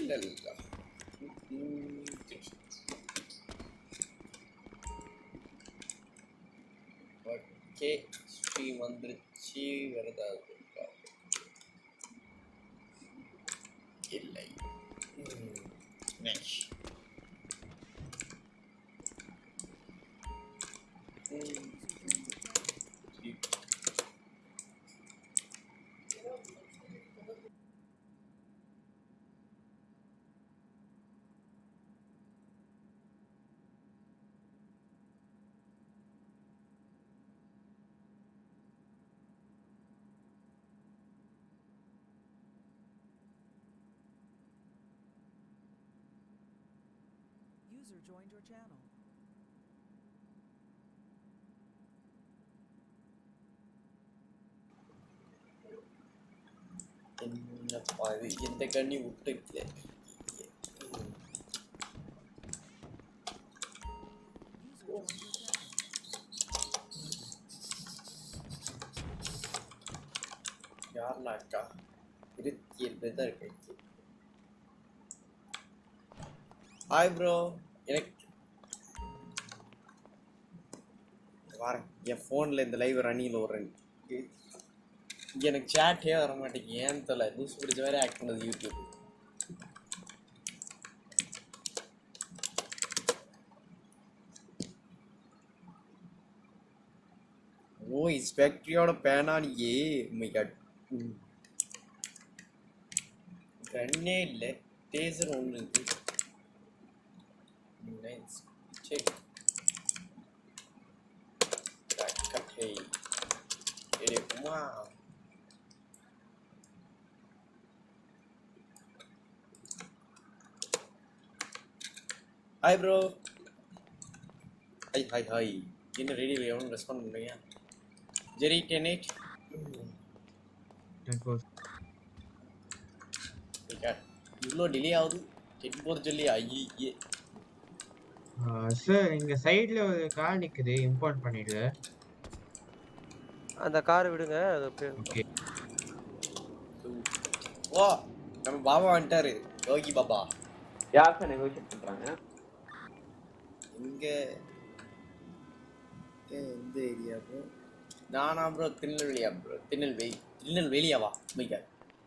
இல்ல இல்ல ம், ஓகே ஸ்ட்ரீம் வந்துருச்சு வருதாவது இல்லை next User joined your channel. என்னப்பா இது எந்த கண்ணி விட்டுக்கல User joined your channel. யாருண்ணா அக்கா இருபத்தி எட்டு தான் இருக்கு ஹாய் ப்ரோ எனக்கு வரேன் என் ஃபோனில் இந்த லைவ் ரன்னிங்கில் ஒரு ரன் எனக்கு சேட்டே வர மாட்டேங்குது ஏன்னு தெரியல லூஸ் பிடிச்ச மாதிரி ஆக்ட் பண்ணது யூடியூப் ஓ இன்ஸ்பெக்டரியோட பேனானியே மை காட் கண்ணே இல்லை டேசர் ஒன்று இருக்கு நைஸ் செக் கட்டை எடுக்குமா hi bro hi hi hi என்ன ரெடி எவனும் ரெஸ்பாண்ட் பண்ணுறீங்க ஜெரி டென் எயிட் இவ்வளோ டிலே ஆகுது டென் போர் சொல்லி ஐயே சார் இங்க சைடுல ஒரு கார் நிக்குது இம்போர்ட் பண்ணிடு அந்த காரை விடுங்க அது அப்படியே ஓகே ஓ நம்ம பாபா வந்துட்டாரு யோகி பாபா யார் சார் நெகோஷியேட் பண்றாங்க இங்க இங்க எந்த ஏரியா ப்ரோ நானா ப்ரோ திருநெல்வேலியா ப்ரோ திருநெல்வேலி திருநெல்வேலியாவா மிக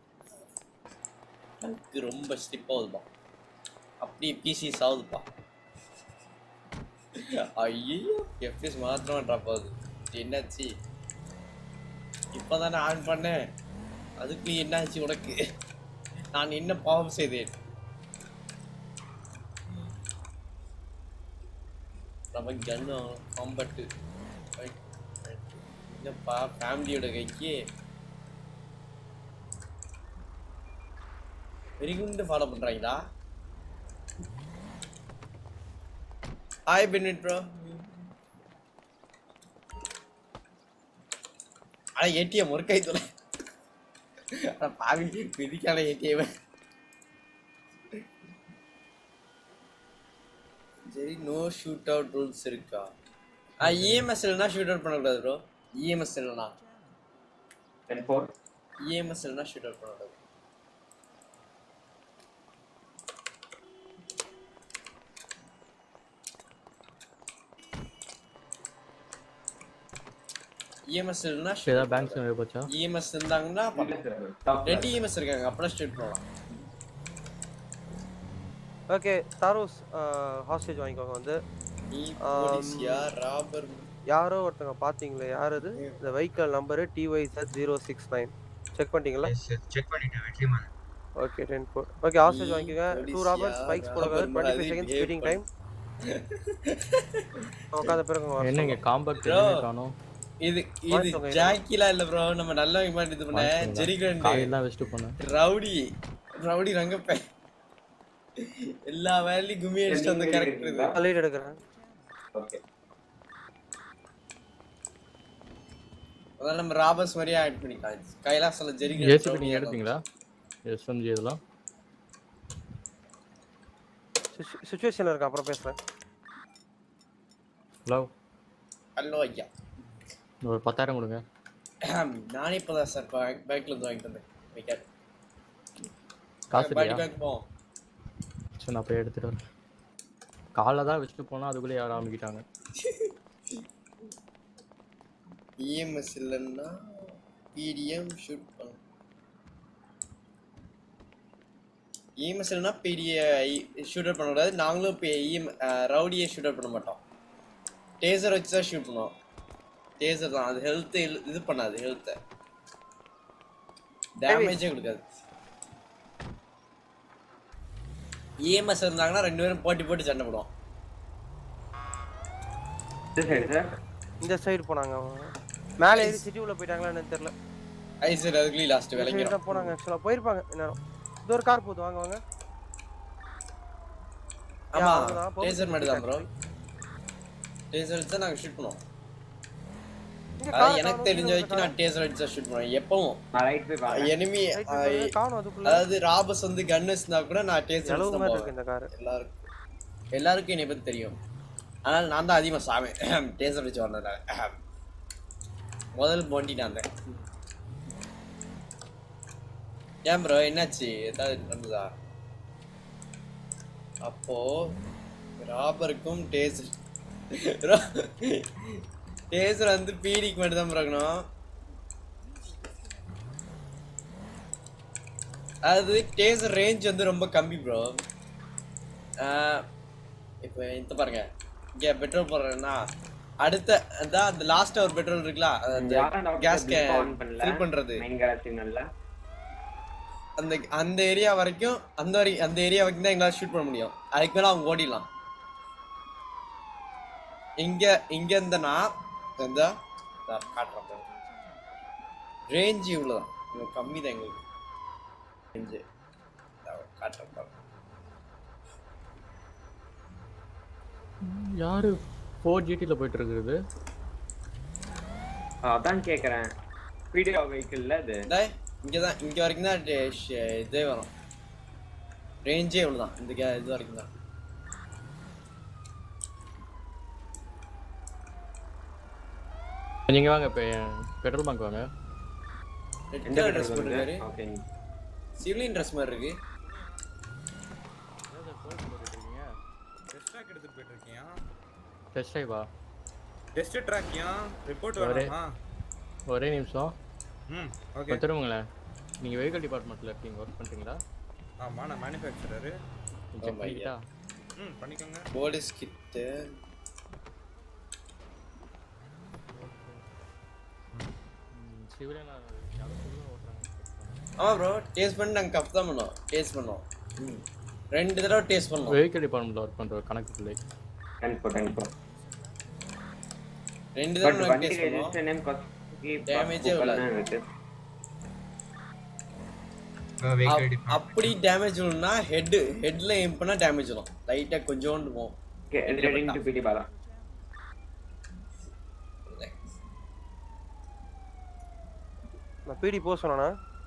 எனக்கு ரொம்ப ஸ்லிப் ஆகுதுப்பா அப்படியே பிசி சாகுதுப்பா ஐயோ எஃப்எஸ் மாத்திரமா ட்ராப் ஆகுது என்னாச்சு இப்போதானே ஆன் பண்ணேன் அதுக்கு என்னாச்சு உனக்கு நான் என்ன பாவம் செய்தேன் நம்ம கன்னு காம்பட்டு என்னப்பா ஃபேமிலியோட கைக்கு வெறிகுண்டு ஃபாலோ பண்றாங்களா ஹாய் பென்விட் ப்ரோ அட ஏடிஎம் ஒரு கை தொலை அட பாவி விதிக்கான ஏடிஎம் சரி நோ ஷூட் அவுட் ரூல்ஸ் இருக்கா ஆ இஎம்எஸ் இல்லைனா ஷூட் அவுட் பண்ணக்கூடாது ப்ரோ இஎம்எஸ் இல்லைனா டென் ஃபோர் இஎம்எஸ் இல்லைனா ஷூட் அவுட் பண்ணக்கூடாது இஎம்எஸ் இல்லைனா ஏதாவது பேங்க்ஸ் நிறைய போச்சா இஎம்எஸ் இருந்தாங்கன்னா பண்ணலாம். ரெண்டு இஎம்எஸ் இருக்காங்க அப்படின்னா ஷூட் பண்ணலாம் ஓகே தாரோஸ் ஹாஸ்டேஜ் வாங்கிக்கோங்க வந்து நீ ஆம். போலீஸ்யா ராபர் யாரோ ஒருத்தங்க பார்த்தீங்களே யார் அது இந்த vehicle number D Y sir zero six nine check பண்ணிட்டீங்களா செக் பண்ணிட்டேன் Vetrimaaran okay ten four okay hostage வாங்கிக்கோங்க டூ ராபர்ஸ் ஸ்பைக்ஸ் போடக்கூடாது twenty five seconds speeding time உட்காந்த பிறகு என்னங்க காம்பேக்ட் Bro. எதுவுமே காணோம் இது இது வாங்கிக்கோங்க, இது. ஜாக்கிலாம் இல்ல ப்ரோ நம்ம நல்ல மாதிரி இது பண்ண ஜெரிகண்ட் காயெல்லாம் வச்சுட்டு போனேன் ரவுடி ரவுடி ரங்கப்பை எல்லா வேலையும் கும்மி அடிச்சுட்டு வந்த கேரக்டர் இது லீட் எடுக்கிறேன் ஓகே அதனால நம்ம ராபர்ஸ் மாதிரியே ஆட் பண்ணிக்கலாம் கைலாசல ஏசிபி நீங்க ஜெரிகண்ட் எடுப்பீங்களா எஸ்எம்ஜி இதெல்லாம் சுச்சுவேஷனில் இருக்கேன் அப்புறம் பேசுகிறேன் ஹலோ ஹலோ ஐயா ஒரு பத்தாயிரம் கொடுங்க நானே இப்பதான் சார் பேங்க்ல இருந்து வாங்கிட்டு வந்தேன் காசு பாடி இல்லையா பேங்க் போவோம் சரி நான் போய் எடுத்துட்டு வரேன் காலைல தான் வச்சுட்டு போனா அதுக்குள்ளே யாரும் ஆரம்பிக்கிட்டாங்க இஎம்எஸ் இல்லைன்னா பிடிஎம் ஷூட் பண்ண இஎம்எஸ் இல்லைன்னா பிடிஏ ஷூட் அவுட் பண்ணக்கூடாது நாங்களும் இப்போ இஎம் ரவுடியை ஷூட் அவுட் பண்ண மாட்டோம் டேசர் வச்சு தான் ஷூட் பண்ணுவோம் டேசர் தான் அது ஹெல்த்து இது பண்ணாது ஹெல்த்தை டேமேஜே கொடுக்காது இஎம்எஸ் இருந்தாங்கன்னா ரெண்டு பேரும் போட்டி போட்டு சண்டை போடுவோம் இது சரி சார் இந்த சைடு போனாங்க அவங்க மேலே ஏறி சிட்டி உள்ள போயிட்டாங்களா என்னன்னு தெரியல ஐ சார் அதுக்குள்ளே லாஸ்ட் இந்த side விளங்கிடும் தான் போனாங்க ஆக்சுவலா போயிருப்பாங்க இந்நேரம் இது ஒரு கார் போகுது வாங்க வாங்க ஆமா அவ்வளவுதான், போகுது. டேசர் மட்டும் தான் ப்ரோ டேசர் வச்சு தான் நாங்கள் ஷூட் பண்ணுவோம் இங்க அதாவது car எனக்கு காணோம், தெரிஞ்ச கீழ வரைக்கும் நான் டேசர் வச்சு தான் ஷூட் பண்ணுவேன் எப்பவும் நான் ரைட் போய் பாருங்க எனிமி right side போய் காணோம் அதுக்குள்ள அதாவது ராபஸ் வந்து கன் வச்சிருந்தா கூட நான் டேசர் அளவு வச்சு தான் மாதிரி போவேன் இருக்கு இந்த கார் எல்லாருக்கும் எல்லாருக்கும் என்னை பத்தி தெரியும் ஆனால் நான் தான் அதிகமாக சாவேன் டேசர் வச்சு வந்ததுனால முதல் போண்டிட்டு வந்தேன் ஏன் ப்ரோ என்னாச்சு ஏதாவது நடந்ததா அப்போ ராபருக்கும் டேசர் டேசர் வந்து பீடிக்கு மட்டும் தான் பிறக்கணும் அது டேசர் ரேஞ்ச் வந்து ரொம்ப கம்மி ப்ரோ இப்போ இந்த பாருங்க இங்கே பெட்ரோல் போடுறேன்னா அடுத்த அதான் அந்த லாஸ்ட் ஒரு பெட்ரோல் இருக்குல்ல அந்த யாரும் டாக்டர் கேஸ் blip on பண்ணல ஃபில் பண்றது மெயின் கேரேஜ் சிக்னல்ல அந்த அந்த ஏரியா வரைக்கும் அந்த வரை அந்த ஏரியா வரைக்கும் தான் எங்களால் ஷூட் பண்ண முடியும் அதுக்கு மேலே அவங்க ஓடிடலாம் இங்க இங்க இருந்தனா இந்த இதா காட்டுறேன் ரேஞ்ச் இவ்வளோதான் இவ்வளோ கம்மி தான் எங்களுக்கு ரேஞ்சு காட்டுறேன் பாருங்க. யாரு ஃபோர் ஜிடியில் போயிட்டு இருக்குது அதான் கேக்குறேன் வீடியோ வெஹிக்கிள்ல இது டேய் இங்கே தான் இங்கே வரைக்கும் தான் டே- ஷ- இதே வரும் ரேஞ்சே இவ்வளோ தான் இந்த கே- இது வரைக்கும் தான் நீங்க வாங்க இப்போ பெட்ரோல் பங்க் வாங்க ரெட் எந்த கலர் ட்ரெஸ் பெட்ரோல் போட்டுருக்காரு ஓகே சிவிலியன் ட்ரெஸ் மாதிரி இருக்கு டெஸ்ட் ட்ராக் எடுத்துட்டு போயிட்டு இருக்கியா டெஸ்ட் ட்ரைவா டெஸ்ட் ட்ராக்யா ரிப்போர்ட் ஒரே- வேணுமா ஒரே நிமிஷம் ம் ஓகே இப்போ திரும்புங்களேன் நீங்கள் வெஹிக்கல் டிபார்ட்மெண்ட்டில் இருக்கீங்க ஒர்க் பண்ணுறீங்களா ஆமா நான் மேனுஃபேக்சரரு செக் my பண்ணிக்கிட்டா ம் பண்ணிக்கோங்க போலீஸ் கிட்டு சிவிலியனா ஓட்டுறாங்க ஆமா ப்ரோ டேஸ்ட் பண்ணி நாங்கள் கப் தான் பண்ணோம் டேஸ்ட் பண்ணோம் ம் ரெண்டு தடவை டேஸ்ட் பண்ணோம் வெஹிக்கல் டிபார்ட்மெண்ட்டில் ஒர்க் பண்ணுற கணக்கு பிள்ளை டென் ஃபோர் டென் ஃபோர் ரெண்டு பட் தடவை நாங்கள் வண்டி டேஸ்ட் பண்ணோம் ரெஜிஸ்டர் நேம் காஸ்ட்லி Damage ஏ விழாது. இருக்கு வெஹிக்கிள் அப்- அப்படி டேமேஜ் விழுனா ஹெட் ஹெட்ல எய்ம் பண்ணா டேமேஜ் வரும் லைட்டா கொஞ்சோண்டு போகும் ஓகே ரெடிங் டு பிடி பாலா நான் பிடி போக சொன்னானா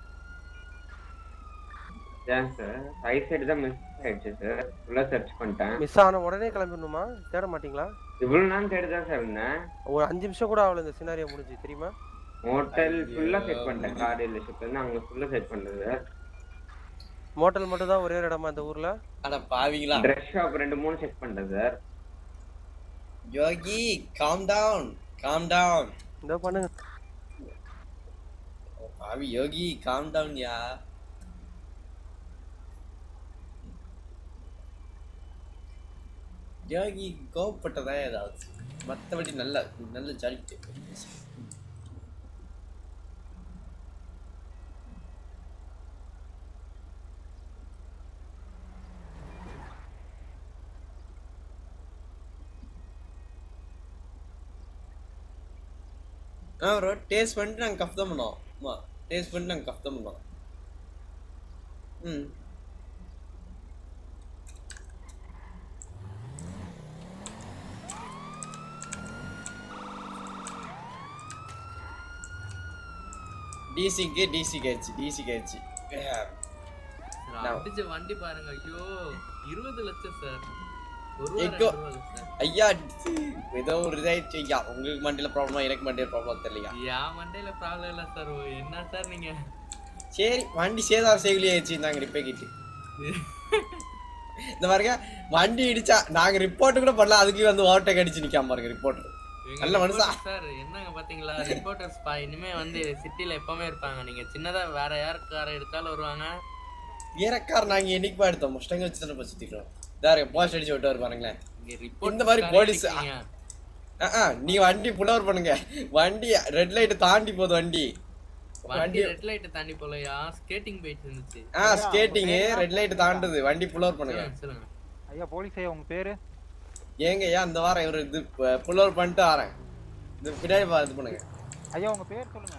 ஏன் சார் ரைட் சைடு தான் மிஸ் ஆயிடுச்சு சார் ஃபுல்லா சர்ச் பண்ணிட்டேன் மிஸ் ஆன உடனே கிளம்பிடணுமா தேட மாட்டீங்களா இவ்வளவு நாள் தேடி தான் சார் இருந்தேன் ஒரு அஞ்சு நிமிஷம் கூட ஆகல இந்த சினாரியோ முடிஞ்சு தெரியுமா ஹோட்டல் ஃபுல்லா செக் பண்ணிட்டேன் கார் டீலர்ஷிப் வந்து அங்க ஃபுல்லா செக் பண்ணது மோட்டல் மட்டும் தான் ஒரே ஒரு இடமா இந்த ஊர்ல அட பாவிங்களா ட்ரெஸ் ஷாப் ரெண்டு மூணு செக் பண்ணிட்டேன் sir Yogi calm down calm down இந்த பண்ணுங்க பாவி யோகி காம் டவுன் யா யோகி கோவப்பட்டதா ஏதாவது மற்றபடி நல்ல நல்ல ஜாலிட்டு ஆ ப்ரோ டேஸ்ட் பண்ணிட்டு நாங்கள் கஃப் தான் பண்ணோம் ஆமா டேஸ்ட் பண்ணிட்டு நாங்கள் கஃப் தான் பண்ணோம் ம் டிசிக்கு டிசிக்கு ஆயிடுச்சு டிசிக்கு ஆயிடுச்சு அடிச்ச வண்டி பாருங்க ஐயோ இருபது லட்சம் சார் ஒரு ரூபா, எக்கோ. ரெண்டு ரூபா சார் ஐயா ஏதோ ஒரு இதாயிடுச்சு ஐயா உங்களுக்கு மண்டியில் ப்ராப்ளமா எனக்கு மண்டியில் ப்ராப்ளம் தெரியலையா என் மண்டையில ப்ராப்ளம் இல்ல சார் என்ன சார் நீங்க சரி வண்டி சேதார செய்கலி ஆயிடுச்சு நாங்கள் ரிப்பே கிட்டு இந்த பாருங்க வண்டி இடிச்சா நாங்க ரிப்போர்ட் கூட பண்ணல அதுக்கு வந்து ஓவர்டேக் அடிச்சு நிக்காம பாருங்க ரிப்போர்ட் நல்ல மனுஷா. சார் என்னங்க பாத்தீங்களா ரிப்போர்ட்டர்ஸ் பா இனிமே வந்து சிட்டில எப்பவுமே இருப்பாங்க நீங்க சின்னதா வேற யார் காரை எடுத்தாலும் வருவாங்க ஏறக்கார் நாங்க என்னைக்கு எடுத்தோம் முஸ்டங்க வச்சு தானே சுத்திக்கிறோம் இதாரு போஸ்ட் அடிச்சு விட்டு பாருங்களேன் இங்க ரிப்போர்ட் இந்த மாதிரி police- ஆ, ஆ, நீ வண்டி புல் ஓவர் பண்ணுங்க வண்டி ரெட் லைட் தாண்டி போகுது வண்டி வண்டி வண்டி ரெட் லைட் தாண்டி போலையா ஸ்கேட்டிங் போயிட்டு இருந்துச்சு ஆ ஸ்கேட்டிங் ரெட் லைட் தாண்டுது வண்டி புல் ஓவர் பண்ணுங்க சொல்லுங்க, சொல்லுங்க ஐயா போலீஸ் ஐயா உங்க பேரு ஏங்க ஏன் இந்த வாரம் இவரு இது புல் ஓவர் பண்ணிட்டு வரேன் இது பின்னாடி பா இது பண்ணுங்க ஐயா உங்க பேர் சொல்லுங்க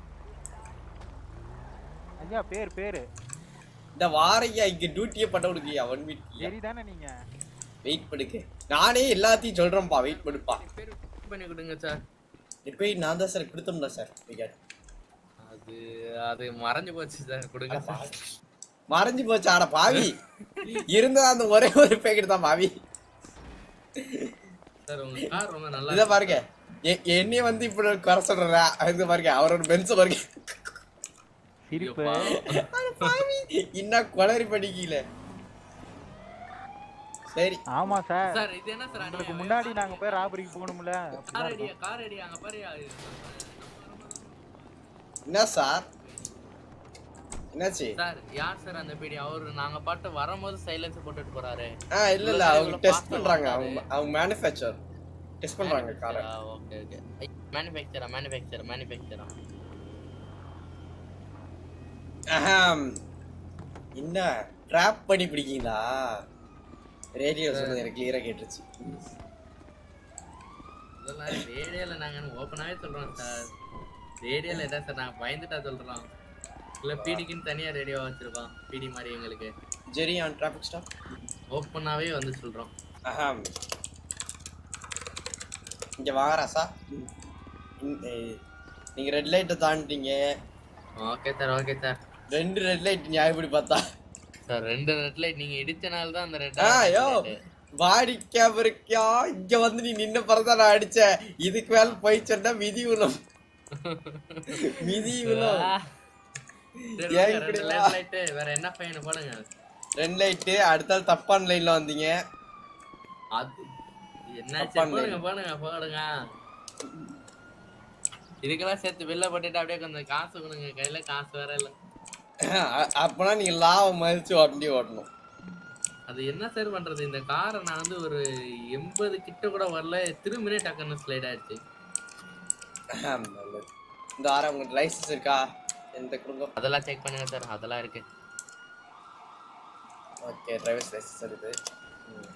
ஐயா பேர் பேரு இந்த வாரையா இங்க டியூட்டியே பண்ண விடுக்கியா ஒன் வீக் சரிதானே நீங்க வெயிட் பண்ணுங்க நானே எல்லாத்தையும் சொல்றேன்ப்பா வெயிட் பண்ணுப்பா பேர் பண்ணி கொடுங்க சார் இப்போ நான் தான் சார் கொடுத்தோம்ல சார் அது அது மறைஞ்சு போச்சு சார் கொடுங்க சார் மறைஞ்சு போச்சு ஆட பாவி இருந்தது அந்த ஒரே ஒரு பேக்கெட் தான் பாவி சார் உங்க கார் ரொம்ப நல்லா இத பாருங்க எ- என்னைய வந்து இப்படி குறை சொல்றா இது பாருங்க அவரோட பென்ஸ் பாருங்க சிரிப்பு அட பாவி இன்னும் குளறி படிக்கல சரி ஆமா சார் சார் இது என்ன சார் உங்களுக்கு அநியாயம்? முன்னாடி நாங்க போய் ராபரிக்கு போகணும்ல கார் அப்படிதான் அடியா இருக்கும். கார் அடியா அங்க பாரு அது என்ன சார் என்னாச்சு சார் யார் சார் அந்த பீடி அவரு நாங்க பாட்டு வரும்போது சைலன்ஸ் போட்டுட்டு போறாரு ஆ இல்ல இல்ல அவங்க டெஸ்ட் பண்றாங்க அவங்க அவங்க மேனுஃபேக்சர் டெஸ்ட் பண்றாங்க காரை ஓகே ஓகே மேனுஃபேக்சரா மேனுஃபேக்சரா மேனுஃபேக்சரா அஹம். என்ன ட்ராப் பண்ணி பிடிக்கீங்களா ரேடியோ சொன்னது எனக்கு கிளியரா கேட்டுருச்சு இதெல்லாம் ரேடியோல நாங்க ஓப்பனாவே சொல்றோம் சார் ரேடியோல என்ன சார் நாங்க பயந்துட்டா சொல்றோம் இல்ல பீடிக்குன்னு தனியா ரேடியோ வச்சிருக்கோம் பீடி மாதிரி எங்களுக்கு ஜெரி ஆன் டிராஃபிக் ஸ்டாப் ஓப்பனாவே வந்து சொல்றோம் அஹம். இங்க வாங்க ராசா இந்- ஏய், நீங்க ரெட் லைட்டை தாண்டிட்டீங்க ஓகே சார் ஓகே சார் ரெண்டு ரெட் லைட் நியாயப்படி பார்த்தா சார் ரெண்டு ரெட் லைட் நீங்க இடிச்சனால தான் அந்த ரெட் ஆ யோ வாடி கேமருக்கியா இங்க வந்து நீ நின்ன பிறதான் நான் அடிச்சேன் இதுக்கு மேல போய் சொன்னா மிதி விழும் மிதி விழும் ஏன் இப்படி ரெண்டு எல்லாம்? லைட் வேற என்ன ஃபைன் போடுங்க ரெட் லைட்டு அடுத்த ஆள் தப்பான லைன்ல வந்தீங்க அது என்னாச்சு தப்பான போடுங்க line. போடுங்க போடுங்க இதுக்கெல்லாம் சேர்த்து வெளில போட்டுட்டு அப்படியே கொஞ்சம் காசு கொடுங்க கையில காசு வேற இல்ல அ- அப்பனா நீங்க லாபம் மதிச்சு வண்டி ஓட்டணும் அது என்ன சார் பண்றது இந்த காரை நான் வந்து ஒரு எண்பது கிட்ட கூட வரல திரும்பினே டக்குன்னு ஸ்லைட் ஆயிடுச்சு அஹம், நல்லது. இந்த வாரம் உங்களுக்கு லைசன்ஸ் இருக்கா எந்த கொடுங்க அதெல்லாம் செக் பண்ணுங்க சார் அதெல்லாம் இருக்கு ஓகே டிரைவர்ஸ் லைசன்ஸ் இருக்குது ம்.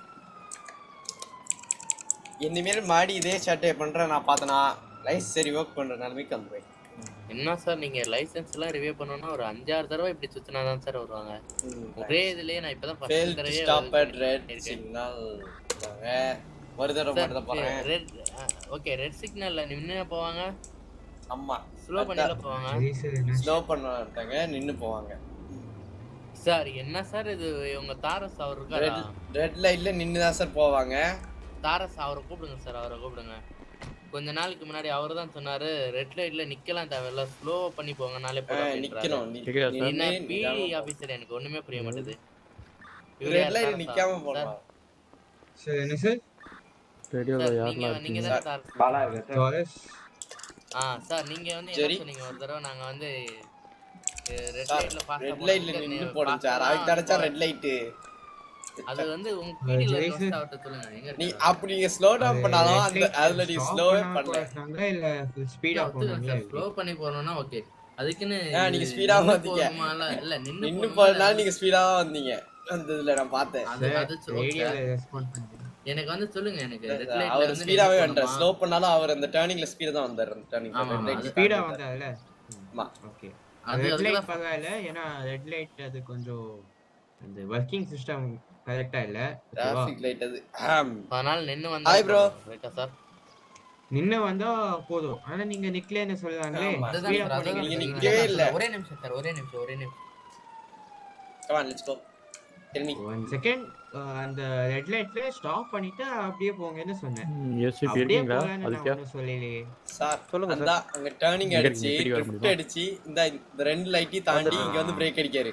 இனிமேல் மாடி இதே ஷர்ட்டே பண்றேன் நான் பார்த்தனா லைசன்ஸ் சரி ஒர்க் பண்ற நிலைமைக்கு வந்துருவேன் என்ன சார் நீங்க லைசென்ஸ் எல்லாம் ரிவ்யூ பண்ணணும்னா ஒரு அஞ்சாறு தடவை இப்படி சுத்தினா தான் சார் வருவாங்க ஒரே இதுலயே நான் இப்பதான் ஃபெயில் ஃபர்ஸ்ட் டு தடவை ஸ்டாப் அட் ரெட் இருக்கேன். சிக்னல் ஒரு தடவை மட்டும் தான் போறேன் ரெட் ஓகே ரெட் சிக்னல்ல நின்னு போவாங்க ஆமா ஸ்லோ பண்ணில போவாங்க ஸ்லோ பண்ண மாட்டாங்க நின்னு போவாங்க சார் என்ன சார் இது உங்க தாரஸ் அவர் இருக்காரா ரெட் ரெட் லைட்ல நின்னு தான் சார் போவாங்க தாரஸ் அவரை கூப்பிடுங்க சார் அவரை கூப்பிடுங்க கொஞ்ச நாளைக்கு முன்னாடி அவர் தான் சொன்னாரு ரெட் லைட்ல நிக்கலாம் தேவையில்ல ஸ்லோ பண்ணி போங்கனாலே ஆ, நிக்கணும் நி- என்ன நின்னு பிடி நிக்காம ஆபீசர் எனக்கு ஒண்ணுமே புரிய மாட்டேது ரெட் லைட் நிக்காம போகலாம் சார் என்ன சார் ரேடியோல சார், யாரெல்லாம் நீங்க நீங்க இருக்கீங்க தானே தாரஸ் பாலா இருக்கு சார் டாலர்ஸ் ஆ சார் நீங்க வந்து சரி. என்ன சொன்னீங்க ஒரு தடவை நாங்க வந்து ரெட் சார் லைட்ல பாஸ் ரெட் லைட்ல நின்னு போடுங்க சார் அதுக்கு தடச்சா ரெட் லைட்டு அது வந்து உங்க பிடில ஜெய் இருக்க சார். அவர்ட்ட சொல்லுங்க எங்க நீ இருக்கு அப்படி நீங்க ஸ்லோ டவுன் பண்ணாலும் அந்த அதுல நீ ஸ்லோவே பண்ணல இல்ல ஸ்பீடா போனாங்க ஸ்லோ பண்ணி போறோம்னா ஓகே அதுக்குன்னு ஆ, நீங்க speed ஆ நின்னு வந்தீங்க. போகணுமால? இல்ல நின்னு நின்னு போகணுமா போறதுனால இல்ல நீங்க ஸ்பீடா தான் வந்தீங்க அந்த இதுல நான் பார்த்தேன் அது அது சொ- okay. ரேடியோல ரெஸ்பாண்ட் பண்ணுங்க எனக்கு வந்து சொல்லுங்க எனக்கு ரெட் லைட்ல அவர் வந்து ஸ்பீடாவே நின்னு வந்துட்டார் போகணுமா? ஸ்லோ பண்ணாலும் அவர் அந்த டர்னிங்ல ஸ்பீடா தான் வந்தார் அந்த டர்னிங் ஆமா, ஆமா, அது ஸ்பீடா வந்தால ஆமா ஓகே அது ரெட் அதுக்கு லைட் தான் பரவாயில்ல ஏன்னா ரெட் லைட் அது கொஞ்சம் அந்த ஒர்க்கிங் சிஸ்டம் கரெக்டா இல்ல ஓகேவா டிராஃபிக் லைட் அது ஆம். அதனால நின்னு வந்தா Hi, bro. ரைட்டா சார் நின்னு வந்தா போதும் ஆனா நீங்க நிக்கலன்னு சொல்றாங்களே ஆமா. அதுதான் ஸ்பீடா sir, அதுதான் நீங்க sir. நிக்கவே இல்ல. ஒரே நிமிஷம் சார் ஒரே நிமிஷம் ஒரே நிமிஷம் come on let's go tell me one second அந்த ரெட் லைட்ல ஸ்டாப் பண்ணிட்டு அப்படியே போங்கன்னு சொன்னேன் எஸ்சி அப்படியே இருக்கீங்களா போகலான்னு நான் அதுக்கா ஒண்ணும் சொல்லலையே சார் சொல்லுங்க அந்த அங்க டர்னிங் இங்க அடிச்சு இருக்கு, பிடி வர ட்ரிஃப்ட் முடியுமா? அடிச்சு இந்த இந்த ரெண்டு லைட்டையும் தாண்டி இங்க வந்து பிரேக் அடிக்காரு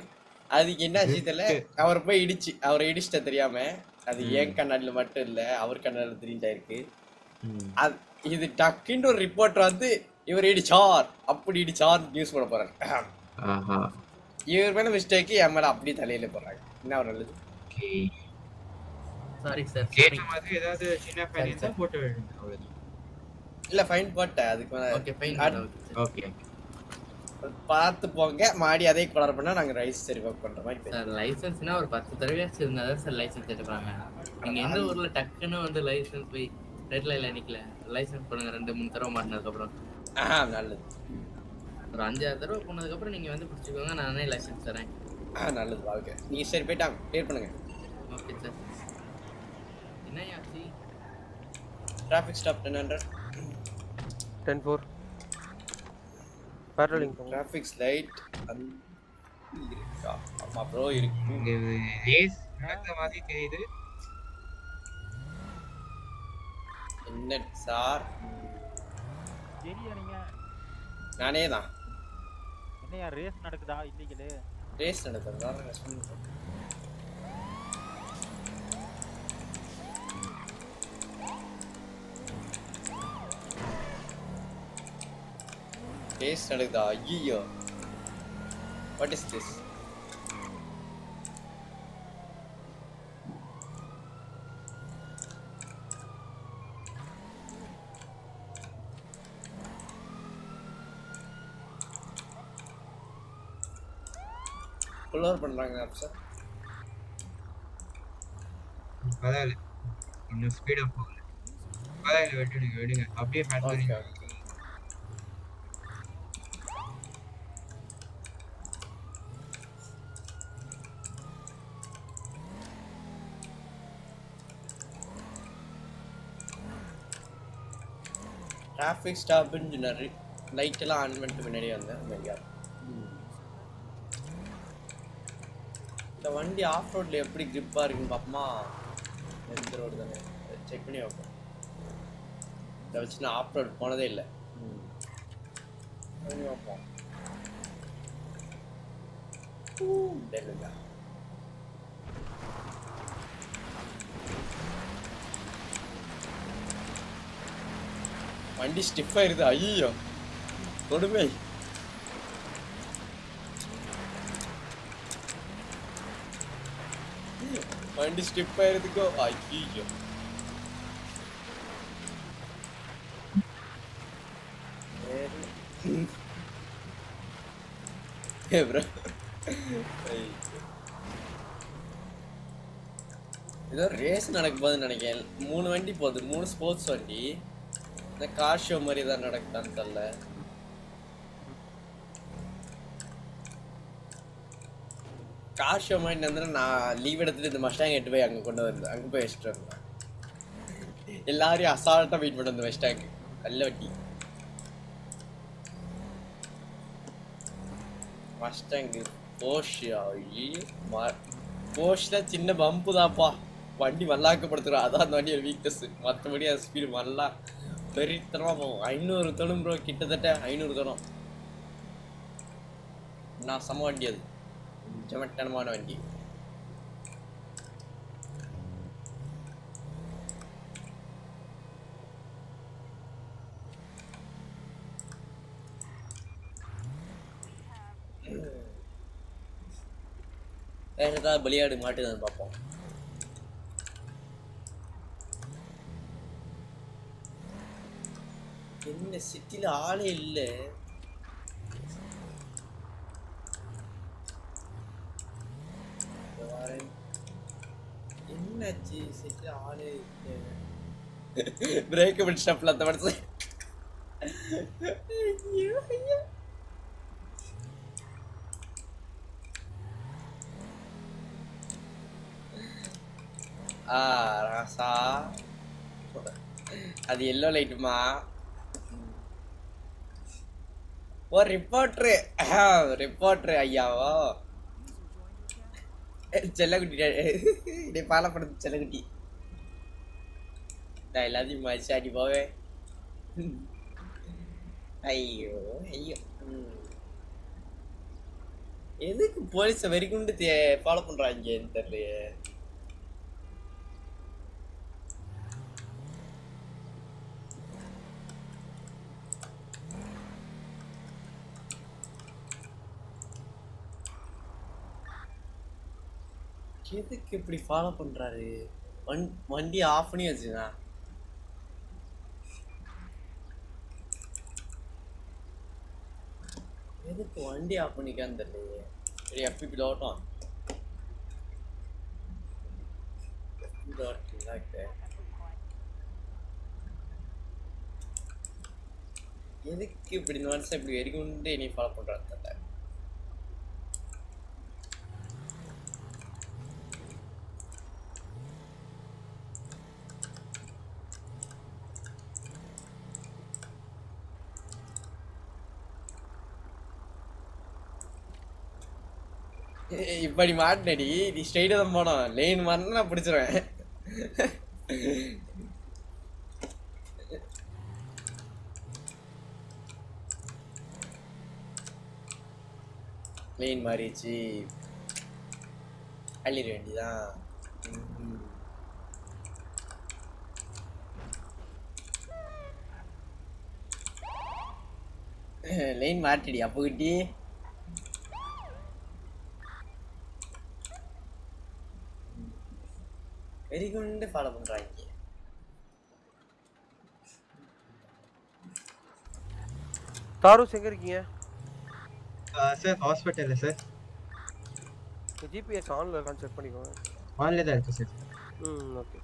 அதுக்கு என்ன ஆச்சு தெரியல அவர் போய் இடிச்சு அவரை இடிச்சிட்ட தெரியாம அது என் கண்ணாடியில மட்டும் இல்ல அவர் கண்ணாடியில தெரிஞ்சாயிருக்கு ம். அது இது டக்குன்னு ஒரு ரிப்போர்ட் வந்து இவர் இடிச்சார் அப்படி இடிச்சார் நியூஸ் போட போறாங்க ஆஹா இவர் மேல மிஸ்டேக் என் மேல அப்படி தலையில போடுறாங்க என்ன ஒரு நல்லது ஓகே சாரி சார் கேட்ட மாதிரி ஏதாவது சின்ன ஃபைன் இருந்தா போட்டு விடுங்க அவ்வளவுதான் இல்ல ஃபைன் போட்டேன் அதுக்கு மேல ஓகே ஃபைன் அட்- ஓகே பார்த்து போங்க மாடி அதே கலர் பண்ணா நாங்க ரைஸ் சரி ஒர்க் பண்ற மாதிரி பேசுறோம். சார் லைசன்ஸ்னா ஒரு பத்து தடவையாச்சும் இருந்தா தான் சார் லைசன்ஸ் எடுப்பாங்க நீங்க எந்த ஊர்ல டக்குன்னு வந்து லைசன்ஸ் போய் ரெட் லைன்ல நிக்கல லைசன்ஸ் பண்ணுங்க ரெண்டு மூணு தடவை மாட்டினதுக்கு அப்புறம் ஆ நல்லது ஒரு அஞ்சாறு தடவை போனதுக்கு அப்புறம் நீங்க வந்து பிடிச்சிக்கோங்க நானே லைசன்ஸ் தரேன் ஆ நல்லது வாழ்க்கை நீங்க சரி போயிட்டாங்க கிளியர் பண்ணுங்க ஓகே சார் என்ன ஆச்சு traffic stop ten hundred ten four patrolling போங்க டிராஃபிக் லைட் இருக்கா ஆமா ப்ரோ இருக்கு இங்க ரேஸ் நடந்த மாதிரி தெரியுது என்ன சார் சரியா நீங்க நானே தான் என்னையா ரேஸ் நடக்குதா இல்லீங்களே ரேஸ் நடத்துறதா நான் சொன்னேன். ரேஸ் நடக்குதா ஐயோ what is this pull over பண்றாங்க சார் பரவாயில்ல இன்னும் ஸ்பீடா போகல பரவாயில்ல விட்டுடுங்க விடுங்க அப்படியே மேட்ச் ஓகே டிராஃபிக் ஸ்டாப்னு சொன்னாரு லைட் எல்லாம் ஆன் பண்ணிட்டு முன்னாடி வந்தேன் மையா இந்த வண்டி ஆஃப் ரோட்ல எப்படி கிரிப்பா இருக்குன்னு பாப்போமா எந்த ரோடு தானே செக் பண்ணி வைப்போம் இதை வச்சு நான் ஆஃப் ரோட் போனதே இல்லை பண்ணி வைப்போம் ஊ, தெரியல வண்டி ஸ்டிஃப் ஆயிருது ஐயோ கொடுமை வண்டி ஸ்டிப் ஆயிருதுக்கோ ஐயோ ப்ரோ ஏதோ ரேஸ் நடக்க போகுதுன்னு நினைக்கிறேன் மூணு வண்டி போகுது மூணு ஸ்போர்ட்ஸ் வண்டி இந்த கார் ஷோ மாதிரி தான் நடக்குதான்னு தெரியல கார் ஷோ மாதிரி நடந்தா நான் லீவ் எடுத்துட்டு இந்த மஸ்டாங் எட்டு போய் அங்கே கொண்டு வந்தேன் அங்கே போய் வச்சுட்டு வந்தேன் எல்லாரையும் அசால்ட்டாக வெயிட் பண்ண வந்த மஸ்டாங் நல்ல வட்டி மஸ்டாங் போஷ் போஷ்ல சின்ன பம்பு தான்ப்பா வண்டி மல்லாக்கப்படுத்துறோம் அதான் அந்த வண்டியோட வீக்னஸ் மற்றபடி அது ஸ்பீடு மல்லா பெரித்தனமா போகும் ஐநூறு தோணும் ப்ரோ கிட்டத்தட்ட ஐநூறு தோணும் நான் சம வண்டி அது ஜமட்டனமான வண்டி வேற ஏதாவது பலியாடு மாட்டுதான்னு பார்ப்போம் என்ன சிட்டில ஆளே இல்ல இதோ வரேன். என்னாச்சு சிட்டில ஆளே இல்ல பிரேக் பிடிச்சாப்ல அந்த படத்துல ஐயோ ஐயோ ஆ ராசா அது எல்லோ லைட்டுமா ஓ ரிப்போர்ட்ரு ரிப்போர்ட்ரு ஐயாவோ செல்லக்குட்டி டே பாலப்படுத்து செல்லக்குட்டி நான் எல்லாத்தையும் மச்சாடி போவேன் ஐயோ ஐயோ ம். எதுக்கு போலீஸ வெறிகுண்டு ஃபாலோ பண்றாங்கன்னு தெரியலையே எதுக்கு இப்படி ஃபாலோ பண்றாரு வண் வண்டி ஆஃப் பண்ணி வச்சுங்க எதுக்கு வண்டி ஆஃப் பண்ணிக்கான்னு தெரியலையே சரி எஃபிபி ஓட்டம் எதுக்கு இப்படி இந்த மனுஷன் இப்படி வெறிகுண்டு நீ ஃபாலோ பண்றான்னு தெரியல ஏய், இப்படி மாட்டினடி நீ ஸ்ட்ரைட்டா தான் போனோம் லேன் மாறினா நான் பிடிச்சிருவேன் லேன் மாறிடுச்சு அள்ளிட வேண்டியதான் ம்ஹும். லைன் மாட்டிடி அப்போ கிட்டி வெரி குண்டு ஃபாலோ பண்றாங்க தாரூஸ் எங்க இருக்கீங்க சார் ஹாஸ்பிட்டலில் சார் ஜிபிஎஸ் ஆன்ல இருக்கான்னு செக் பண்ணிக்கோங்க ஆன்ல தான் இருக்கு சார் ம் ஓகே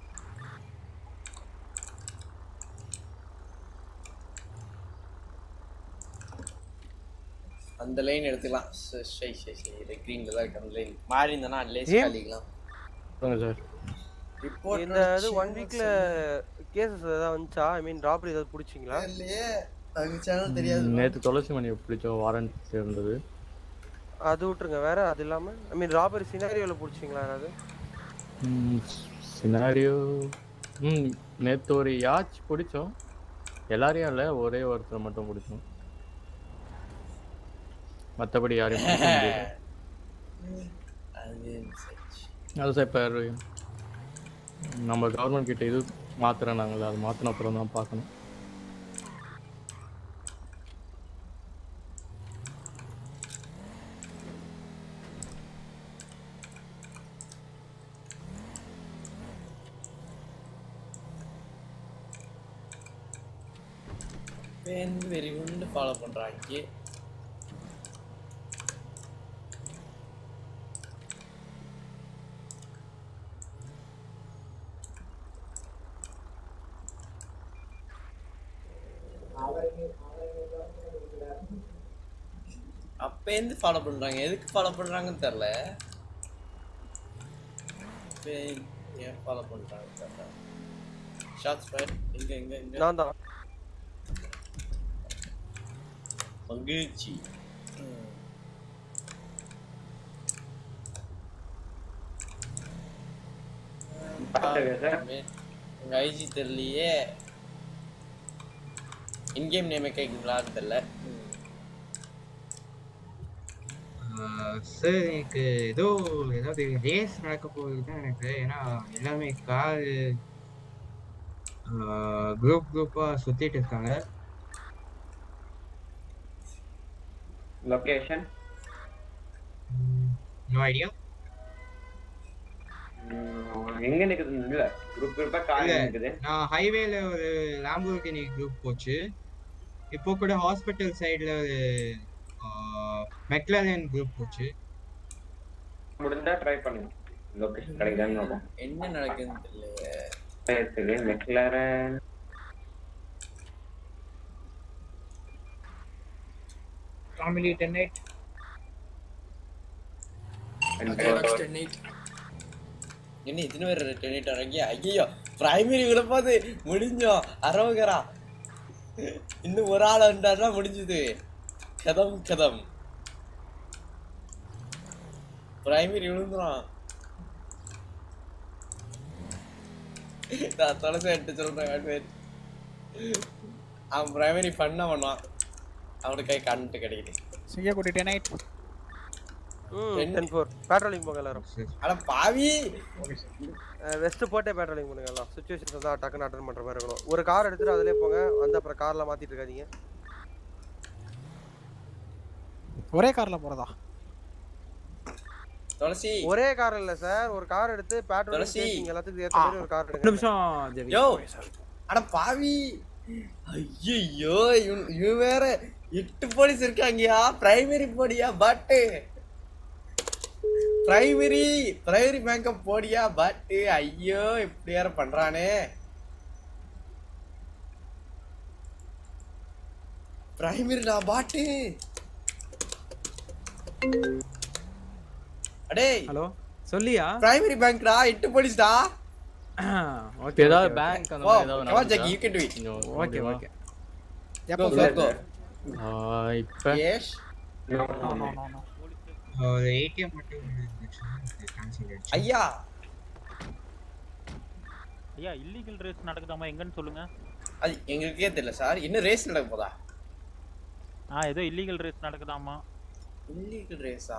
அந்த லைன் எடுத்துக்கலாம் ச- சை சை சை இது க்ரீன்ல தான் இருக்கு அந்த லைன் மாறி இருந்தனா லேஸ் ஏன்? காலிக்கலாம் சொல்லுங்க சார் ரிப்போர்ட் இந்த இது ஒன் வீக்ல கேசஸ் ஏதாவது வந்துச்சா ஐ மீன் ராபரி ஏதாவது பிடிச்சிங்களா இல்லையே அது சேனல் தெரியாது நேற்று துளசி மணியை பிடிச்சோம் வாரண்ட் இருந்தது அது விட்டுருங்க வேற அது இல்லாம ஐ மீன் ராபரி சினாரியோல பிடிச்சிங்களா யாராவது சினாரியோ ம் நேற்று ஒரு யாச் பிடிச்சோம் எல்லாரையும் இல்லை ஒரே ஒருத்தர் மட்டும் பிடிச்சோம் மற்றபடி யாரையும் பிடிக்க முடியல அது சரி. அது சார் இப்போ நம்ம கவர்மெண்ட் கிட்ட இது மாத்துறேன் நாங்கள் அது மாற்றின அப்புறம் தான் பார்க்கணும் பேருந்து வெறி குண்டு ஃபாலோ பண்றாங்க அப்பேந்து ஃபாலோ பண்றாங்க எதுக்கு ஃபாலோ பண்றாங்கன்னு தெரியல அப்பே- ஏன் ஃபாலோ பண்றாங்கன்னு தெரியல ஷார்ட்ஸ் ஃபயர் எங்க எங்க எங்க நான் தான் மகிழ்ச்சி ம். பார்த்துருக்கேன் சார் மே- உங்க ஐஜி தெரியலையே இன்கேம் நேமே கேட்குங்களான்னு தெரியல ம். சார் எனக்கு ஏதோ ஏதாவது ரேஸ் நடக்க போகுது தான் எனக்கு ஏன்னா எல்லாமே கார் குரூப் குரூப்பாக சுற்றிட்டு இருக்காங்க லொகேஷன் நோ ஐடியா எங்க நிக்குது இல்ல குரூப் குரூப்பா கார் இல்ல. நிக்குது நான் ஹைவேல ஒரு லாம்போர்கினி குரூப் போச்சு இப்போ கூட ஹாஸ்பிட்டல் சைடில் ஒரு மெக்லாரன் குரூப் போச்சு முடிஞ்சா ட்ரை பண்ணுங்க லொகேஷன் கிடைக்குதான்னு பார்ப்போம் என்ன நடக்குதுன்னு தெரியல இருக்குது மெக்லாரன் ஃபேமிலி டென் எயிட் என்ன இத்தனை பேர் டெனிட் இறங்கி ஐயோ பிரைமரி விழப்பாது முடிஞ்சோம் அரவகரா இன்னும் ஒரு ஆள் வந்தாருன்னா முடிஞ்சுது கதம் கதம் பிரைமரி விழுந்துரும் நான் தொலைச்சு எடுத்து சொல்றேன் காட்டுவேன் அவன் பிரைமரி பண்ண பண்ணுவான் அவனுக்கு கை கண்ட்டு கிடைக்குது செய்யக்கூடிய டெனைட் ம் ரெண்டு- டென் ஃபோர் பேட்ரோலிங் போங்க எல்லாரும் அட பாவி வெஸ்ட் போட்டே பேட்ரோலிங் பண்ணுங்க எல்லாம் சுச்சுவேஷன் வந்தா டக்குன்னு அட்டன் பண்ற மாதிரி இருக்கணும் ஒரு கார் எடுத்துட்டு அதிலே போங்க வந்து அப்புறம் கார்ல மாத்திட்டு இருக்காதீங்க ஒரே கார்ல போறதா துளசி ஒரே கார் இல்ல சார் ஒரு கார் எடுத்து பேட்ரோல் துளசி. எல்லாத்துக்கும் ஏத்த மாதிரி ஒரு கார் ஒரு எடுங்க நிமிஷம் ஜெவி. யோ அட பாவி ஐயோ இவன் இவன் வேற எட்டு போலீஸ் இருக்காங்கயா பிரைமரி போடியா பட்டு பிரைமரி பிரைமரி பேக்கப் போடியா பட்டு ஐயோ இப்படி வேற பண்றானே பிரைமரி நான் பாட்டு அடே ஹலோ சொல்லியா பிரைமரி பேங்க்டா எட்டு போலீஸ்டா இப்ப ஓகே ஏதாவது பேங்க் அந்த ஓ மாதிரி ஏதாவது come on, Jackie, நடந்துச்சா? you can do it. கொஞ்சம் ஓகே முடியுமா? ஓகே எப்போ Go, go, go. ஆ, இப்ப Yes. No, no no, no no. No ஒரு ஏடிஎம் மட்டும் இருந்துச்சுன்னா அது cancel ஆயிடுச்சு. ஐயா ஐயா இல்லீகல் ரேஸ் நடக்குதாமா எங்கன்னு சொல்லுங்க அது எங்களுக்கே தெரியல சார் இன்னும் ரேஸ் நடக்க போதா ஆ ஏதோ இல்லீகல் ரேஸ் நடக்குதாமா இல்லீகல் ரேஸா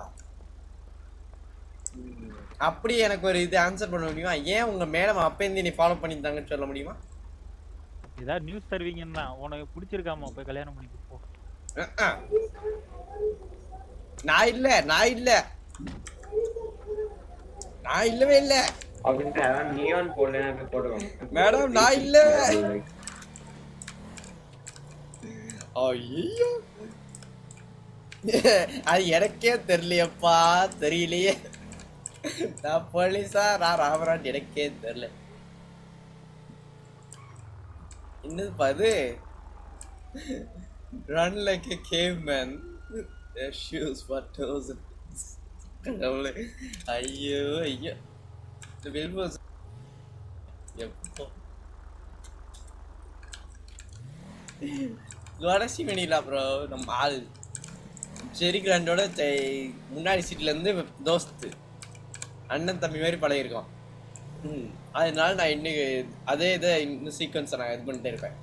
அப்படி எனக்கு ஒரு இது ஆன்சர் பண்ண முடியுமா ஏன் உங்க மேடம் அப்பேந்து நீ ஃபாலோ பண்ணியிருந்தாங்கன்னு சொல்ல முடியுமா ஏதாவது நியூஸ் தருவீங்கன்னா உனக்கு பிடிச்சிருக்காமா போய் கல்யாணம் பண்ணிக்க போ அஹ், அஹ். நான் இல்ல நான் இல்ல நான் இல்லவே இல்ல அப்படின்ட்டு அதான் நியான் போடலன்னு போய் போட்டுக்கோங்க மேடம் நான் இல்ல ஐயோ அது எனக்கே தெரியலையப்பா தெரியலையே நான் போலீஸா நான் ராமராஜ் எனக்கே தெரியல என்னதுப்பா அது run like a caveman their shoes for toes கடவுளே ஐயோ ஐயோ இந்த வில்போஸ் எப்போ கடைசி மணிலா ப்ரோ நம்ம ஆள் ஜெரி கிராண்டோட தே- முன்னாடி சீட்ல இருந்து தோஸ்து அண்ணன் தம்பி மாதிரி பழகிருக்கோம் ம் அதனால நான் இன்னைக்கு அதே இதை இன்னும் சீக்வன்ஸை நான் இது பண்ணிட்டே இருப்பேன்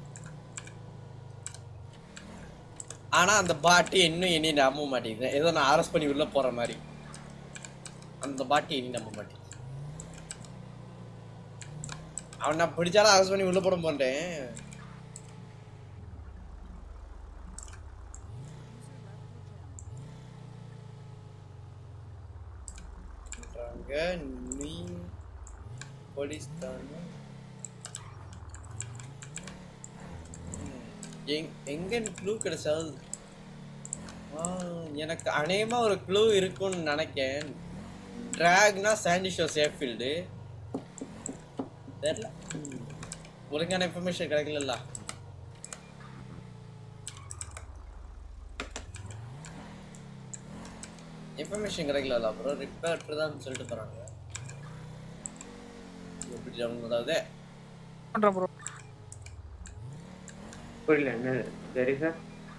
ஆனா அந்த பாட்டி இன்னும் என்னையும் நம்ப மாட்டேங்குது ஏதோ நான் அரெஸ்ட் பண்ணி உள்ள போற மாதிரி அந்த பாட்டி இனி நம்ப மாட்டேங்குது அவன் நான் பிடிச்சாலும் அரெஸ்ட் பண்ணி உள்ள போட மாட்டேன் சொல்றாங்க நீ போலீஸ் தானே ம், எங்- எங்க க்ளூ கிடைச்சால் ஆ, எனக்கு அநேகமா ஒரு க்ளூ இருக்கும்னு நினைக்கேன் ட்ராக்னா சாண்டிஷோ சேஃப் ஃபீல்டு தெரியல ம். ஒழுங்கான இன்ஃபர்மேஷன் கிடைக்கல இன்ஃபர்மேஷன் கிடைக்கல அப்புறம் ரிப்பேர் தான் சொல்லிட்டு போறாங்க எப்படி அவங்க அதாவது பண்றேன் ப்ரோ புரியல என்ன சரி சார்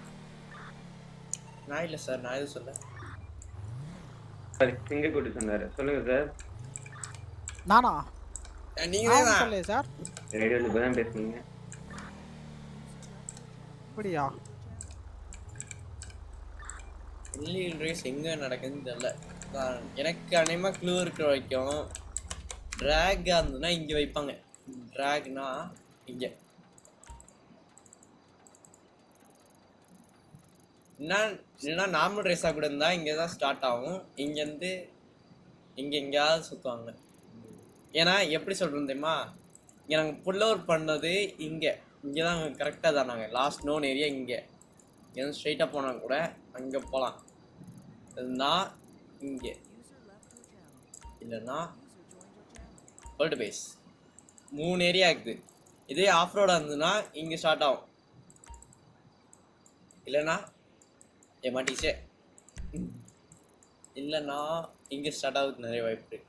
நான் இல்லை சார் நான் எதுவும் சொல்ல சாரி சிங்கக்குட்டி சொன்னாரு சொல்லுங்க சார் நானா நீங்க நான் தான் சொல்லலையே சார் ரேடியோவில் இப்போ தான் பேசுனீங்க அப்படியா இல்லீகல் ரேஸ் எங்க நடக்குதுன்னு தெரியல நான் எனக்கு அநேகமா க்ளூ இருக்கிற வரைக்கும் ட்ராக் இருந்ததுன்னா இங்க வைப்பாங்க ட்ராக்னா இங்க என்ன இல்லைன்னா நார்மல் ரேஸாக கூட இருந்தா இங்கே தான் ஸ்டார்ட் ஆகும் இங்கேருந்து இங்கே எங்கேயாவது சுற்றுவாங்க ஏன்னா எப்படி சொல்கிறது தெரியுமா இங்கே நாங்கள் புல் அவுட் பண்ணது இங்கே இங்கே தான் கரெக்டாக தான் நாங்கள் லாஸ்ட் நோன் ஏரியா இங்கே இங்கேருந்து ஸ்ட்ரைட்டாக போனால் கூட அங்கே போகலாம் இல்லைன்னா இங்கே இல்லைன்னா வேர்ல்டு பேஸ் மூணு ஏரியா இருக்குது இதே ஆஃப் ரோடாக இருந்ததுன்னா இங்கே ஸ்டார்ட் ஆகும் இல்லைன்னா ஏமாட்டிச்சே இல்லைன்னா இங்கே ஸ்டார்ட் ஆகுது நிறைய வாய்ப்பு இருக்கு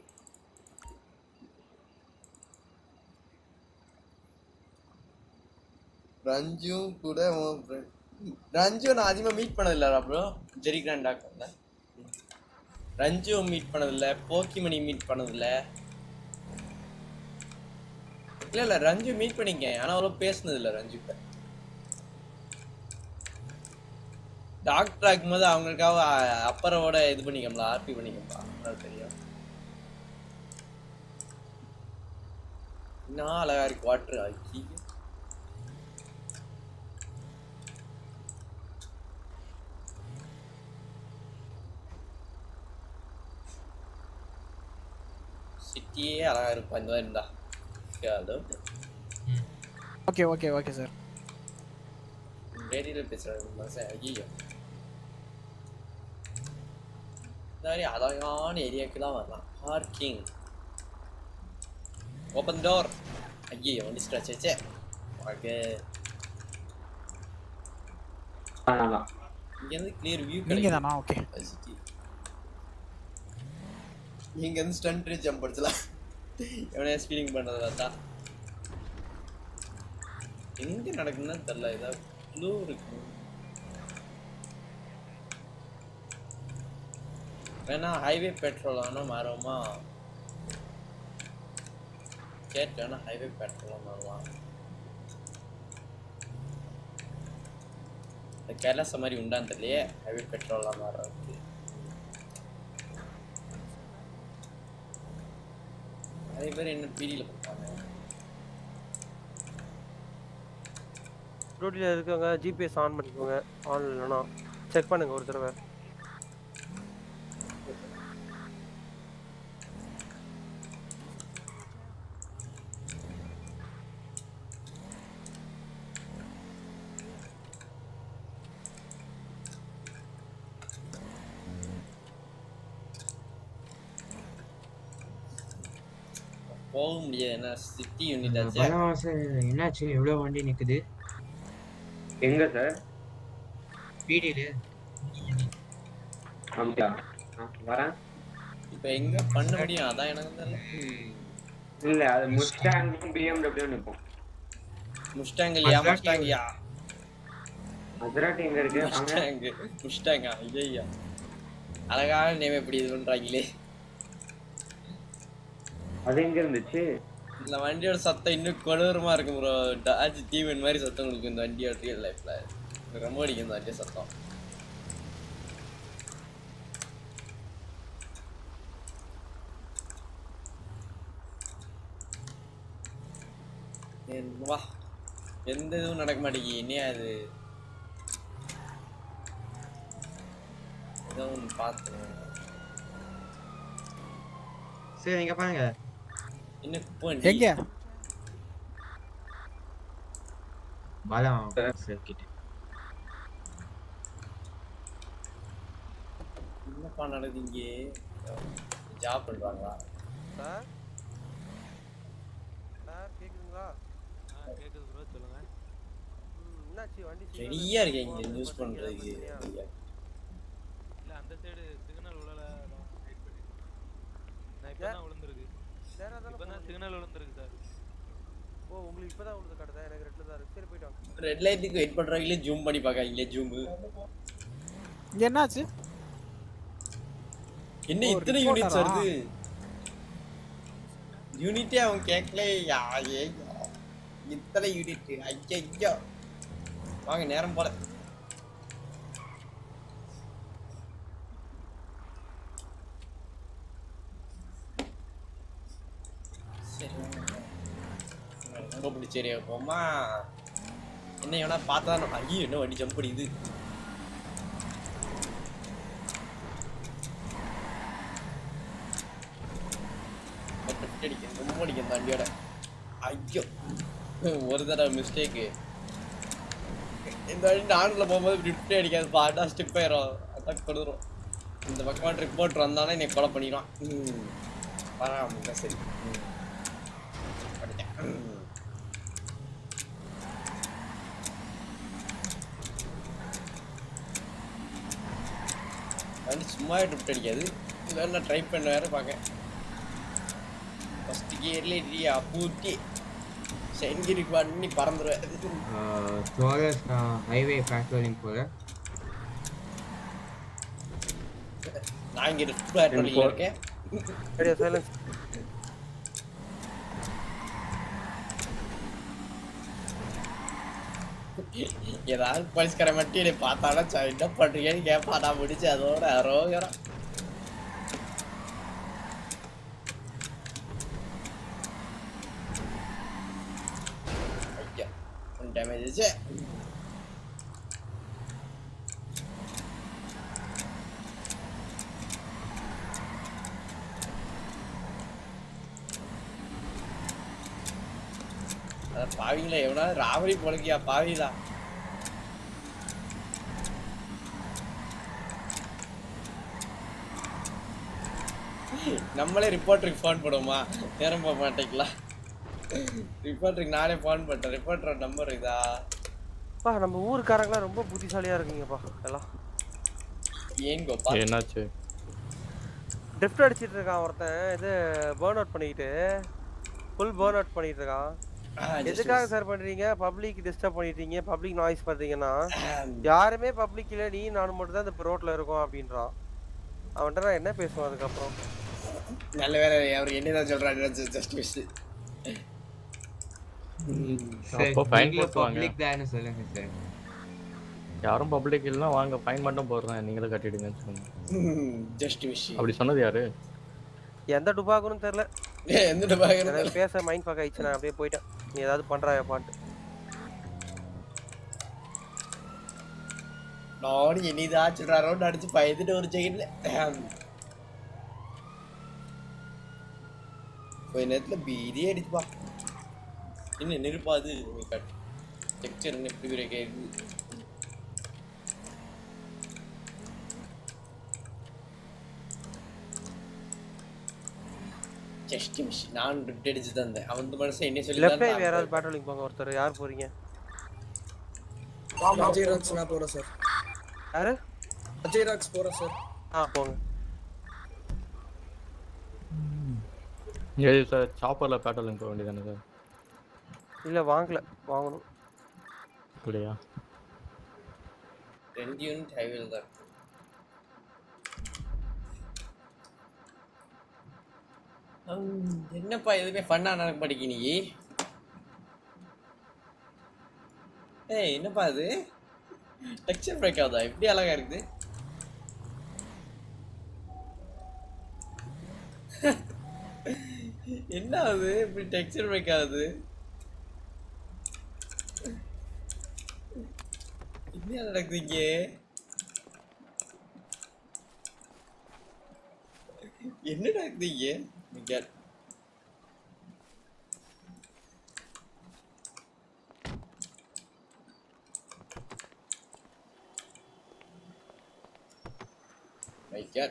ரஞ்சும் கூட உன் friend. ரஞ்சு நான் அதிகமாக மீட் பண்ணதில்ல ப்ரோ ஜெரி கிராண்டாக்ல ரஞ்சு மீட் பண்ணதில்ல போக்கிமணி மீட் பண்ணதில்ல இல்ல இல்ல ரஞ்சு மீட் பண்ணிக்கேன் ஆனா அவ்வளோ பேசுனது இல்ல ரஞ்சு கிட்ட டாக்டர் ஆக்கும்போது அவங்களுக்காக அ- அப்பரோட இது பண்ணிக்கோங்களா ஆர்பி பண்ணிக்கோங்களா அது தெரியும் என்ன அழகா இருக்கு வாட்டர் ஆக்கி சிட்டியே அழகா இருக்கும் இந்த மாதிரி இருந்தா அதோ ஓகே ஓகே ஓகே சார் ரேடியோல பேசுறாரு மனுஷன் ஐயோ இந்த மாதிரி அழகான ஏரியாவுக்கு தான் வரலாம் பார்க்கிங் ஓப்பன் டோர் ஐயோ வண்டி ஸ்ட்ரெச் ஆச்சே ஓகே அதான் இங்கேருந்து கிளியர் வியூ நீங்க தானா ஓகே இங்க இருந்து ஸ்டண்ட் ஜம்ப் அடிச்சலாம் எவனையா ஸ்பீடிங் பண்றது பார்த்தா எங்க நடக்குதுன்னு தெரியல ஏதாவது க்ளூ இருக்கு வேணா ஹைவே பெட்ரோல் வேணா மாறுவோமா கேட் வேணா ஹைவே பெட்ரோல் மாறுவான் இந்த கேரளாஸ் மாதிரி உண்டான்னு தெரியலையே ஹைவே பெட்ரோல்லாம் மாறுறதுக்கு நிறைய பேர் என்ன பீடியில் கொடுப்பாங்க ரோட்டில் இருக்கவங்க ஜிபிஎஸ் ஆன் பண்ணிக்கோங்க ஆன் இல்லைனா செக் பண்ணுங்க ஒரு தடவை போக முடியாது ஏன்னா சிட்டி யூனிட் ஆச்சு பலம் சார் என்னாச்சு எவ்வளோ வண்டி நிக்குது எங்க சார் பிடியில அப்படியா ஆ, வரேன் இப்போ எங்க பண்ண முடியும் அதான் எனக்கு தெரியல இல்ல அது முஸ்டாங்கும் பிஎம்டபிள்யூ நிற்கும் முஸ்டாங்கல்யா Maserati. முஸ்டாங்கயா மதுராட்டி எங்க இருக்கு அங்க முஸ்டாங் முஸ்டாங்கா ஐயா அழகான நேம் எப்படி இது பண்றாங்களே அது எங்க இருந்துச்சு இந்த வண்டியோட சத்தம் இன்னும் கொடூரமா இருக்கும் ப்ரோ டாஜ் டீவன் மாதிரி சத்தம் உங்களுக்கு இந்த வண்டியோட ரியல் லைஃப்ல ரொம்ப அடிக்கும் இந்த வண்டியோட சத்தம் ஏன் வா எந்த இதுவும் நடக்க மாட்டேங்குது இனி அது ஏதோ ஒன்று பார்த்து சரி இங்க பாருங்க இன்னும் குப்பை எங்க பலம் சார் கிட்ட என்னப்பா நடக்குது இங்கே ஜாப் பண்றாங்களா சார் சார் கேக்குதுங்களா கேக்குது ப்ரோ சொல்லுங்க ம், என்னாச்சு வண்டி signal ரெடியா இருக்கு. இருக்கேன் இங்க யூஸ் பண்ணீங்களா, பண்றதுக்கு பண்ணலையா? இல்ல அந்த சைடு சிக்னல் உள்ள வெயிட் பண்ணி நான் இப்பதான் விழுந்திருக்கு நேரா தானே இப்பதான் போகுது. சிக்னல் விழுந்திருக்கு சார் ஓ உங்களுக்கு இப்பதான் விழுது காட்டுதா எனக்கு ரெட்டில் தான் இருக்கு சரி போயிட்டு வாங்க ரெட் லைட்டுக்கு வெயிட் பண்றவங்களே ஜூம் பண்ணி பார்க்காங்களே ஜூம் இங்க என்னாச்சு என்ன ஓ, இத்தனை reporter யூனிட்ஸ் ஆ? வருது யூனிட்டே அவன் கேட்கல யா ஏ இத்தனை யூனிட் ஐயோ வாங்க நேரம் போல சரி வாங்க. ரொம்ப பிடிச்ச ஏரியா போமா என்ன எவனா பார்த்தா நம்ம ஐயோ என்ன வண்டி ஜம்ப் அடிக்குது பட்டு பிட்டு அடிக்கும் ரொம்ப அடிக்கும் இந்த வண்டியோட ஐயோ ஒரு தடவை மிஸ்டேக்கு இந்த வண்டி நானில் போகும்போது லிஃப்டே அடிக்காது பாட்டா ஸ்டிப் ஆயிரும் அதான் கொடுத்துரும் இந்த பக்கமாக ட்ரிப் போட்டு வந்தானே என்னை கொலை பண்ணிடுவான் ம் பரவாயில்ல சரி ம் படித்தேன் ம். வண்டி சும்மாவே ட்ரிப்ட் அடிக்காது இது வேறு நான் ட்ரை பண்ண வேறு பார்க்க ஃபஸ்ட் கியர்லேயே இல்லையா பூட்டி சென்கிரிக்கு பண்ணி பறந்துருவேன் தோரஸ் ஹைவே பேட்ரோலிங் போல நான் இங்கே ரிஃப்ட் பேட்ரோலில் இருக்கேன் ரெடியா சைலன்ஸ் ஏதாவது போலீஸ்கார மட்டும் என்னை பார்த்தாலும் ச- என்ன பண்றீங்கன்னு கேட்பா நான் முடிச்சு அதோட அரோகரம் ஐயா டேமேஜ் ஆச்சு அட பாவிங்களா எவனா ராவடி பொழக்கியா பாவிதா நம்மளே ரிப்போர்ட்டருக்கு ஃபோன் பண்ணுவோமா நேரம் போக மாட்டேங்களா ரிப்போர்ட்டருக்கு நானே ஃபோன் பண்ணிட்டேன் ரிப்போர்ட்டரோட நம்பர் இதா பா நம்ம ஊருக்காரங்களாம் ரொம்ப புத்திசாலியா இருக்கீங்கப்பா எல்லாம் ஏன் கோபா என்னாச்சு ட்ரிஃப்ட் அடிச்சிட்டு இருக்கான் ஒருத்தன் இது பேர்ன் அவுட் பண்ணிக்கிட்டு ஃபுல் பேர்ன் அவுட் பண்ணிட்டு இருக்கான் just எதுக்காக miss. சார் பண்றீங்க பப்ளிக் டிஸ்டர்ப் பண்ணிட்டீங்க பப்ளிக் நாய்ஸ் பண்றீங்கன்னா யாருமே பப்ளிக் இல்ல நீ நானும் மட்டும் தான் இந்த ரோட்ல இருக்கோம் அப்படின்றான் அவன்கிட்ட நான் என்ன பேசுவேன் அதுக்கப்புறம் நல்ல வேலை அவர் என்னதான் சொல்றாரு ஜஸ்ட் மிஸ் சார் அப்போ ஃபைன் நீங்களும் போட்டுவாங்க பப்ளிக் தானே சொல்லுங்க சார் யாரும் பப்ளிக் இல்லைனா வாங்க ஃபைன் மட்டும் போடுறேன் நீங்களே கட்டிடுங்கன்னு சொல்லுங்க ஜஸ்ட் மிஸ் அப்படி சொன்னது யாரு எந்த டுபாக்குன்னு தெரியல எந்த டுபாக்குன்னு எனக்கு பேச மைண்ட் பாக் ஆயிடுச்சு நான் அப்படியே போயிட்டேன் நீ ஏதாவது பண்றாயாப்பான்ட்டு நானும் என்னதான் சொல்றாரோன்னு அடிச்சு பயந்துட்டு ஒரு செகண்ட்ல கொஞ்ச நேரத்துல பீதியே அடிச்சுப்பா என்ன நெருப்பாது டெக்ஸ்டர் என்ன இப்படி ஒரு கேக்குது ஜஸ்ட் மிஸ் நான் ரிப்ட் அடிச்சு தந்தேன் அவன் மனசை என்ன சொல்லி லெஃப்ட் சைடு யாராவது பேட்ரோலிங் போங்க ஒருத்தர் யார் போறீங்க அஜய் ராக்ஸ் நான் போறேன் சார் யாரு அஜய் ராக்ஸ் போறேன் சார் ஆ போங்க ஏது சார் சாப்பரில் பேட்டர்லிங் போக வேண்டியதானே சார் இல்ல வாங்கல வாங்கணும் அப்படியா ரெண்டு யூனிட் ஹைவேல தான் இருக்கு. ஹம், என்னப்பா எதுவுமே ஃபன்னா நடக்க மாட்டேங்கி நீ ஏய் என்னப்பா அது டெக்ஸ்சர் பிரேக் ஆகுதா இப்படி அழகா இருக்குது என்ன ஆகுது இப்படி டெக்ஸ்சர் பிரேக் ஆகுது என்ன நடக்குது இங்க என்ன நடக்குது இங்க மிகால் My God.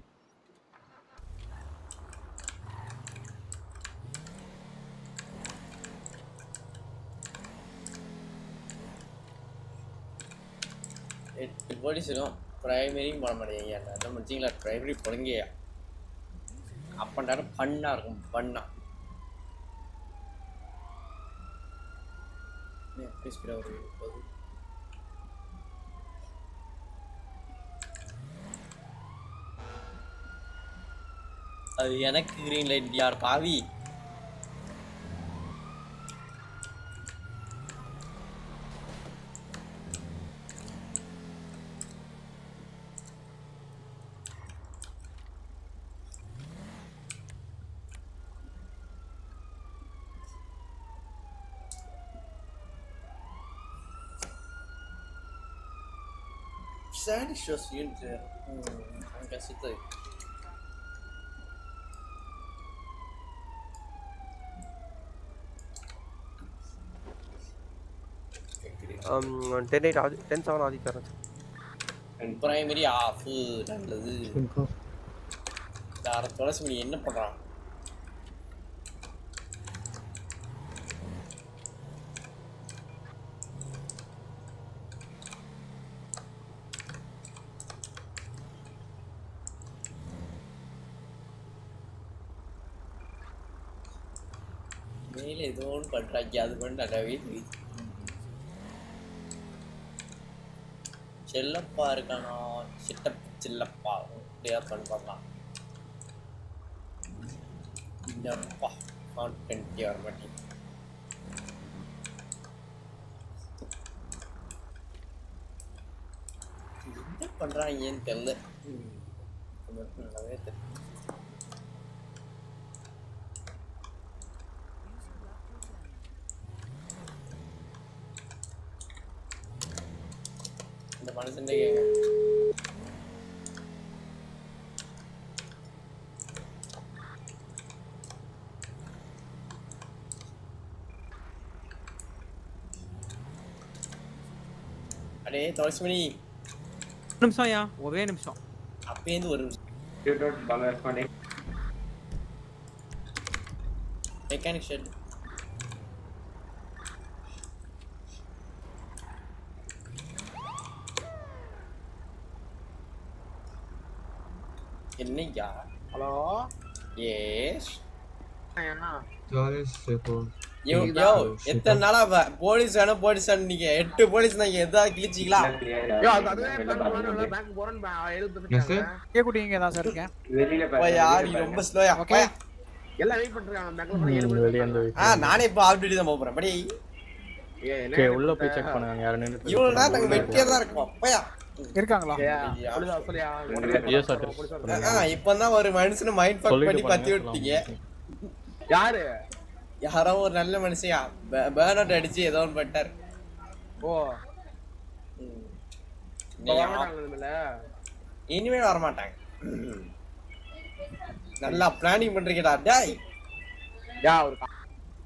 எட்டு போலீஸுக்கும் ப்ரைமரியும் போட மாட்டேங்க என்ன முடிச்சிங்களா ப்ரைமரி பொழுங்கயா அப்பண்டாரம் பண்ணா இருக்கும் பண்ணா எப்படி ஸ்பீடாக ஒரு போகுது அது எனக்கு கிரீன் லைட் யார் பாவி Sad shows you அங்கே சுத்தது ten eight Aadhi ten seven Aadhi தரேன் பிரைமரி ஆஃப் நல்லது அரை துளசி மணி என்ன பண்றான் மேல ஏதோ ஒன்று பண்றாங்க அது பண்ண நல்லாவே தெரியுது செல்லப்பா இருக்கானா சிட்டப் செல்லப்பா அப்படியா பண்ண பார்க்கலாம் இல்லப்பா கான்டென்ட் வர மாட்டேங்குது என்ன பண்றாங்கன்னு தெரியல ம். எனக்கு நல்லாவே தெரியல. இந்த மனுஷன் அடே துளசிமணி நிமிஷம் ஐயா ஒரே நிமிஷம் அப்பேந்து ஒரு நிமிஷம் Shoot out bomber responding. Mechanic shed என்னையா ஹலோ ஏஸ் என்ன ஜாலிஸ் இப்போ யோ யோ எத்தனை நாளா வ- போலீஸ் வேணும் போலீஸ் வேணும் நீங்க எட்டு போலீஸ் நீங்க எதாவது கிழிச்சிங்களா யோ அது அதுவே பேங்க் போறேன் எழுத்து பேசிட்டாங்க கேக்குட்டி இங்க தான் சார் இருக்கேன் வெளியில போய் யார் நீ ரொம்ப ஸ்லோயா ஓகே எல்லாம் வெயிட் பண்றாங்க பேங்க்ல போய் ஏழு ம், வெளிய இருந்து ஆ நானே இப்போ ஆஃப் டியூட்டி தான் போக போறேன் படி ஓகே உள்ள போய் செக் பண்ணுங்க யாரும் நின்னுட்டு இவ்வளவு நேரம் நாங்க வெட்டியா தான் இருக்கோம் போயா இருக்காங்களா சொல்லுதா சொல்லியா Yes, sir. ஆ இப்பதான் ஒரு மனுஷனை மைண்ட் ஃபக் சொல்லிட்டு பண்ணி பத்தி போங்க, விட்டீங்க யாரு யாரோ ஒரு நல்ல மனுஷயா பேர்ன் அவுட் அடிச்சு ஏதோ ஒன்று பட்டார் ஓ நீ வரமாட்டாங்கல்ல இனிமேல் வரமாட்டாங்க நல்லா பிளானிங் பண்றீங்கடா டேய் யா ஒரு கா-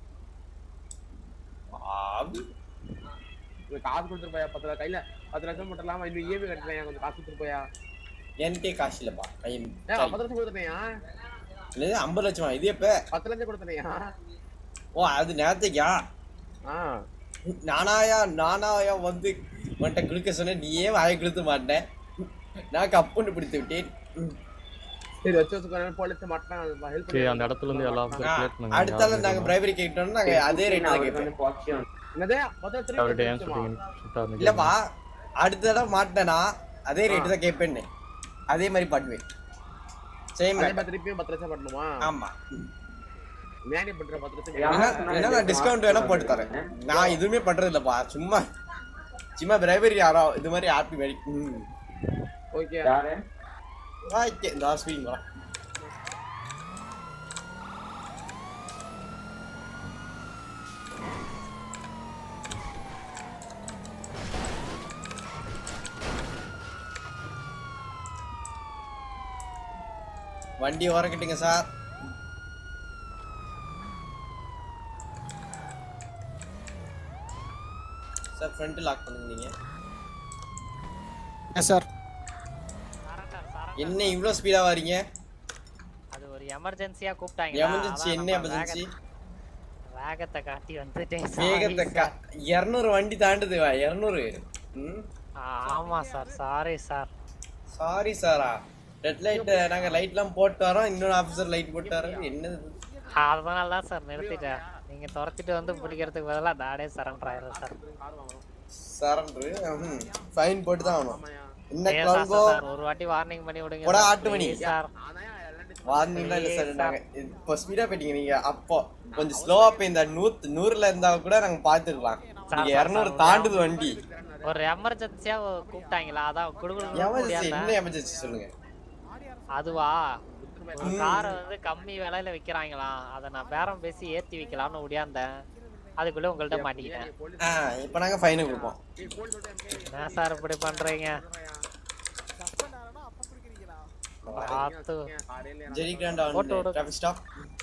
ஆவி. ஒரு காசு கொடுத்துட்டு போயா பத்து லட்சம் கையில பத்து லட்சம் மட்டும் இல்லாம இன்னும் இஎம்ஐ கட்டுறேன் கொஞ்சம் காசு கொடுத்துட்டு போயா என்கிட்டே காசு இல்லப்பா ஐயம் ஏ பத்து லட்சம் கொடுத்துட்டேயா இல்ல ஐம்பது லட்சமா இது எப்ப பத்து லட்சம் கொடுத்துட்டேயா ஓ அது நேரத்துக்கா ஆ நானாயா நானாயா வந்து உன்கிட்ட கொடுக்க சொன்னேன் நீயே வாயை கொடுத்து மாட்டேன் நான் கப்புன்னு பிடித்து விட்டேன் ம். சரி வச்சு வச்சுக்கோ போலீஸ் மாட்டான் ஹெல்ப் ஓகே அந்த இடத்துல இருந்து எல்லா ஆஃபீஸர் ஆ, கிளியர் பண்ணுங்க அடுத்தால நாங்க பிரைவரி கேட்டோம்னா நாங்க அதே ரேட்ல கேட்போம் பாசிட்டிவ் என்னது பத்து லட்சம் அவர்கிட்ட ஏன் திருப்பி சொல்றீங்க ஷிஃப்ட் ஆகுது இல்லப்பா அடுத்த தடவை மாட்டேனா அதே ரேட்டு தான் கேட்பேன்னு அதே மாதிரி பண்ணுவேன் சேம் அதே மாதிரி திருப்பியும் பத்து லட்சம் பண்ணணுமா ஆமா மேனி பண்ற பத்து லட்சம் வேணா வேணா நான் டிஸ்கவுண்ட் வேணா போட்டு தரேன் நான் எதுவுமே பண்றது இல்லப்பா சும்மா சும்மா பிரைவரி யாரோ இது மாதிரி ஆப்பி மாதிரி ம் ஓகே யாரு ஓகே இந்த ஸ்வீங் வரேன் வண்டி உரக்கட்டுங்க சார் சார் ஃப்ரண்ட் லாக் பண்ணுங்க நீங்க எஸ் சார் என்ன இவ்வளோ ஸ்பீடா வரீங்க அது ஒரு எமர்ஜென்சியா கூப்பிட்டாங்க எமர்ஜென்சி என்ன எமர்ஜென்சி வேகத்தை காட்டி வந்துட்டேன் வேகத்தை கா- இருநூறு வண்டி தாண்டுது இருநூறு ம் ஆமா சார் சாரி சார் சாரி சாரா ரெட் லைட் நாங்க லைட்லாம் போட்டு வரோம் இன்னொரு ஆஃபீஸர் லைட் போட்டு வரோம் என்னது இது? அதனால தான் சார் நிறுத்திட்டேன் நீங்க துரத்திட்டு வந்து பிடிக்கிறதுக்கு பதிலா நானே சரண்டர் ஆயிரும் சார் சரண்டரு ஃபைன் போட்டு தான் ஆகணும் என்ன ஏன் கிளம்போ சார் ஒரு வாட்டி வார்னிங் பண்ணி விடுங்க போடா சார், ஆட்டு மணி please சார் வார்னிங்லாம் இல்லை சார் Please நாங்க இப்போ ஸ்பீடா போயிட்டீங்க நீங்க அப்போ கொஞ்சம் ஸ்லோவா போய் இந்த நூத்து நூறுல இருந்தா கூட நாங்க பாத்துக்கலாம் சார், நீங்க சார், இருநூறு சார், தாண்டுது வண்டி ஒரு எமர்ஜென்சியா கூப்பிட்டாங்களா அதான் குடுகுடு எமர்ஜென்சி என்ன எமர்ஜென்சி சொல்லுங்க அதுவா ஒரு காரை வந்து கம்மி விலையில விக்கிறாங்களாம் அதை நான் பேரம் பேசி ஏத்தி வைக்கலாம்னு ஒடியாந்தேன் அதுக்குள்ள உங்கள்ட்ட மாட்டிக்கிட்டேன் ஆ இப்போ நாங்க ஃபைனை கொடுப்போம் என்ன சார் இப்படி பண்றீங்க பார்த்து ஜெரி கிராண்டா போட்டு விடு. டிராஃபிக் ஸ்டாப்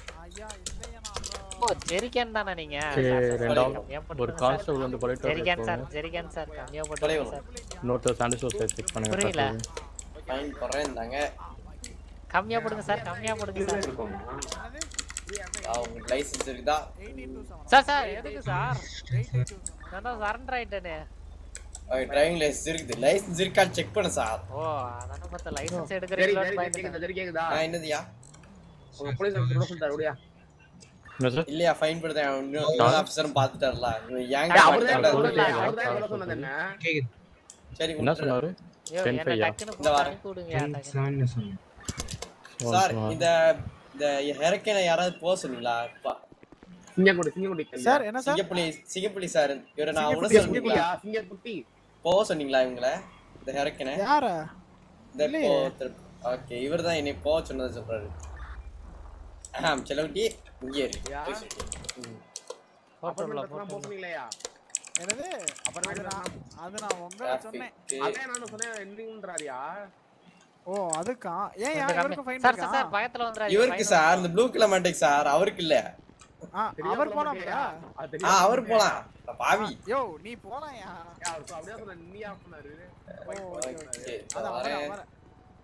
ஓ ஜெரிகேன் தானே நீங்க சரி, சார், சார், ரெண்டாவது கம்மியா ஒரு போட்டுருங்க கான்ஸ்டபிள் சார். வந்து பொலிட்டோ ஜெரிகேன் சார் ஜெரிகேன் சார் கம்மியா போட்டுருங்க சார் இன்னொருத்தர் சாண்டி ஷோஸ் செக் பண்ணுங்க புரியல. first. ஃபைன் போடுறேன் இருந்தாங்க கம்மியா போடுங்க சார் கம்மியா போடுங்க சார் உங்களுக்கு லைசென்ஸ் இருக்குதா சார் சார் எதுக்கு சார் நான் தான் சரண்டர் ஆயிட்டேனே டிரைவிங் லைசென்ஸ் இருக்குது லைசென்ஸ் இருக்கா செக் பண்ண சார் ஓ அதானே பார்த்தா லைசென்ஸ் சரி எடுக்கிறீங்களோன்னு சரி பயந்துட்டேன் கேக்குதா சரி கேக்குதா ஆ என்னதுயா உங்க போலீஸ் ஆஃபீஸர் கூட சொல்லிட்டாரு அப்படியா என்ன சார் இல்லையா ஃபைன் போடுறேன் இன்னும் ஆஃபீஸரும் பார்த்துட்டார்ல ஏன் அவர்தான் அவர் சொல்லல, சொல்லிட்டாரு. அவர்தான் இவ்வளவு சொன்னது என்ன சரி என்ன சொன்னாரு ஐயோ, டென் என்ன ஃபைவ் டக்குன்னு இந்த போட்டு வாரம். அனுப்பி விடுங்க செவன் சொன்னேன் சார் இந்த இந்த ஹெரக்கனை யாராவது போக சொன்னீங்களா பா- சிங்கக்குடி சிங்கக்குடி சார் என்ன சார் சிங்கப்புலி சிங்கப்புலி சார் இவரை நான் உட சிங்கக்குடியா சொன்னீங்களா சிங்கக்குட்டி போக சொன்னீங்களா இவங்கள இந்த ஹெரக்கனே யார இந்த இல்லையே. ஓகே இவர் தான் என்னை போக சொன்னது சொல்றாரு ஆம் செலவுட்டி இங்கே இரு போய் சொல்லு. ம். அப்புறம் போக சொன்னீங்களேயா என்னது அப்புறம் அது நான் அது நான் உங்களை சொன்னேன் அதான் நானும் சொன்னேன் எண்டிங்ன்றாரியா ஓ அதுக்கா ஏன் யா கொஞ்சம் இவருக்கு கம்மி. ஃபைன் சார், இருக்கா சார், சார், பயத்துல வந்துடாதீங்க. இவருக்கு fine சார் இந்த ப்ளூ கலர் மாட்டேங்க சார் அவருக்கு இல்ல ஆ அவர் போலாம்யா ஆ அவர் போலாம் பாவி யோ நீ போலாம்யா அப்படியே சொன்ன நீ ஆஃப் பண்ணாரு ஓகே அதான் வரேன் வரேன் வரேன்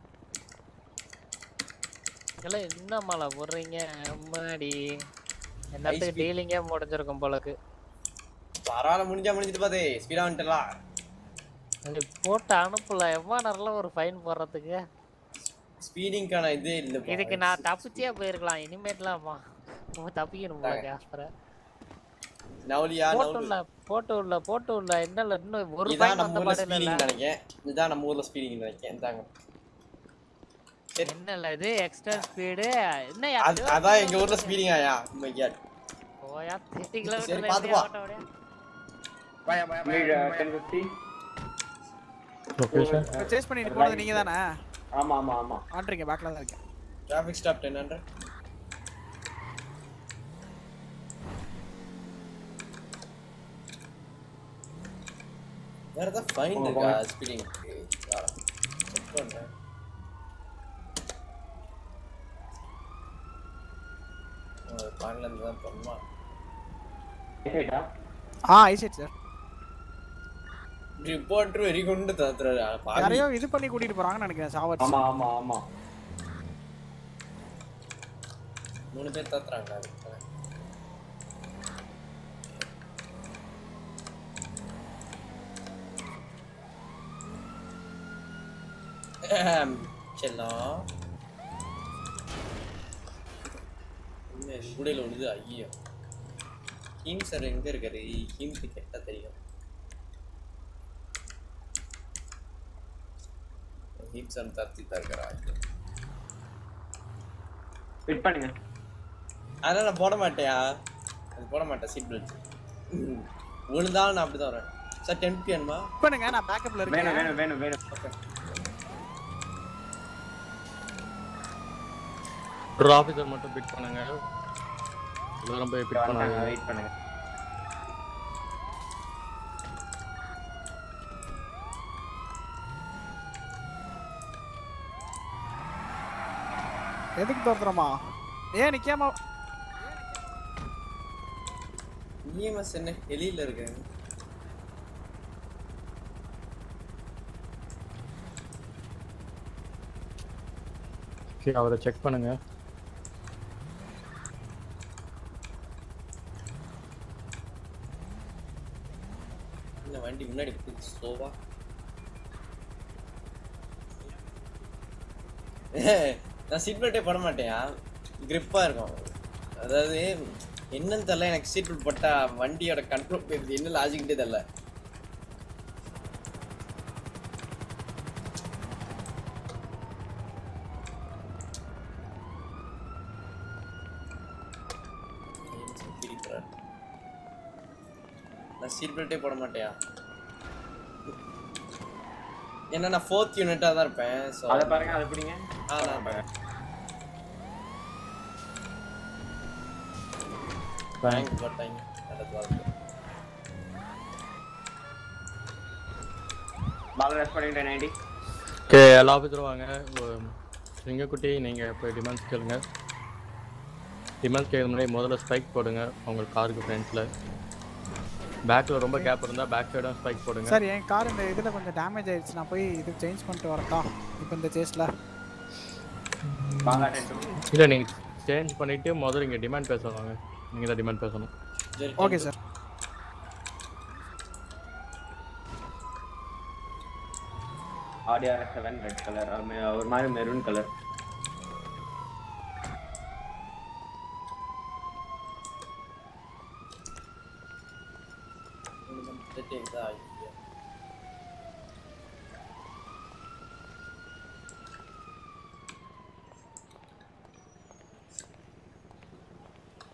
எல்லாம் என்ன மலை போடுறீங்க முன்னாடி என்னத்துக்கு டீலிங்கே முடிஞ்சிருக்கும் போலக்கு பரவாயில்ல முடிஞ்சா முடிஞ்சிட்டு பாதே ஸ்பீடா வந்துட்டலாம் நீ போட்டு அனுப்பல எவ்வளவு நேரம் ஒரு ஃபைன் போடுறதுக்கு ஸ்பீடிங்கான இதே இல்ல இதுக்கு நான் தப்பிச்சே போயிருக்கலாம் இனிமேட்லாம் தப்பிக்கணும் போல கேஸ்பரை நவுலியா போட்டு நவுலு உள்ள போட்டு உள்ள போட்டு உள்ள என்ன இன்னும் ஒரு இதான் ஃபைன் நம்ம வந்த ஊர்ல பாடு இல்ல ஸ்பீடிங் நினைக்கிறேன் இதான் நம்ம ஊர்ல ஸ்பீடிங் நினைக்கிறேன் இந்தாங்க என்ன இல்ல இது எக்ஸ்ட்ரா ஸ்பீடு என்ன அது- அதான் எங்க ஊர்ல ஸ்பீடிங் ஆயா மை காட் போயா தேர்ட்டி சரி, கிலோமீட்டர் பாத்து வா. பயா பயா டென் ஃபிஃப்டி லொகேஷன் சேஸ் பண்ணிட்டு போனது நீங்க தானே ஆமா ஆமா ஆமா ஆண்ட்ரிங்க பேக்ல தான் இருக்கேன் டிராஃபிக் ஸ்டாப் 1000 வேற ஏதாவது ஃபைன் போங்க, இருக்கா போங்க. ஸ்பீடிங் செக் பண்றேன் பாங்கல இருந்து தான் பண்ணுமா ஆ ஐசைட் சார் ரிப்போர்ட்டர் வெறி கொண்டு தத்துறாரு பாவி யாரையோ இது பண்ணி கூட்டிட்டு போறாங்கன்னு நினைக்கிறேன் சாவர்ஸ் ஆமா ஆமா ஆமா மூணு பேர் தத்துறாங்க செல்லம் என்ன கூடையில் விழுது ஐயோ ஹீம் சார் எங்க இருக்காரு ஹீம்க்கு கெட்டா தெரியும் ஹீம் சார் தத்தி தான் இருக்கிறா ஃபிட் பண்ணுங்க அதெல்லாம் நான் போட மாட்டேயா அது போட மாட்டேன் சீட் பெல்ட் விழுந்தாலும் நான் அப்படிதான் வரேன் சார் டென்ட் வேணுமா பண்ணுங்க நான் பேக்கப்ல இருக்கேன் வேணும் வேணும் வேணும் வேணும் ஒரு ஆஃபீஸர் மட்டும் பிட் பண்ணுங்க எல்லாரும் போய் பிட் பண்ணாங்க வெயிட் பண்ணுங்க எதுக்கு தோத்துறோமா ஏன் நிக்காம இஎம்எஸ் என்ன வெளியில இருக்கேன் ஓகே அவரை செக் பண்ணுங்க இந்த வண்டி முன்னாடி ஸ்லோவா நான் சீட் பெல்ட்டே போட மாட்டேயா கிரிப்பா இருக்கும் அதாவது என்னன்னு தெரியல எனக்கு சீட் பெல்ட் போட்டா வண்டியோட கண்ட்ரோல் போயிருது என்ன லாஜிக்கிட்டே தெரியல நான் சீட் பெல்ட்டே போட மாட்டேயா ஏன்னா நான் ஃபோர்த் யூனிட்டாக தான் இருப்பேன் ஸோ அதை பாருங்க அதை பிடிங்க ஆ நான் பேங்க் போட்டாங்க நல்லது வாழ்க்கை பால் ரெஸ்ட் பண்ணிட்டேன் நைன்டி ஓகே எல்லா ஆஃபீஸரும் வாங்க சிங்கக்குட்டி நீங்கள் போய் டிமாண்ட்ஸ் கேளுங்க டிமாண்ட்ஸ் கேட்க முன்னாடி முதல்ல ஸ்பைக் போடுங்க உங்க காருக்கு ஃப்ரண்ட்ஸில் பேக்கில் ரொம்ப கேப் இருந்தால் பேக் சைடும் ஸ்பைக் போடுங்க சார் என் கார் இந்த இதுல கொஞ்சம் டேமேஜ் ஆயிடுச்சு நான் போய் இது சேஞ்ச் பண்ணிட்டு வரட்டா இப்போ இந்த சேஸ்ல பாலா டென் இல்லை நீங்கள் சேஞ்ச் பண்ணிவிட்டு முதல்ல இங்கே டிமாண்ட் பேச வாங்க நீங்கள் தான் டிமாண்ட் பேசணும் okay sir Audi R seven red colour ஒரு மாதிரி maroon colour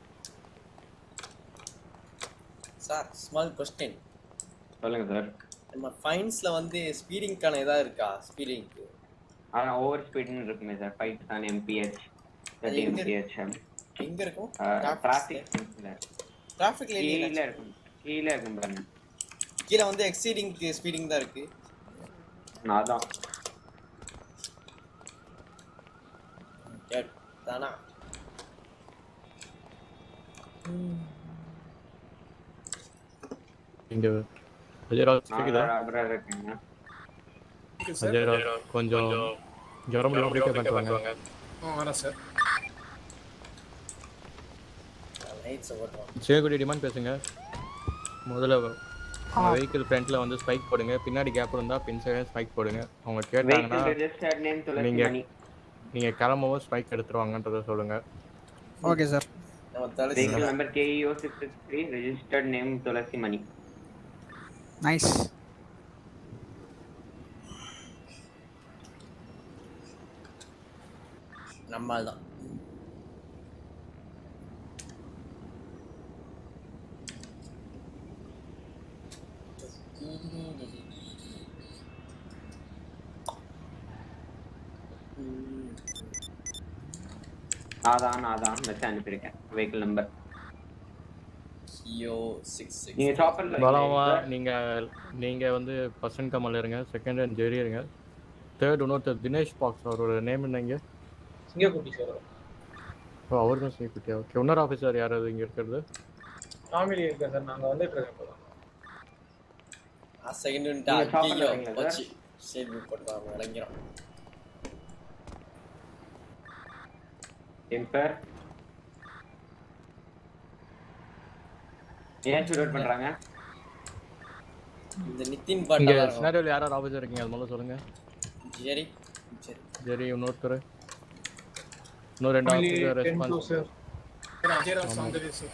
sir small question சொல்லுங்க சார் நம்ம ஃபைன்ஸ்ல வந்து ஸ்பீடிங்க்கான இதா இருக்கா ஸ்பீடிங்க்கு அதான் ஓவர் ஸ்பீட்னு இருக்குமே சார் ஃபைவ் தான் எம்பிஹெச் தேர்ட்டி எங்க எம்பிஹெச் எங்க இருக்கும் டிராஃபிக் டிராஃபிக்ல கீழே இருக்கும் கீழே இருக்கும் பாருங்க கீழ வந்து எக்ஸீடிங் ஸ்பீடிங் தான் இருக்கு அதான் கேட் தானா இங்க விஜயராஜ் கேக்குதா அப்புறம் இருக்குங்க விஜயராஜ் கொஞ்சம் ஜுரம் முடியும் அப்படியே பண்ணிட்டு வாங்க ஆ வரேன் சார் லைட்ஸ் ஓட்டுறோம் சிவகுடி டிமாண்ட் பேசுங்க முதல்ல ஆ. வெஹிக்கிள் ஃப்ரண்ட்ல வந்து ஸ்பைக் போடுங்க பின்னாடி கேப் இருந்தா பின் சைடு ஸ்பைக் போடுங்க அவங்க வெஹிக்கிள் கேட்டாங்கன்னா ரெஜிஸ்டர்ட் நேம் துளசி நீங்க மணி நீங்க கிளம்பவும் ஸ்பைக் எடுத்துருவாங்கன்றத சொல்லுங்க ஓகே சார் நம்ம தலை vehicle number KEO six six three registered name Thulasi Mani nice நம்மால் தான் அதான் அதான் மெசேஜ் அனுப்பியிருக்கேன் வெஹிக்கிள் நம்பர் கியோ சிக்ஸ் சிக்ஸ் நீங்க சாப்பர்ல பலமா நீங்க நீங்க வந்து பர்சன்ட் கமல் இருங்க செகண்ட் அண்ட் ஜெரி இருங்க தேர்ட் இன்னொருத்தர் தினேஷ் பாக்ஸ் அவரோட நேம் என்னங்க சிங்கக்குட்டி சார் ஓ அவர் தான் சீக்குட்டியா ஓகே இன்னொரு ஆஃபீஸர் யாராவது இங்க இருக்கிறது ஃபேமிலி இருக்கேன் சார் நாங்கள் வந்துட்டு இருக்கோம் இப்போதான் ஆ செகண்ட் நீங்க சாப்பிட கியோ வரீங்களா சார்? வச்சு சரி புக் பண்ணுவாங்க விளங்கிறோம் டெம்பர் ஏன் ஷூட் அவுட் பண்றாங்க இந்த நிதின் இங்க பாட்டா சினாரியோல யாராவது ஆஃபீஸர் இருக்கீங்க அது முதல்ல சொல்லுங்க சரி சரி ஜெரி இன்னொருத்தர் இன்னும் ரெண்டு officer response sir sir Ajayaraj சாந்தரி சார்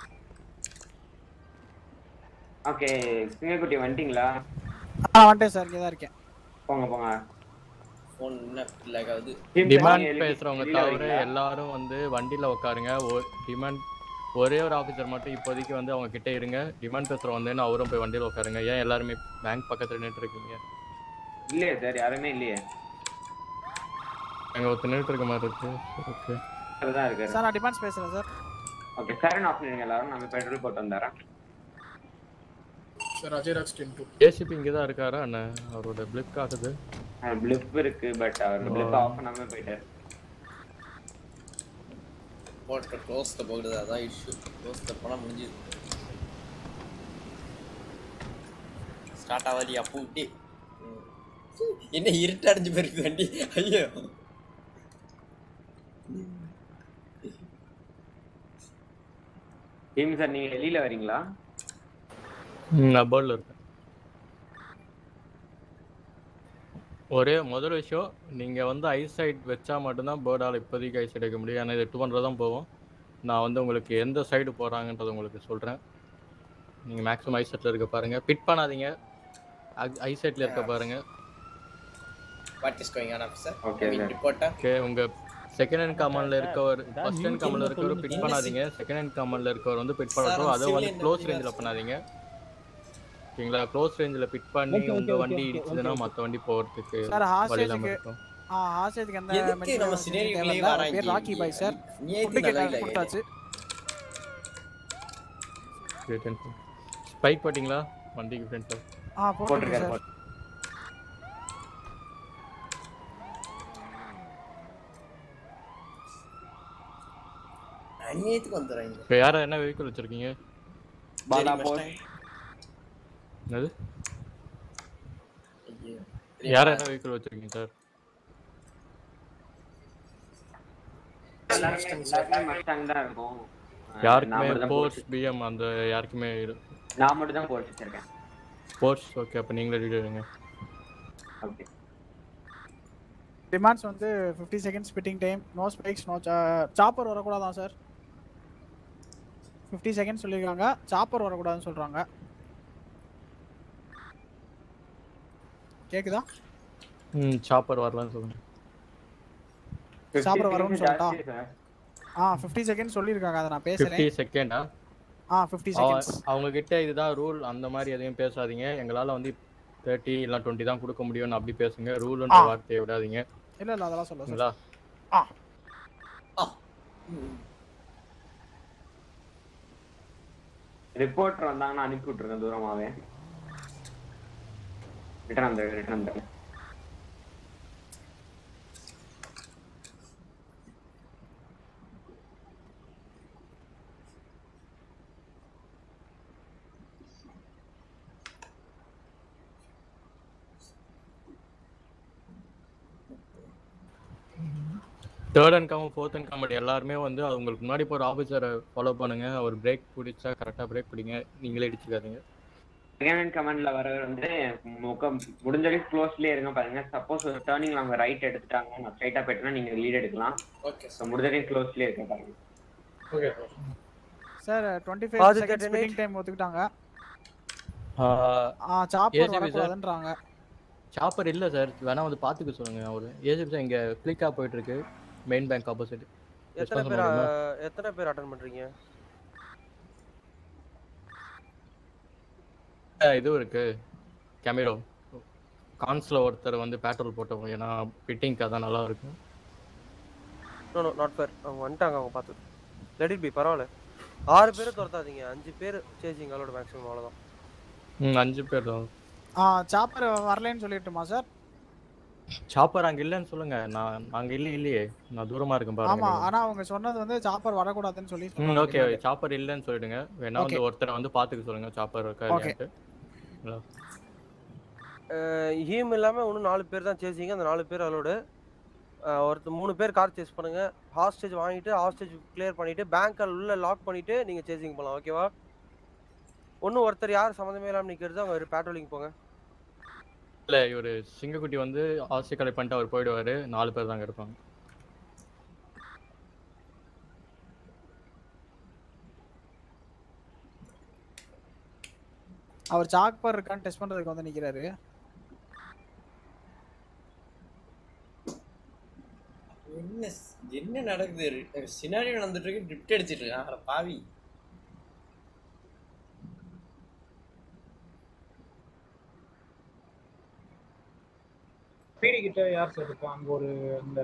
ஓகே சிங்கக்குட்டி வந்துட்டீங்களா ஆ வந்துட்டேன் சார் இங்கே தான் இருக்கேன் போங்க போங்க ஃபோன் என்ன lag ஆகுது டிமாண்ட் பேசுறவங்க தவிர எல்லாரும் வந்து வண்டியில உட்காருங்க டிமாண்ட் ஒரே ஒரு ஆஃபீஸர் மட்டும் இப்போதைக்கு வந்து அவங்க கிட்ட இருங்க டிமாண்ட் பேசுறவங்க வந்து அவரும் போய் வண்டியில உட்காருங்க ஏன் எல்லாருமே பேங்க் பக்கத்துல நின்று இருக்கீங்க இல்லையே சார் யாருமே இல்லையே அங்க ஒருத்தர் நின்றுட்டு இருக்க மாதிரி இருக்கு ஓகே சார் தான் இருக்காரு சார் நான் டிமாண்ட்ஸ் பேசுகிறேன் சார் ஓகே சரண் ஆஃப் பண்ணிருங்க எல்லாரும் நம்ம பெட்ரோல் போட்டு வந்துடுறேன் sir Ajayaraj ten two ACP இங்க தான் இருக்காரா என்ன அவரோட பிளிப் காட்டுது பிளிப் இருக்கு பட் அவர் பிளிப் ஆஃப் பண்ணாம போயிட்டாரு போட்டு க்ளோஸ்ல போகுது அதான் இஷ்யூ க்ளோஸ்ல போனா முடிஞ்சுது ஸ்டார்ட் ஆகாதியா பூட்டி ம். என்ன இருட்டடைஞ்சு போயிருக்கு வண்டி ஐயோ டீம் சார் நீங்க வெளியில வரீங்களா நான் பேர்டில் இருக்கேன் ஒரே முதல் விஷயம் நீங்கள் வந்து ஐசைட் வச்சா மட்டும்தான் பேர்டால் இப்போதைக்கு ஐசைட் வைக்க முடியும் ஏன்னா இது டூ ஹண்ட்ரட் தான் போகும் நான் வந்து உங்களுக்கு எந்த சைடு போகிறாங்கன்றது உங்களுக்கு சொல்கிறேன் நீங்கள் மேக்ஸிமம் ஐசைட்டில் இருக்க பாருங்கள் பிட் பண்ணாதீங்க ஐசைட்டில் இருக்க பாருங்கள் what is going on officer Okay, sir. ரிப்போர்ட்டா ஓகே உங்கள் செகண்ட் ஹேண்ட் கமாண்டில் இருக்கவர் இதான் ஃபர்ஸ்ட் ஹேண்ட் new கமாண்டில் thing இருக்கவர் சொல்லுங்க. பிட் பண்ணாதீங்க செகண்ட் ஹேண்ட் கமாண்டில் இருக்கவர் வந்து பிட் Sir, பண்ணட்டும் அதை வந்து civilian க்ளோஸ் engineer ரேஞ்சில் sir. பண்ணாதீங்க ஓகேங்களா க்ளோஸ் ரேஞ்சில் பிட் பண்ணி Okay, okay, உங்கள் okay, வண்டி okay, இடிச்சதுன்னா okay. மற்ற வண்டி போகிறதுக்கு சார் வழி இல்லாமல் ஹாஸ்டேஜுக்கு இருக்கும் ஆ ஹாஸ்டேஜுக்கு எந்த எதுக்கு மெடிக்கல் நம்ம வசதியும் சினேரியோக்குள்ளே தேவையில்ல. வராங்க பேர் ராக்கி பாய் சார் நீ ஃபுட்டு எதுக்கு நல்லா கேட்டாங்க இல்லை கொடுத்தாச்சு ஸ்பைக் போட்டிங்களா வண்டிக்கு ஃப்ரெண்ட்ஸில் ஆ போட்டிருக்கேன் போட்டிருக்காரு சார் போட்டு அந்நியத்துக்கு வந்துடுறாங்க இப்போ யாரை என்ன வெஹிக்கிள் வச்சுருக்கீங்க பாலா சரி, போஸ் Mustang. என்னது ஐயோ. யாரை என்ன வெஹிக்கிள் வச்சுருக்கீங்க சார் எல்லாருமே எல்லாருமே மஸ்டாங் தான் இருக்கும் நான் யாருக்குமே மட்டும் தான் போர்ஸ் போர்ஸ் பிஎம் அந்த யாருக்குமே நான் மட்டும் தான் போர்ஸ் வச்சிருக்கேன் போர்ஸ் ஓகே அப்போ நீங்களே ரெடி எடுங்க ஓகே டிமாண்ட்ஸ் வந்து fifty seconds fitting time no spikes no chopper வரக்கூடாதான் சார் ஃபிஃப்டி செகண்ட்ஸ் சொல்லியிருக்காங்க சாப்பர் வரக்கூடாதுன்னு சொல்கிறாங்க கேக்குதா ம் சாப்பர் வரலான்னு சொல்லுங்க சாப்பிட வரோம்னு சொல்லட்டா ஜாஸ்தி சார் ஆ ஃபிஃப்டி செகண்ட்ஸ் சொல்லியிருக்காங்க அதை நான் ஃபிஃப்டி பேசுகிறேன் செகண்டா ஆ ஃபிஃப்டி செகண்ட்ஸ் அவங்க கிட்ட இதுதான் ரூல் அந்த மாதிரி எதையும் பேசாதீங்க எங்களால் வந்து தேர்ட்டி இல்லை டுவெண்ட்டி தான் கொடுக்க முடியும்னு அப்படி பேசுங்க ரூல்ன்ற ஆ. வார்த்தையை விடாதீங்க இல்ல இல்ல அதெல்லாம் சொல்ல சரிங்களா ரிப்போர்ட்டர் வந்தாங்கன்னா அனுப்பி விட்டுருங்க தூரமாவே ரிட்டர்ன் வந்து ரிட்டர்ன் வந்து third and come fourth and comment எல்லாருமே வந்து அது உங்களுக்கு முன்னாடி போகிற ஆஃபீஸரை ஃபாலோ பண்ணுங்க அவர் பிரேக் பிடிச்சா கரெக்டாக பிரேக் பிடிங்க நீங்களே இடிச்சுக்காதீங்க செகண்ட் அண்ட் கமெண்ட்ல வரவர் வந்து முகம் முடிஞ்ச வரைக்கும் க்ளோஸ்லயே இருங்க பாருங்க சப்போஸ் ஒரு டேர்னிங்ல அவங்க ரைட் எடுத்துட்டாங்க நான் ஸ்ட்ரைட்டா போயிட்டேன்னா நீங்க லீட் எடுக்கலாம் ஓகே ஸோ முடிஞ்ச வரைக்கும் க்ளோஸ்லயே இருக்க பாருங்க okay sir twenty Positive five second detonate. Spinning time ஒத்துக்கிட்டாங்க ஆஹ், ஆ சாப்பர் AGP சார் வரக்கூடாதுன்றாங்க சாப்பர் இல்லை சார் வேணா வந்து பார்த்துக்க சொல்லுங்க அவர் ஏஜிபி சார் இங்கே கிளிக்காக போயிட்டு இருக்கு மெயின் பேங்க் ஆப்போசிட் எத்தனை பேர் அஹ், எத்தனை பேர் அட்டன் பண்றீங்க இதுவும் இருக்கு கேமிரோ கான்ஸ்ல ஒருத்தர் வந்து பேட்ரோல் போட்டோம் ஏன்னா ஃபிட்டிங்க்கு அதான் நல்லா இருக்கும் நோ நோ நாட் ஃபேர் அவங்க வந்துட்டாங்க அவங்க பார்த்து லெட் இட் பி பரவாயில்ல ஆறு பேரை துரத்தாதீங்க அஞ்சு பேர் சேசிங் அளோட மேக்ஸிமம் அவ்வளோதான் ம் அஞ்சு பேர் தான் ஆ சாப்பர் வரலைன்னு சொல்லிட்டுமா சார் சாப்பர் அங்கே இல்லைன்னு சொல்லுங்க நான் நாங்கள் இல்லை இல்லையே நான் தூரமாக இருக்கேன் ஆமா பாருங்க ஆனா அவங்க சொன்னது வந்து சாப்பர் வரக்கூடாதுன்னு சொல்லி ம் சொன்னாங்க ஓகே சாப்பர் இல்லைன்னு சொல்லிடுங்க வேணா வந்து Okay. ஒருத்தரை வந்து பார்த்துக்க சொல்லுங்க சாப்பர் இருக்கா Okay. இல்லையான்ட்டு ஹலோ ஹீம் இல்லாமல் இன்னும் நாலு பேர் தான் சேசிங்க அந்த நாலு பேர் அலோடு ஒருத்தர் மூணு பேர் கார் சேஸ் பண்ணுங்க ஹாஸ்டேஜ் வாங்கிட்டு ஹாஸ்டேஜ் கிளியர் பண்ணிட்டு பேங்க் உள்ள லாக் பண்ணிட்டு நீங்க சேசிங் போகலாம் ஓகேவா ஒன்றும் ஒருத்தர் யார் சம்மந்தமே இல்லாமல் நிற்கிறது அவங்க பேட்ரோலிங் போங்க இல்லை இவர் சிங்கக்குட்டி வந்து ஆசை கலெக்ட் பண்ணிட்டு அவர் போயிடுவார் நாலு பேர் தாங்க இருப்பாங்க அவர் சாப்பர் இருக்கான்னு டெஸ்ட் பண்றதுக்கு வந்து நிக்கிறாரு என்ன என்ன நடக்குது சினாரியோ நடந்துட்டு இருக்கு ட்ரிப்ட் அடிச்சிட்டு இருக்கான் அட பாவி பிடி கிட்ட யார் சார் இருப்பா அங்க ஒரு அந்த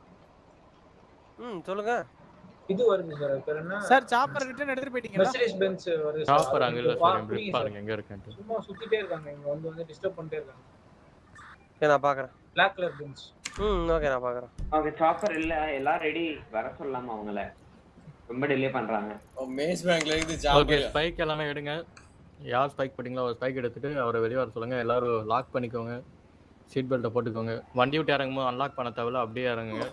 ம் சொல்லுங்க இது வருது சார் அது பேர் என்ன சார் சாப்பர் ரிட்டர்ன் எடுத்துட்டு போயிட்டீங்களா மெர்சிடிஸ் பென்ஸ் வருது சார் சாப்பர் அது அங்கே இல்லை கொஞ்சம் சார் பா- புரியுங்க பாருங்க சார். எங்கே இருக்கேன்ட்டு சும்மா சுத்திட்டே இருக்காங்க இங்க வந்து வந்து டிஸ்டர்ப் பண்ணிட்டே இருக்காங்க சரி நான் பார்க்குறேன் பிளாக் கலர் பென்ஸ் ம் ஓகே நான் பார்க்குறேன் அவங்க சாப்பர் இல்ல எல்லாம் ரெடி வர சொல்லலாமா அவங்கள ரொம்ப டிலே பண்றாங்க மேஸ் பேங்க்ல இருந்து ஓகே ஜாப் ஸ்பைக் எல்லாமே எடுங்க யார் ஸ்பைக் பண்ணீங்களோ ஒரு ஸ்பைக் எடுத்துட்டு அவரை வெளியே வர சொல்லுங்க எல்லாரும் லாக் பண்ணிக்கோங்க சீட் பெல்ட்டை போட்டுக்கோங்க வண்டி விட்டு இறங்கும்போது அன்லாக் பண்ண தேவையில்ல அப்படியே இறங்குங்க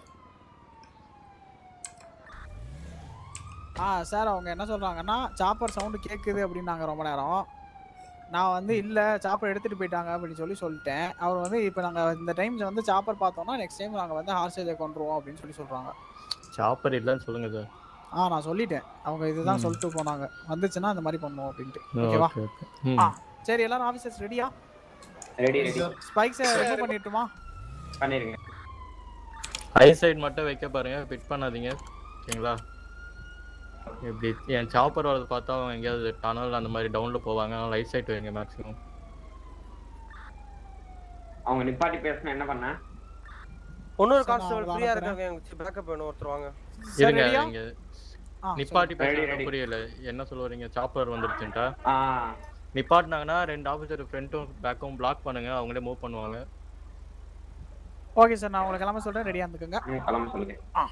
ஆ சார் அவங்க என்ன சொல்றாங்கன்னா சாப்பர் சவுண்டு கேட்குது அப்படின்னாங்க ரொம்ப நேரம் நான் வந்து இல்ல சாப்பர் எடுத்துட்டு போயிட்டாங்க அப்படின்னு சொல்லி சொல்லிட்டேன் அவர் வந்து இப்போ நாங்க இந்த டைம் வந்து சாப்பர் பார்த்தோம்னா நெக்ஸ்ட் டைம் நாங்க வந்து ஹார்சேஜை கொண்டுருவோம் அப்படின்னு சொல்லி சொல்றாங்க சாப்பர் இல்லைன்னு சொல்லுங்க சார் ஆ நான் சொல்லிட்டேன் அவங்க இதுதான் ம். சொல்லிட்டு போனாங்க வந்துச்சுன்னா இந்த மாதிரி பண்ணுவோம் அப்படின்ட்டு ஓகேவா ஓகே ஓகே ம் ஆ சரி எல்லாரும் ஆஃபீஸர்ஸ் ரெடியா ரெடி ரெடி ஸ்பைக்ஸை ரிமூவ் பண்ணிட்டுமா பண்ணிருங்க ஐ சைடு மட்டும் வைக்க பாருங்க ஃபிட் பண்ணாதீங்க ஓகேங்களா இப்படி என் சாப்பர் வரது பார்த்தா அவங்க எங்கேயாவது டனல் அந்த மாதிரி டவுனில் போவாங்க அதனால ஐ சைட் வைங்க மேக்ஸிமம் அவங்க நிப்பாட்டி பேசினா என்ன பண்ண இன்னொரு சரி, நான் கான்ஸ்டபிள் அவங்கள ஃப்ரீயா அனுப்புறேன். இருக்காங்க எனக்கு பேக்கப் வேணும் ஒருத்தர் வாங்க சரி இருங்க ரெடியா இங்க ஆ நிப்பாட்டி Ready, பேசுறது ready. புரியல என்ன சொல்ல வரீங்க சாப்பர் வந்துருச்சுன்ட்டா ஆ நிப்பாட்டினாங்கன்னா ரெண்டு ஆஃபீஸர் ஃப்ரண்ட்டும் பேக்கும் பிளாக் பண்ணுங்க அவங்களே மூவ் பண்ணுவாங்க ஓகே சார் நான் உங்களை கிளம்ப சொல்றேன் ரெடியா இருந்துக்கோங்க ம், கிளம்ப சொல்லுங்க ஆ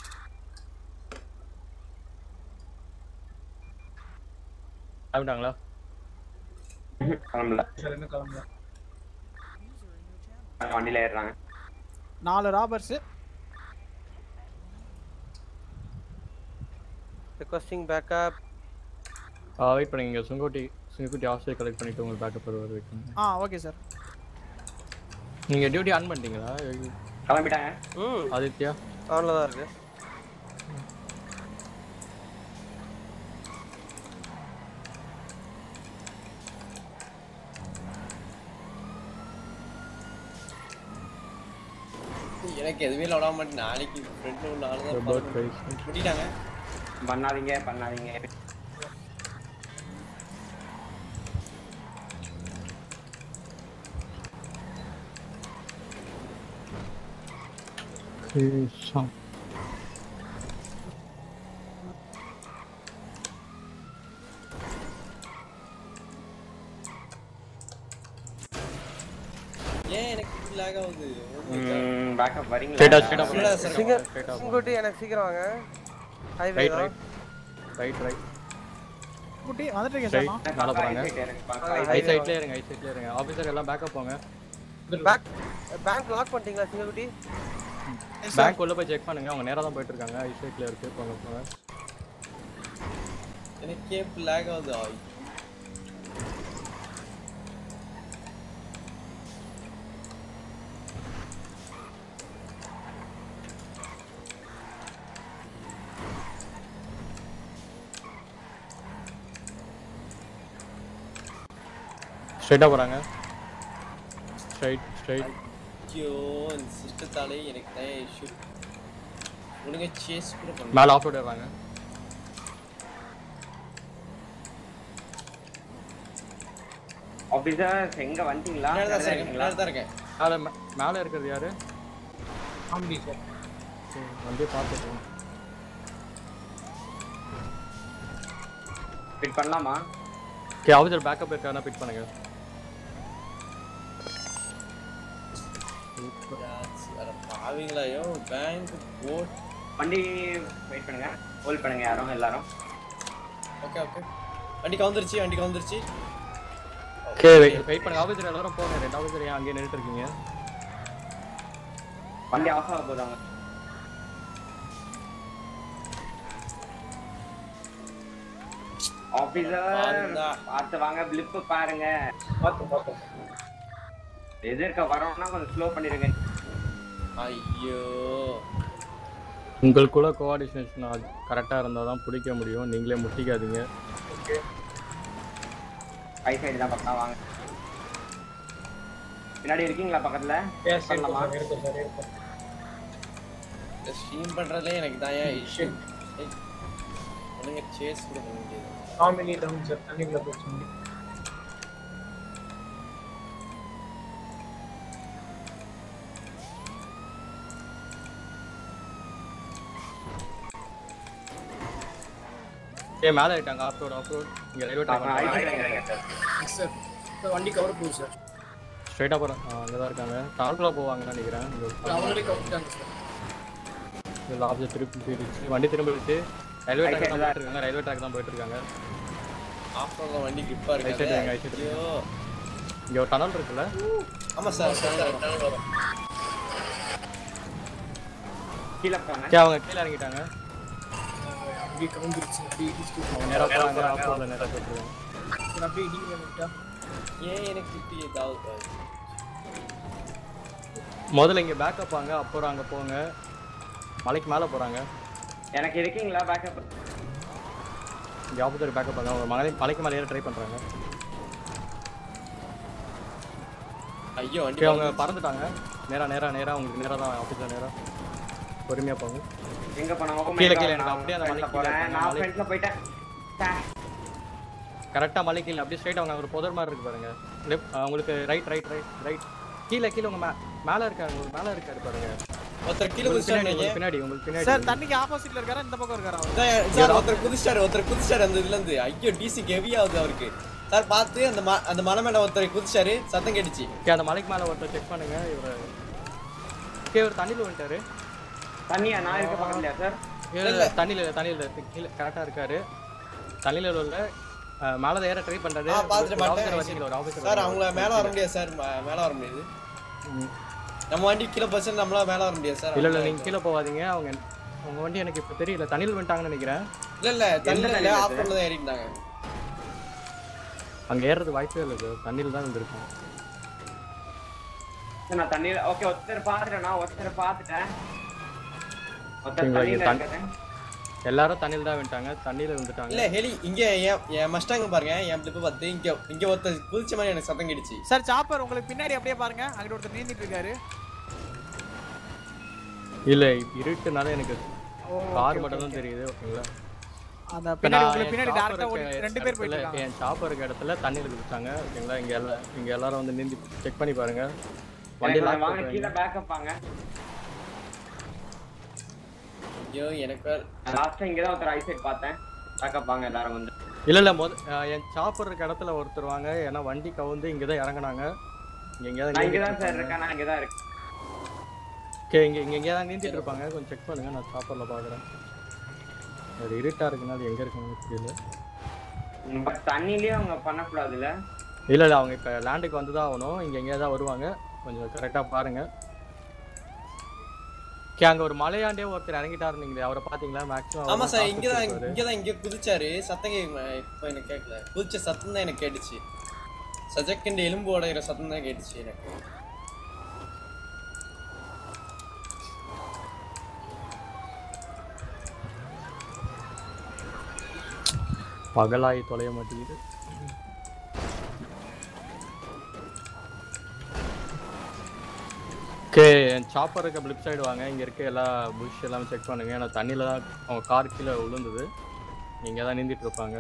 ஆகிட்டாங்களா ம்ஹும், கிளம்பல சார் என்ன கிளம்பலாம் வண்டியில ஏறுறாங்க நாலு ராபர்ஸ் ரிக்வஸ்டிங் பேக்கப் வெயிட் பண்ணுங்க சுங்கோட்டி சுங்கக்குட்டி ஆஃபீஸர் கலெக்ட் பண்ணிட்டு உங்களுக்கு பேக்கப் வருவார் வெயிட் பண்ணுங்க ஆ ஓகே சார் நீங்கள் டியூட்டி ஆன் பண்ணிட்டீங்களா கிளம்பிட்டாங்க ம் ஆதித்யா ஆனில் தான் இருக்கு எனக்கு எதுவுமே விட மாட்டேன் நாளைக்கு ஃப்ரெண்ட் உள்ள ஆளு தான் Robot பார்க்கணும். race. முட்டிட்டாங்க பண்ணாதீங்க பண்ணாதீங்க ஏன் எனக்கு லாக் ஆகுது பேக்கப் வரீங்களா Straight ஆ, straight ஆ இல்ல, sir, சிங்க straight ஆ சிங்குட்டி எனக்கு சீக்கிரம் வாங்க ஹைவே ரைட் தான் ரைட் ரைட் ரைட் குட்டி வந்துட்டு இருக்கேன் சார் ஸ்ட்ரைட் மேலே போகிறாங்க ஐ சைட்லேயே இருங்க ஐ சைட்லேயே இருங்க ஆஃபீஸர் எல்லாம் பேக்கப் போங்க பேக் பேங்க் லாக் பண்ணிட்டீங்களா சிங்கக்குட்டி பேங்க் உள்ள போய் செக் பண்ணுங்க அவங்க நேரா தான் போயிட்டு இருக்காங்க ஐ சைட்ல இருக்கு போங்க போங்க எனக்கே லாக் ஆகுது ஆய் ஸ்ட்ரைட்டா போறாங்க ஸ்ட்ரைட் ஸ்ட்ரைட் ஐயோ இந்த சிஸ்டத்தாலே எனக்கு தான் இஷ்யூ ஒழுங்கா சேஸ் கூட பண்ண மேல ஆஃப் ரோட் வராங்க ஆபீசர் எங்க வந்துட்டீங்களா மேல தான் இருக்கேன் மேல தான் இருக்கேன் மேல மே- மேல இருக்கிறது யாரு காமெடி சார் சரி, வண்டியை பார்த்துட்டு ஃபிட் பண்ணலாமா ஓகே ஆஃபீஸர் பேக்கப் இருக்காருன்னா பிக் பண்ணுங்க That's வேற பாவீங்களா ஐயோ பேங்க் போட் வண்டி வெயிட் பண்ணுங்க ஹோல்ட் பண்ணுங்க யாரும் எல்லாரும் ஓகே ஓகே வண்டி கவுந்துருச்சு வண்டி கவுந்துருச்சு ஓகே வெயிட் பண்ணுங்க ஆஃபீஸர் எல்லாரும் போங்க ரெண்டு ஆஃபீஸர் ஏன் அங்கேயே நின்றுட்டு இருக்கீங்க வண்டி ஆஃப் ஆக போதாங்க ஆபீசர் பாருடா. பார்த்து வாங்க பிளிப் பாருங்க பார்த்தோம் பார்த்தோம் எதிர்க்க வரோம்னா கொஞ்சம் ஸ்லோ பண்ணிருங்க ஐயோ உங்களுக்குள்ள கோஆர்டினேஷன் கரெக்டாக இருந்தால் தான் பிடிக்க முடியும் நீங்களே முட்டிக்காதீங்க ஓகே கை சைடு தான் பக்கம் வாங்க பின்னாடி இருக்கீங்களா பக்கத்துல எஸ் பண்ணலாமா இருக்கும் சார் இருக்கும் ஸ்ட்ரீம் பண்றதுல எனக்கு தான் ஏன் இஷ்யூ ஒழுங்கா சேஸ் கூட பண்ண முடியாது காமெடி டவுன் சார் தண்ணிக்குள்ள போச்சு வண்டி. ஏ மேலே ஆயிட்டாங்க ஆஃப் ரோட் ஆஃப் ரோட் இங்கே ரயில்வே ஆமா, right side ட்ராக் இறங்குங்க sir. சார் சார் வண்டி கவர் போகுது சார் ஸ்ட்ரைட்டாக போகிறேன் அங்கே தான் இருக்காங்க டால்குலா போவாங்கன்னு நினைக்கிறேன் அவங்களே கவுட்டாங்க சார் இதில் ஆஃபீஸர் திருப்பி போயிடுச்சு வண்டி திரும்பிடுச்சு ரயில்வே Right ட்ராக் side தான் போயிட்டு இருக்காங்க ரயில்வே ட்ராக் தான் போயிட்டு இருக்காங்க ஆஃப்டர்ல வண்டி கிரிப்பா Right side இருக்கு இருங்க, right side ஐயோ இங்கே ஒரு டனல் இருக்குல்ல ஆமா சார் வரும் கீழே போங்க ஓகே அவங்க கீழே இறங்கிட்டாங்க அப்படியே கவுந்துருச்சு அப்படியே இடிச்சுட்டு அவங்க நேராக போகிறாங்க ஆஃப் ரோடில் நேராக போயிட்டு இருக்காங்க சார் அப்படியே இடிங்க வந்துட்டா ஏன் எனக்கு இப்படி ஏதாவது முதல்ல இங்கே பேக்கப் வாங்க அப்புறம் அங்கே போங்க மலைக்கு மேலே போகிறாங்க எனக்கு இருக்கீங்களா பேக்கப் இங்கே ஆஃபீஸர் பேக்கப் வாங்க அவங்க மலை மலைக்கு மேலே ஏற ட்ரை பண்ணுறாங்க ஐயோ வண்டி ஓகே அவங்க பறந்துட்டாங்க நேரா நேரா நேரா உங்களுக்கு நேரா தான் ஆஃபீஸில் நேரா பொறுமையாக போங்க எங்க போனாங்க கீழே கீழே எனக்கு அப்படியே அந்த மலைக்கு கீழே போறேன் இருக்காங்க. நான் மலை- ஃப்ரெண்ட்ல போயிட்டேன் சே. கரெக்டாக மலை கீழே அப்படியே ஸ்ட்ரைட் அவங்க ஒரு புதர் மாதிரி இருக்கு பாருங்க லெஃப்ட் உங்களுக்கு ரைட் ரைட் ரைட் ரைட் கீழே கீழே உங்க மே- மேல இருக்காரு உங்களுக்கு மேல இருக்காரு பாருங்க ஒருத்தர் கீழே உங்களுக்கு பின்னாடி குதிச்சாரு உங்களுக்கு பின்னாடி உங்களுக்கு பின்னாடி சார் தண்ணிக்கு ஆப்போசிட்ல இருக்காரா இந்த பக்கம் இருக்காரா அவரு? சார், சார் ஒருத்தர் குதிச்சாரு ஒருத்தர் குதிச்சாரு அந்த இதுல இருந்து ஐயோ டிசி ஹெவி ஆகுது அவருக்கு சார் பார்த்து அந்த ம- அந்த மலை மேல ஒருத்தர் குதிச்சாரு சத்தம் கேட்டுச்சு ஓகே அந்த மலைக்கு மேல ஒருத்தர் செக் பண்ணுங்க இவர ஓகே இவர் தண்ணியில் வந்துட்டாரு தண்ணியா நான் இருக்க பக்கத்துலயா சார் இல்ல இல்ல தண்ணியில் இல்லை தண்ணியில் இல்லை கீழே கரெக்டாக இருக்காரு தண்ணியில் உள்ள அஹ், மேல ஏற ட்ரை பண்றாரு ஆ பாத்துட்டு ஒரு ஆஃபீஸர் மாட்டேன் வச்சீங்களா ஒரு ஆஃபீஸர் சார் அவங்கள மேல வர முடியாது சார் ம- மேல வர முடியாது நம்ம வண்டி கீழே பர்சன்ட் நம்மளால மேல வர முடியாது சார் இல்ல இல்ல நீங்க கீழே போகாதீங்க அவங்க அவங்க வண்டி எனக்கு இப்போ தெரியல தண்ணியில் வந்துட்டாங்கன்னு நினைக்கிறேன் இல்ல இல்ல தண்ணில எந்த இல்ல தண்ணில ஆஃப் தான் ஏறிட்டாங்க அங்க ஏறது வாய்ப்பே இல்லை சார் தண்ணியில் தான் வந்திருக்கும் சரி, நான் தண்ணியில ஓகே ஒருத்தர் பாத்துட்டேன் நான் ஒருத்தர் பாத்துட்டேன் ஒருத்தர் சரிங்களா, இங்க தண்ணியில தண்ணி- இருக்காரு எல்லாரும் தண்ணியில் தான் வந்துட்டாங்க தண்ணியில் வந்துட்டாங்க இல்ல ஹெலி இங்க என் என் மஸ்டாங்க பாருங்க என் பிளிப்பு பார்த்து இங்க இங்க ஒருத்தர் குதிச்ச மாதிரி எனக்கு சத்தம் கேட்டுச்சு சார் சாப்பர் உங்களுக்கு பின்னாடி அப்படியே பாருங்க அங்கிட்ட ஒருத்தர் நீந்திட்டு இருக்காரு இல்ல இருட்டுனால எனக்கு ஓ, கார் okay, மட்டும் தான் okay. தெரியுது ஓகேங்களா அந்த இப்ப பின்னாடி நான் உங்களுக்கு என் பின்னாடி chopper டேரக்டா ஓடி இருக்க ரெண்டு பேர் போயிட்டு இடத்துல- இருக்காங்க என் சாப்பர் இருக்க இடத்துல தண்ணியில் குதிச்சாங்க ஓகேங்களா இங்க எல்லா இங்க எல்லாரும் வந்து நீந்தி செக் பண்ணி பாருங்க வண்டி எனக்கு லாக் வாங்க போட்டு கீழே வைங்க. பேக்கப் வாங்க ஐயோ எனக்கு வேற லாஸ்டா இங்க தான் ஒருத்தர் ஐசைட் பார்த்தேன் பேக்கப் வாங்க எல்லாரும் வந்து இல்ல இல்ல முத அஹ் என் சாப்பர் இருக்க இடத்துல ஒருத்தர் வாங்க ஏன்னா வண்டி கவுந்து இங்க தான் இறங்குனாங்க இங்க எங்கேயாவது நான் இங்க தான் நீந்திட்டு சார் இருக்கேன் நான் இங்க தான் இருக்கேன் ஓகே இங்க இங்க எங்கேயாவது நீந்திட்டு இருப்பாங்க கொஞ்சம் செக் பண்ணுங்க நான் சாப்பர்ல பாக்குறேன் அது இருட்டா இருக்குனால எங்க இருக்குன்னு தெரியல பட் தண்ணிலயே அவங்க பண்ணக்கூடாதுல்ல இல்ல இல்ல அவங்க இப்ப லேண்டுக்கு வந்து தான் ஆகணும் இங்க எங்கேயாவது தான் வருவாங்க கொஞ்சம் கரெக்டா பாருங்க ஓகே அங்க ஒரு மலையாண்டே ஒருத்தர் இறங்கிட்டாரு நீங்களே அவரை பாத்தீங்களா மேக்ஸிமம் ஆமா சார் இங்கதான் இங்கதான் இங்க குதிச்சாரு சத்தம் கேக்குமா இப்போ எனக்கு கேட்கல குதிச்ச சத்தம் தான் எனக்கு கேட்டுச்சு சஜக்கண்ட் எலும்பு உடையிற சத்தம் தான் கேட்டுச்சு எனக்கு பகலாய் தொலைய மாட்டேங்குது ஓகே என் சாப்பர் இருக்க பிளிப் சைடு வாங்க இங்க இருக்க எல்லா புஷ் எல்லாமே செக் பண்ணுங்க ஏன்னா தண்ணியில தான் அவங்க கார் கீழே விழுந்தது இங்க தான் நீந்திட்டு இருப்பாங்க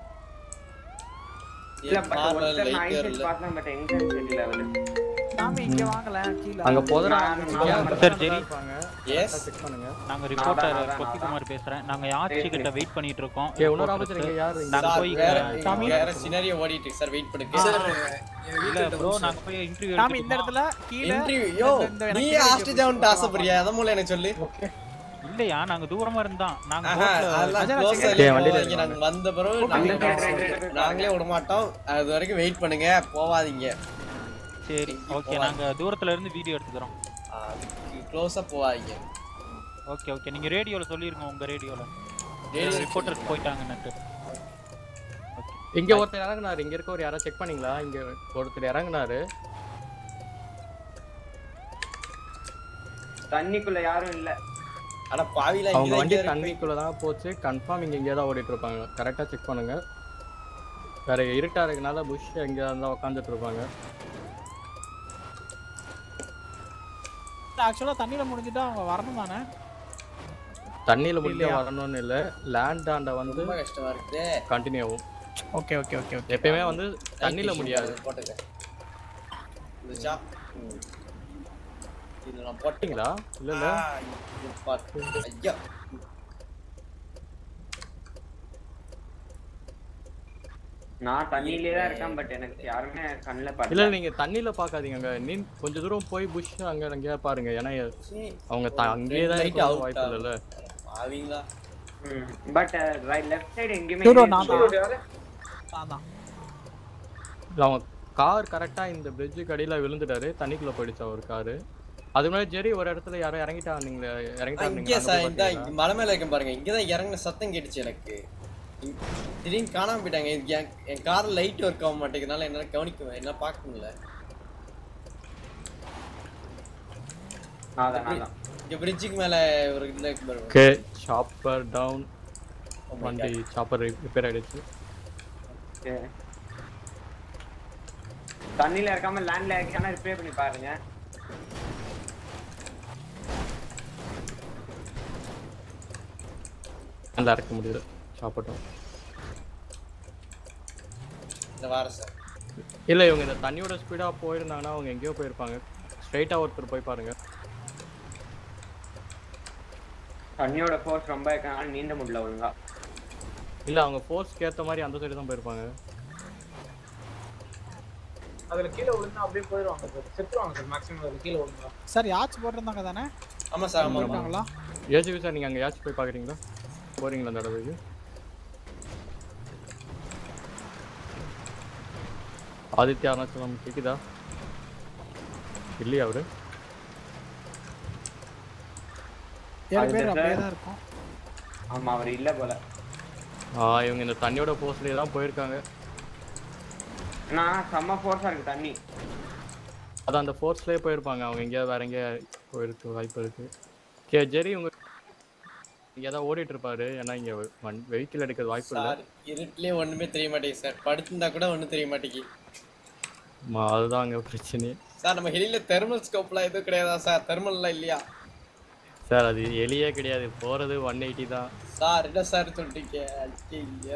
இல்ல பட் ஒருத்தர் நான் ஐசைட் பார்த்தேன் பட் எங்க தெரியல அவரு சாமி இங்க வாங்கல கீழே அங்க போதுற சார் ஜெரி எஸ் செக் பண்ணுங்க நாங்க ரிப்போர்ட்டர் அதான், அதான், கொக்கிக்குமார் பேசுறேன் நாங்க யாச்சி கிட்ட வெயிட் பண்ணிட்டு இருக்கோம் ஓகே இன்னொரு reporters. ஆபத்து இங்க யாரு நாங்க சார் போய் வேற சாமி வேற சினாரியோ ஓடிட்டு இருக்கு சார் வெயிட் பண்ணுங்க சார் இல்ல ப்ரோ நாங்க போய் இன்டர்வியூ சாமி இந்த இடத்துல கீழே இன்டர்வியூ யோ இந்த- இந்த நீ எனக்கு ஹாஸ்டேஜ் ஆகணும்னு ஆசைப்படுறியா அத மூலம் எனக்கு சொல்லு இல்லையா நாங்க தூரமா இருந்தான் நாங்க ஆஹா, boatல- அதெல்லாம் அஜய், close நான் ஆ இல்ல. வண்டியில இங்க நாங்க வந்த பிறகு கூப்பிட்டு நாங்களே நாங்களே விட மாட்டோம் அது வரைக்கும் வெயிட் பண்ணுங்க போவாதீங்க சரி ஓகே நாங்க தூரத்துல இருந்து வீடியோ எடுத்துக்கிறோம் க்ளோஸா போவாதீங்க ஓகே ஓகே நீங்க ரேடியோல சொல்லிருங்க உங்க ரேடியோல Radio- ரிப்போர்ட்டர்ஸ் போயிட்டாங்கன்னு இங்க ஒருத்தர் இறங்குனாரு இங்க இருக்க ஒரு யாரோ செக் பண்ணீங்களா இங்க ஒருத்தர் இறங்குனாரு தண்ணிக்குள்ள யாரும் இல்ல அட பாவில அவங்க இங்க வண்டி இங்க தண்ணிக்குள்ள தான் போச்சு கன்ஃபார்ம் இங்க எங்கேயா தான் ஓடிட்டு இருப்பாங்க கரெக்டா செக் பண்ணுங்க வேற இருட்டா இருக்கனால புஷ் எங்க இருந்தா உட்காந்துட்டு இருப்பாங்க ஆக்சுவலா தண்ணியில முடிஞ்சிட்டா அவங்க வரணும் தானே தண்ணியில முடிக்க இல்லையா? வரணும்னு இல்ல லேண்ட் ஆண்ட வந்து ரொம்ப கஷ்டமா இருக்குது கண்டினியூ ஆகும் ஓகே ஓகே ஓகே ஓகே எப்பயுமே வந்து தண்ணியில முடியாது போட்டுக்க இந்த சாப் இது நான் போட்டீங்க போட்டீங்களா இல்ல இல்ல ஐயா நான் தண்ணியிலே தான் இருக்கேன் பட் எனக்கு யாருமே கண்ணுல இல்ல படல நீங்க தண்ணியில பாக்காதீங்க அங்க நீ கொஞ்ச தூரம் போய் புஷ் அங்க அங்கேயா பாருங்க ஏன்னா அவங்க த- அங்கேயே தான் Light இருக்க out வாய்ப்பு இல்லைல்ல பாவீங்களா பட் ரைட் லெஃப்ட் சைடு எங்கேயுமே ஹீரோ இல்லையே. நான் தான் நான் தான் இல்ல அவங்க கார் கரெக்டா இந்த பிரிட்ஜுக்கு அடியில விழுந்துட்டாரு தண்ணிக்குள்ள போயிடுச்சு அவர் காரு அது மாதிரி ஜெரி ஒரு இடத்துல யாரோ இறங்கிட்டாங்க நீங்க இறங்கிட்டாங்க இங்கே சார் இந்த இங்க மலை மேல இருக்கேன் பாருங்க இங்கதான் இறங்குன சத்தம் கேட்டுச்சு எனக்கு இங்க- திடீர்னு காணாம போயிட்டாங்க இது என் என் கார் லைட் ஒர்க் ஆக மாட்டேங்கிறதுனால என்னால கவனிக்க என்ன பார்க்க முடியல நான் தான் நான் தான் இங்க பிரிட்ஜுக்கு மேல ஒரு இதுல இருக்கு பாருங்க ஓகே சாப்பர் டவுன் வண்டி சாப்பர் ரிப்பேர் ஆயிடுச்சு Okay. தண்ணியில இருக்காம லேண்ட்ல இருக்காம ரிப்பேர் பண்ணி பாருங்க நல்லா இருக்க முடியல சாப்பர் டவுன் இந்த வாரம் சார் இல்ல இவங்க இந்த தண்ணியோட ஸ்பீடா போயிருந்தாங்கன்னா அவங்க எங்கேயோ போயிருப்பாங்க ஸ்ட்ரைட்டா ஒருத்தர் போய் பாருங்க தண்ணியோட ஃபோர்ஸ் ரொம்ப இருக்கனால நீந்த முடியல ஒழுங்கா இல்ல அவங்க ஃபோர்ஸ்க்கு ஏத்த மாதிரி அந்த சைடு தான் போயிருப்பாங்க அதுல கீழே விழுந்தா அப்படியே போயிடுவாங்க சார் செத்துருவாங்க சார் மேக்ஸிமம் அதுல கீழே விழுந்தா சார் யாச்சு போட்டிருந்தாங்க தானே ஆமா சார் ஆமா ஆமா இருக்காங்களா ஏஜிவி சார் நீங்க அங்க யாச்சும் போய் பாக்குறீங்களா போறீங்களா அந்த இடத்துக்கு ஆதித்யா அருணாச்சலம் கேக்குதா இல்லையா அவரு ஏழு அது பேர் சார். அப்படியே தான் இருக்கும் ஆமா அவர் இல்ல போல ஆ இவங்க இந்த தண்ணியோட போஸ்ட்லயே தான் போயிருக்காங்க ஏன்னா செம்ம ஃபோர்ஸா இருக்கு தண்ணி அதான் அந்த ஃபோர்ஸ்லயே போயிருப்பாங்க அவங்க எங்கேயாவது வேற எங்கேயா போயிருக்கு வாய்ப்பு இருக்கு கே ஜெரி உங்க இங்க ஏதாவது ஓடிட்டு இருப்பாரு ஏன்னா இங்க வெஹிக்கிள் எடுக்கிறது வாய்ப்பு இல்லை சார் இருட்டுலயே ஒண்ணுமே தெரிய மாட்டேங்குது சார் படுத்திருந்தா கூட ஒண்ணும் தெரிய மாட்டேங்குது ஆமா, அதுதான் அங்க பிரச்சனையே சார் நம்ம ஹெலில தெர்மல் ஸ்கோப்லாம் எதுவும் கிடையாதா சார் தெர்மல்லாம் இல்லையா சார் அது எலியே கிடையாது போறது ஒன் எயிட்டி தான் சார் என்ன சார் சொல்றீங்க ஐயோ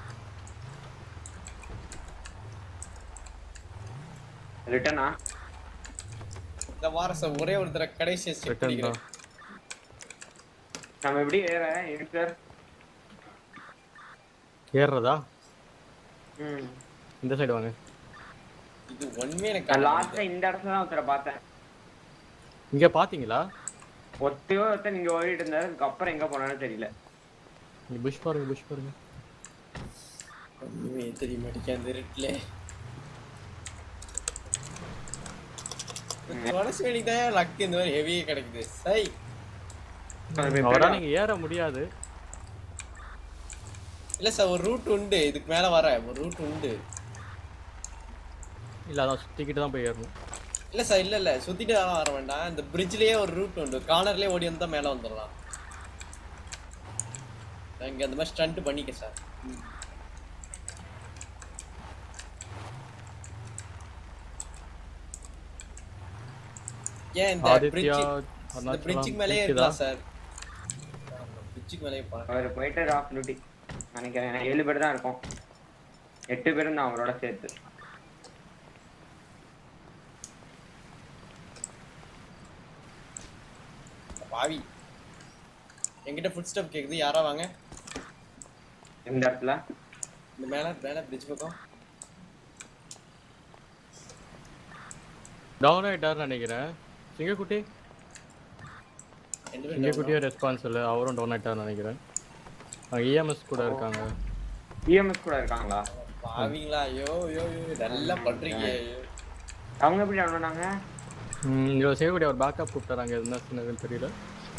ரிட்டனா இந்த வாரம் சார் ஒரே ஒரு தடவை கடைசி செக் ரிட்டர்ன் தான் பண்ணிக்கிறேன் நம்ம எப்படி ஏற இருக்கு சார் ஏறுறதா ம் இந்த சைடு வாங்க இது ஒண்ணுமே எனக்கு நான் காட்ட லாஸ்டா இந்த இடத்துல தான் ஒருத்தரை பார்த்தேன் இங்க பாத்தீங்களா ஒத்தையோ ஒருத்தர் நீங்க ஓடிட்டு இருந்தாரு அதுக்கப்புறம் எங்க போனான்னு தெரியல இங்க புஷ் பாருங்க புஷ் பாருங்க ஒண்ணுமே தெரிய மாட்டேங்குது அந்த இருட்டுல மனசு வேணிக்கு தான் லக் இந்த மாதிரி ஹெவியே கிடைக்குது சை அவரால் நீங்க ஏற முடியாது இல்ல சார் ஒரு ரூட் உண்டு இதுக்கு மேல வர ஒரு ரூட் உண்டு இல்ல அதான் சுத்திக்கிட்டு தான் போய் ஏறணும் இல்ல சார் இல்ல இல்ல சுத்திட்டு தான் வர வேண்டாம் இந்த பிரிட்ஜ்லயே ஒரு ரூட் உண்டு கார்னர்லயே ஓடி வந்தா மேல வந்துடலாம் இங்க அந்த மாதிரி ஸ்டண்ட் பண்ணிக்க சார் ஏன் இந்த ஆதித்யா, பிரிட்ஜ் இந்த அருணாச்சலம், பிரிட்ஜுக்கு மேலேயே கேக்குதா? இருக்கலாம் சார் பிரிட்ஜுக்கு மேலேயே பாருங்க அவர் போயிட்டு ஆஃப் டியூட்டி நினைக்கிறேன் ஏன்னா ஏழு பேர் தான் இருக்கோம் எட்டு பேரும் தான் அவரோட சேர்த்து பாவி என்கிட்ட ஃபுட் ஸ்டெப் கேக்குது யாரா வாங்க இந்த இடத்துல இந்த மேல மேல பிரிட்ஜ் பக்கம் டவுன் ஆயிட்டாருன்னு நினைக்கிறேன் சிங்கக்குட்டி ரெண்டு பேரும் சிங்கக்குட்டியும் ரெஸ்பான்ஸ் இல்லை அவரும் டவுன் ஆயிட்டாருன்னு நினைக்கிறேன் அங்க இஎம்எஸ் கூட இருக்காங்க இஎம்எஸ் கூட இருக்காங்களா பாவிங்களா ஐயோ ஐயோ ஐயோ நல்லா பண்றீங்க ஐயோ. அவங்க எப்படி டவுன் பண்ணாங்க ம், இங்க சிங்கக்குட்டி அவர் பேக்கப் கூப்பிட்டாராங்க என்ன சொன்னதுன்னு தெரியல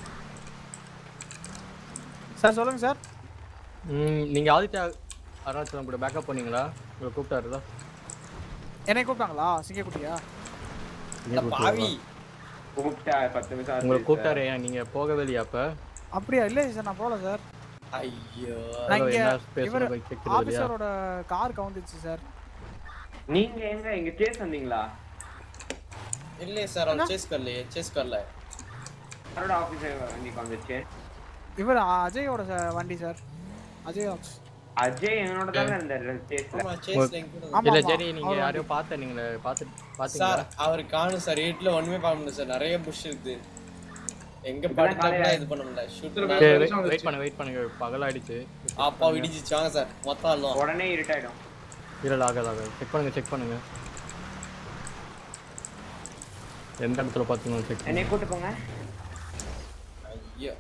சார் சொல்லுங்க சார் ம், நீங்க ஆதித்யா அருணாச்சலம் கூட பேக்கப் பண்ணீங்களா உங்களை கூப்பிட்டாருதா என்னை கூப்பிட்டாங்களா சிங்கக்குட்டியா பாவி கூப்பிட்டா பத்து நிமிஷம் உங்களை ஆச்சு கூப்பிட்டாரு ஏன் நீங்க போகவே இல்லையா அப்ப அப்படியா இல்லை சார் நான் போகல சார் ஐயோ நான் இங்க என்ன பேசணும் இவர் போய் கேட்கறது இல்லையா? ஆபீசரோட கார் கவுந்துச்சு சார் நீங்க எங்க இங்க சேஸ் வந்தீங்களா இல்லையே சார் அவர் சேஸ் करலையே சேஸ் करல யாரோட ஆபீஸ் வண்டிக்கு வந்துச்சு இவர் அஜயோட ச- வண்டி சார் அஜய் ஆப்ஸ். அஜய் என்னோட தானே இருந்தாரு சேஸ்ல ஆமா சேஸ்ல எங்க கூட ஆமா, இல்ல ஆமா. சரி நீங்க அவர் யாரையோ பார்த்த நீங்க பார்த்து சார் பாத்தீங்களா அவர் காணும் சார் வீட்டுல ஒண்ணுமே பார்க்க முடியல சார் நிறைய புஷ் இருக்கு எங்க இப்பதான் படுத்தா கூட காலையில- இது பண்ண முடியல ஷூட் சரி வெயிட் பண்ண வெயிட் பண்ணுங்க பகலாயிடுச்சு அப்பா இடிச்சிச்சு வாங்க சார் மொத்தம் ஆளும் உடனே இருட்டாயிடும் இல்ல ஆகாது ஆகாது செக் பண்ணுங்க செக் பண்ணுங்க எந்த இடத்துல பாத்தீங்கன்னா செக் என்னை பண்ணுங்க கூட்டு போங்க ஐயோ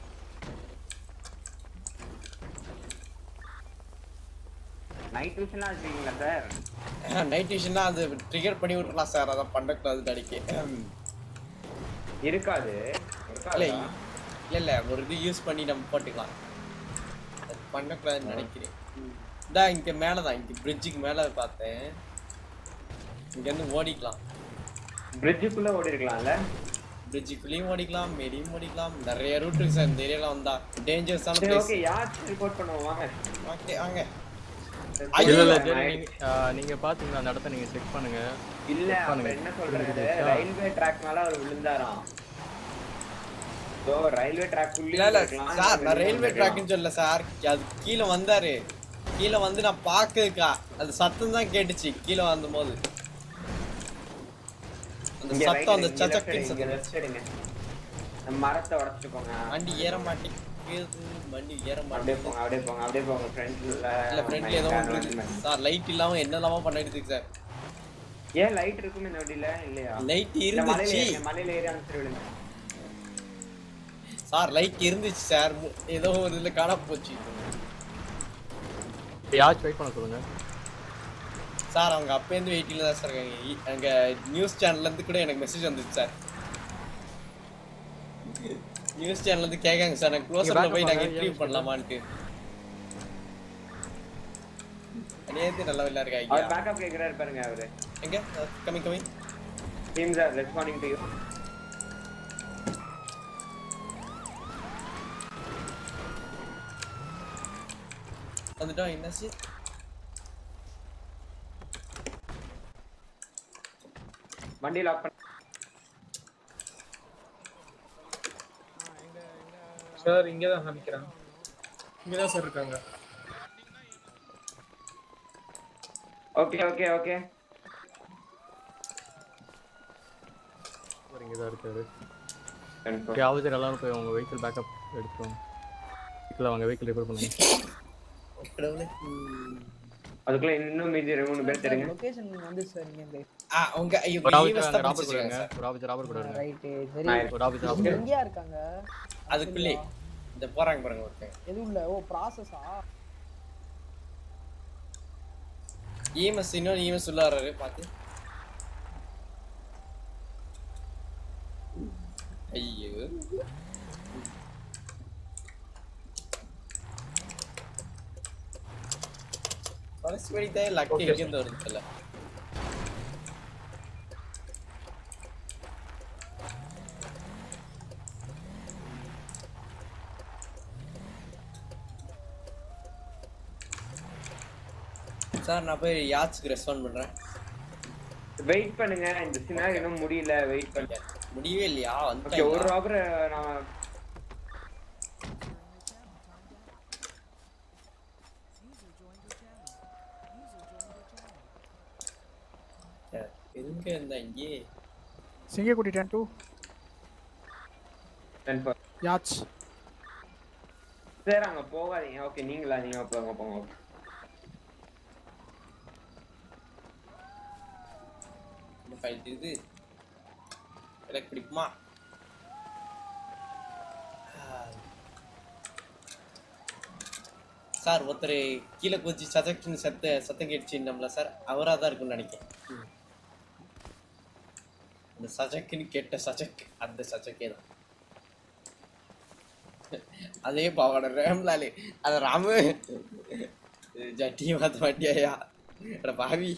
நைட் விஷன்லாம் வச்சிருக்கீங்களா சார் நைட் விஷன்னா அது ட்ரிகர் பண்ணி விட்டுறலாம் சார் அதான் பண்ணக்கூடாது அடிக்க இருக்காது இல்ல இல்ல இல்ல ஒரு இது யூஸ் பண்ணி நம்ம போட்டுக்கலாம் அது பண்ணக்கூடாதுன்னு நினைக்கிறேன் இந்தா இங்க மேலதான் இங்க பிரிட்ஜுக்கு மேல பார்த்தேன் இங்க இருந்து ஓடிக்கலாம் பிரிட்ஜுக்குள்ள ஓடி இருக்கலாம்ல பிரிட்ஜுக்குள்ளேயும் ஓடிக்கலாம் மேடியும் ஓடிக்கலாம் நிறைய ரூட் இருக்கு சார் இந்த ஏரியால வந்தா டேஞ்சரஸான சரி பிளேஸ் ஓகே யார் ரிப்போர்ட் பண்ணுவோம் வாங்க ஓகே வாங்க இல்ல இல்ல ஐயோ, சரி நீங்க ஆ, நீங்க பாத்தீங்களா அந்த இடத்த நீங்க செக் பண்ணுங்க இல்ல check அவர் பண்ணுங்க. என்ன சொல்றாரு புரிஞ்சுதா? ரயில்வே ட்ராக் மேல அவர் விழுந்தாராம் சோ ரயில்வே ட்ராக் இல்ல இல்ல சார் நான் ரயில்வே ட்ராக்னு சொல்லல சார் அது கீழ வந்தாரு கீழ வந்து நான் பாக்குக்கா அது சத்தம் தான் கேட்டுச்சு கீழ வந்தபோது அந்த சத்தம் அந்த சச்சக்கின் சத்தம் லெஃப்ட் சைடுங்க அந்த மரத்தை உடைச்சிட்டு போங்க வண்டி ஏற மாட்டேங்குது வண்டி ஏற அப்படியே மாட்டேங்குது போங்க அப்படியே போங்க அப்படியே போங்க ஃப்ரண்ட்ல இல்ல ஃப்ரண்ட்ல ஏதோ ஒன்று இருக்கு சார் லைட் இல்லாம என்னெல்லாமோ பண்ணிட்டு இருக்கு சார் ஏன் லைட் இருக்கும் இந்த வண்டியில இல்லையா Light இல்ல, மலையில இருந்துச்சு. ஏறி- மலையில ஏறி அந்த சைடு விழுங்க சார் லைட் இருந்துச்சு சார் ஏதோ ஒரு இதுல காணாம போச்சு யாச்சும் வெயிட் பண்ண சொல்லுங்க சார் அவங்க அப்பேருந்து வெயிட்டிங்ல தான் சார் இருக்காங்க இ- அங்க நியூஸ் சேனல்ல இருந்து கூட எனக்கு மெசேஜ் வந்துச்சு சார் நியூஸ் சேனல்ல இருந்து கேட்காங்க சார் நான் க்ளோசர்ல backup போய் நாங்க வாங்க, இன்டர்வியூ ஏன் பண்ணலாமான்ட்டு நேத்து நல்ல வேலை அவர் இருக்காங்க பேக்கப் கேக்குறாரு பாருங்க அவரு எங்க coming coming team sir responding to you வந்துட்டோம் என்னாச்சு வண்டி லாக் பண்ண சார் இங்கே தான் நினைக்கிறேன் இங்கே தான் சார் இருக்காங்க ஓகே ஓகே ஓகே அவர் இங்க தான் இருக்காரு ஓகே ஆஃபீஸர் எல்லாரும் போய் உங்க வெஹிக்கிள் பேக்கப் எடுத்துக்கோங்க வெஹிக்கிள் வாங்க வெஹிக்கிள் ரிப்பேர் பண்ணுங்க அதுக்குள்ள இன்னும் மீதி ரெண்டு மூணு பேர் தெரியுங்க லொகேஷன் வந்து சார் நீங்க இந்த ஆ உங்க ஐயோ ஒரு ஆஃபீஸர் EMS அங்க தான் ராபர் கூட பிடிச்சிருக்காங்க இருங்க சார் ஒரு ஆஃபீஸர் ராபர் கூட இருங்க ரைட்டு ஒரு ஆஃபீஸர் ராபர் எங்கேயா இருக்காங்க அதுக்குள்ளே இந்த போறாங்க பாருங்க ஒருத்தன் எது உள்ள ஓ ப்ராசஸா இஎம்எஸ் இன்னொரு இஎம்எஸ் உள்ள வர்றாரு பார்த்து ஐயோ பழசு படித்தான் லக்கு Okay, எங்கேருந்து வருது தெரியல சார் நான் போய் யாட்ஸ்க்கு ரெஸ்பாண்ட் பண்றேன் வெயிட் பண்ணுங்க இந்த சினாரி இன்னும் முடியல வெயிட் பண்ணுங்க முடியவே இல்லையா ஓகே ஒரு வந்துட்டேன் ராபர் நான் எங்க இருந்தா இங்கே சிங்கக்குட்டி டென் டூ யாச் சார் அங்க போகாதீங்க ஓகே நீங்களா நீங்க போங்க போங்க இந்த ஃபைல் இது எனக்கு பிடிக்குமா சார் ஒருத்தர் கீழே குதிச்சு சதக்குன்னு சத்த சத்தம் கேட்டுச்சுன்னம்ல சார் அவராக தான் இருக்கும்னு நினைக்கிறேன் இந்த சஜக்குன்னு கேட்ட சஜக் அந்த சஜக்கே தான் அதே பாவாட ரேம்லாலே அது ராமு ஜட்டி மாத்த மாட்டியாயா அட பாவி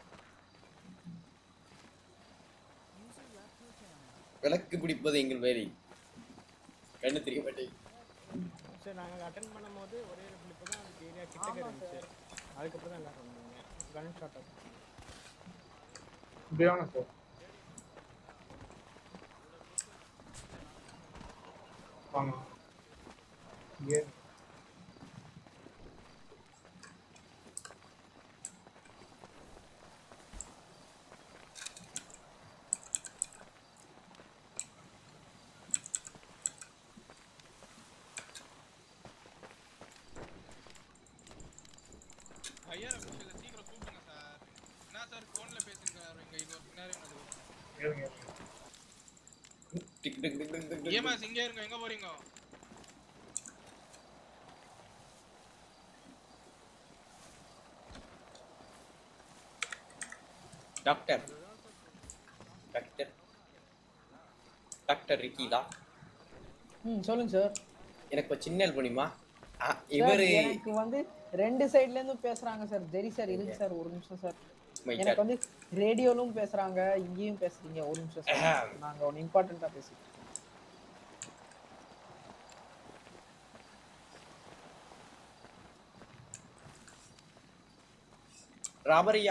விளக்கு பிடிப்பது எங்கள் வேலை கண்ணு தெரிய மாட்டேங்குது சார் நாங்க அட்டென்ட் பண்ணும்போது ஒரே ஒரு பிளிப்பு தான் அதுக்கு ஏரியா கிட்டக்க இருந்துச்சு அதுக்கப்புறம் தான் எல்லாரும் வந்தாங்க கன் ஷாட் இப்படி வாங்க சார் வாங்க இங்கே ஐயா கொஞ்சம் சீக்கிரம் கூப்பிடுங்க சார் என்ன சார் ஃபோன்ல பேசிருக்காரு இங்க இது ஒரு பின்னாடி நடக்குது இருங்க tick tick tick tick tick tick. ஏமாஸ் இங்கே இருங்க எங்க போறீங்க டாக்டர் டாக்டர் டாக்டர் ரிக்கிலா ம் சொல்லுங்க சார் எனக்கு ஒரு சின்ன ஹெல்ப் பண்ணியுமா ஆ, சார், இவரு எனக்கு வந்து ரெண்டு சைடுல இருந்தும் பேசுறாங்க சார் ஜெரி சார் இருக்கு சார் ஒரு நிமிஷம் சார் My எனக்கு God. வந்து ரேடியோலும் பேசுறாங்க இங்கேயும் பேசுறீங்க ஒரு நிமிஷம் சார் நாங்க ஒன்னு இம்பார்ட்டண்டா பேசி ராபரியா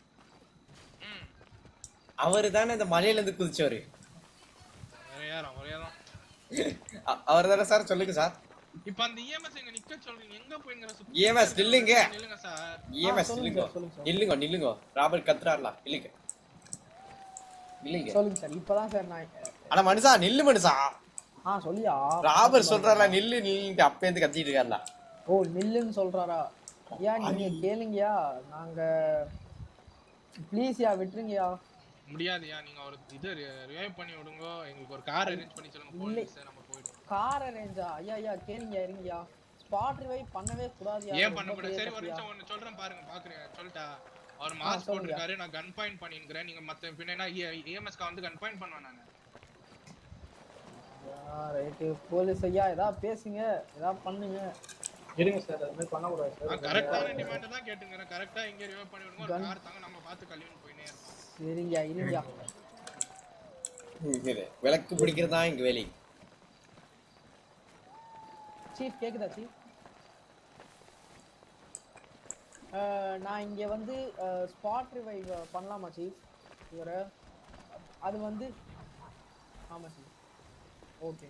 அவரு தானே இந்த மலையில இருந்து குதிச்சவரு ஒரே யாரம் ஒரே யாரம் அவர் தானே சார் சொல்லுங்க சார் இப்ப அந்த இஎம்எஸ் எங்க நிக்க சொல்றீங்க எங்க போயிங்க இஎம்எஸ் நில்லுங்க நில்லுங்க சார் இஎம்எஸ் சொல்லுங்க நில்லுங்க சார், சொல்லுங்க சார். நில்லுங்க நில்லுங்க ராபர் கத்துறாருல இல்லைங்க இல்லைங்க சொல்லுங்க சார் இப்பதான் சார் நான் ஆனா மனுஷா நில்லு மனுஷா ஆ சொல்லியா ராபர் சொல்றாரா நில்லு நில்லுன்ட்டு அப்பே இருந்து கத்திட்டு இருக்காருல ஓ நில்லுன்னு சொல்றாரா ஐயா நீங்க கேளுங்கயா நாங்க ப்ளீஸ்யா விட்டுருங்கயா முடியாதுயா நீங்க ஒரு இது ரிவைவ் பண்ணி விடுங்க எங்களுக்கு ஒரு கார் அரேஞ்ச் பண்ணி சொல்லுங்க இல்லை. போலீஸ் நம்ம போயிடுவோம் கார் அரேஞ்சா ஐயா ஐயா கேளுங்க இருங்கயா ஸ்பாட் ரிவைவ் பண்ணவே கூடாதுயா ஏன் ரொம்ப பண்ண முடியாது பெரிய சரி ஒரு தப்புயா. நிமிஷம் ஒன்னு சொல்றேன் பாருங்க பாக்குறேன் சொல்லிட்டா அவர் ஆ, மாஸ்க் சொல்லுங்க. போட்டிருக்காரு நான் கன் பாயிண்ட் பண்ணிருக்கிறேன் நீங்க மத்த பின்னா இஎம்எஸ்க்கு வந்து கன் பாயிண்ட் பண்ணுவேன் நானு ரைட்டு போலீஸ் ஐயா ஏதாவது பேசுங்க ஏதாவது பண்ணுங்க இருங்க சார் அது மாதிரி பண்ணக்கூடாது சார் நான் கரெக்டான டிமாண்ட் தான் கேட்டுங்கிறேன் கரெக்டா இங்க ரிவைவ் பண்ணி விடுங்க ஒரு Gun- கார் தாங்க நம்ம பார்த்து கல்வின்னு போயினே இருப்போம் சரிங்கயா இருங்கயா இது, விளக்கு பிடிக்கிறது தான் எங்க வேலை சீஃப் கேக்குதா சீஃப் நான் இங்க வந்து ஸ்பாட் ரிவைவ் பண்ணலாமா சீஃப் இவரை அது வந்து ஆமா சீஃப் ஓகே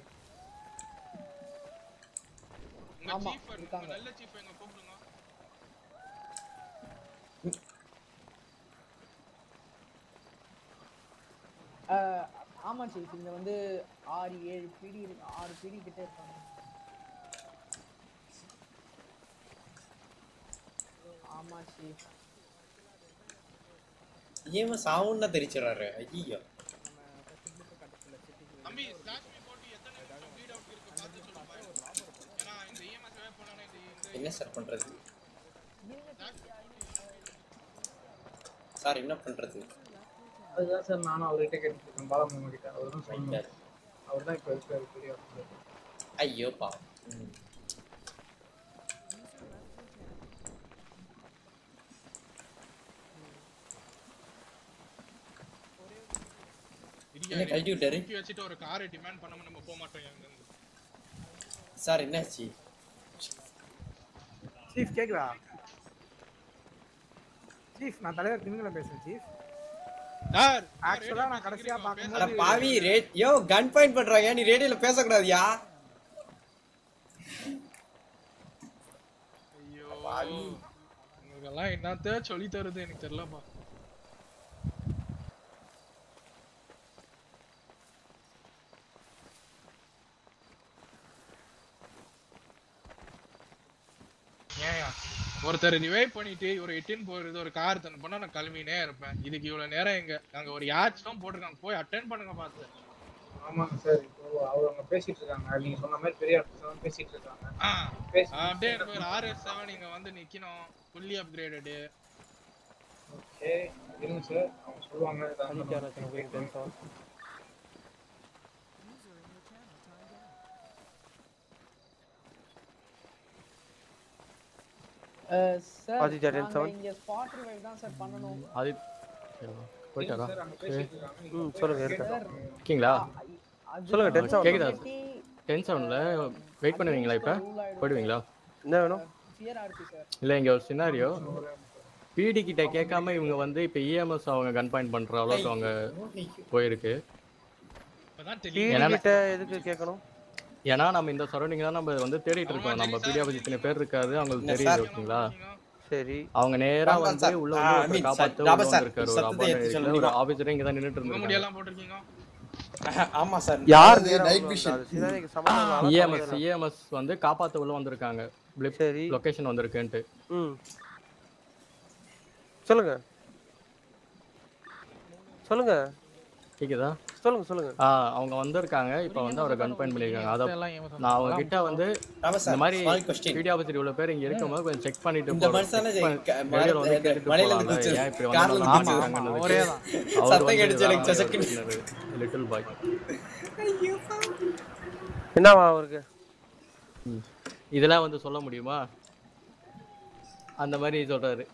உங்க ஆமா, சீஃப் உங்க இருக்காங்க. நல்ல சீஃப் எங்க கூப்பிடுங்க ஆமா சீஃப் இங்க வந்து ஆறு ஏழு பிடி இருக்கு ஆறு பிடி கிட்ட இருக்காங்க ஆமா சீஃப் ஏன் சாவுன்னா தெரிச்சிடறாரு ஐயோ தம்பி ஸ்லாஷ் மீ போட்டு எத்தனை நிமிஷம் ப்ளீட் அவுட் இருக்கு பார்த்து சொல்லுப்பா ஏன்னா இந்த இஎம்எஸ் வே போனானே இந்த இந்த என்ன சார் பண்றது சார் என்ன பண்றது அதுதான் சார் நானும் அவர்கிட்ட கேட்டுருக்கேன் பாலமுருகன் கிட்ட அவர் தான் சொன்னார் அவர் தான் இப்போ இருக்காரு பெரிய officer. ஐயோ பாவம் ம். என்ன கழட்டி விட்டாரு? தூக்கி வச்சுட்டு ஒரு காரை டிமாண்ட் பண்ணாம நம்ம போக மாட்டோம் எங்க இருந்து சார் என்னாச்சு சீஃப் கேக்குதா சீஃப் நான் தலைவர் திமிங்கலம் பேசுறேன் சீஃப் சார் ஆக்சுவலா நான் கடைசியா அட பார்க்கும்போது பாவி ரேட் யோ கன் பாயிண்ட் பண்றாங்க நீ ரேடியோல பேசக்கூடாதுயா ஐயோ உங்களுக்கெல்லாம் என்னத்த சொல்லி தருது எனக்கு தெரியலப்பா ஏன்யா ஒருத்தர் ரிவைவ் பண்ணிட்டு ஒரு எட்டின் போயிருது ஒரு கார் தன் பண்ணா நான் கிளம்பினே இருப்பேன் இதுக்கு இவ்வளவு நேரம் எங்க நாங்க ஒரு யாட்ச் தான் போட்டிருக்காங்க போய் அட்டென்ட் பண்ணுங்க பார்த்து ஆமாங்க சார் இப்போ அவர் அவங்க பேசிட்டு இருக்காங்க நீங்க சொன்ன மாதிரி பெரிய ஆஃபீஸர் பேசிட்டு இருக்காங்க பேசி அப்படியே எனக்கு ஒரு ஆர்எஸ் செவன் இங்க வந்து நிக்கணும் ஃபுல்லி அப்கிரேடடு ஓகே இருங்க சார் அவங்க சொல்லுவாங்க ஏதாவது சார் ஆதித்யா ten நாங்க seven. இங்க ஸ்பாட் ரிவைவ் தான் சார் பண்ணனும் அது போயிட்டாரா சார் அங்க சரி. பேசிட்டு இருக்காங்க ம் சொல்லுங்க இருக்கேன் இருக்கீங்களா சொல்லுங்க டென் செவன் கேக்குதா டென் செவனில் வெயிட் பண்ணுவீங்களா இப்போ போயிடுவீங்களா என்ன வேணும் ஃபியர் ஆர்பி சார் இல்லை இங்கே ஒரு சினாரியோ பிடி கிட்ட கேட்காம இவங்க வந்து இப்போ இஎம்எஸ் அவங்க கன் பாயிண்ட் பண்ற அளவுக்கு அவங்க போயிருக்கு டிவி ஏன்னா கிட்ட எதுக்கு கேட்கணும் ஏன்னா நம்ம இந்த சரௌண்டிங் தான் நம்ம வந்து தேடிட்டு இருக்கோம் நம்ம பிடிஆ பத்தி இத்தனை பேர் இருக்காது அவங்களுக்கு என்ன தெரியுது சார்? ஓகேங்களா சரி அவங்க நேரா ராமன் வந்து சார். உள்ள ஆ, வந்து I mean, ஒருத்தர் காப்பாத்த சார், உள்ள ராமன் சார், வந்திருக்காரு ஒரு சத்தத்தை ஏத்தி அபார்ட்மெண்ட் சொல்ல ஒரு முடியுமா? ஆபீசர் இங்க தான் நின்னுட்டு இருந்திருக்காங்க முடியெல்லாம் போட்டிருக்கீங்க ஆமா சார் யார் நைட் விஷன் இஎம்எஸ் இஎம்எஸ் வந்து காப்பாத்த உள்ள வந்திருக்காங்க பிளிப் சரி லொகேஷன் வந்திருக்குன்ட்டு ம் சொல்லுங்க சொல்லுங்க கேக்குதா சொல்லுங்க சொல்லுங்க ஆ அவங்க வந்திருக்காங்க இப்போ வந்து அவரை கன் பாயிண்ட் பண்ணிருக்காங்க அத நான் அவங்க கிட்ட வந்து ராம இந்த சார், மாதிரி small question. வீடியோ ஆபீசர் இவ்வளவு பேர் இங்க இருக்கும்போது கொஞ்சம் செக் பண்ணிட்டு இந்த போறோம். மனுஷன் check பண்ணி- க- ம- ரேடியோல வந்து இந்த கேட்டுட்டு மலையில போலாம். இருந்து ஏன் இப்படி கார்ல வந்தாலும் இருந்து மாட்டாங்கன்னு அவரே அவர் தான். வந்து சத்தம் கேட்டுச்சு எனக்கு வேற சசக்குன்னு. பேசினாரு. லிட்டில் பாய் என்னவா அவருக்கு இதெல்லாம் வந்து சொல்ல முடியுமா அந்த மாதிரி சொல்றாரு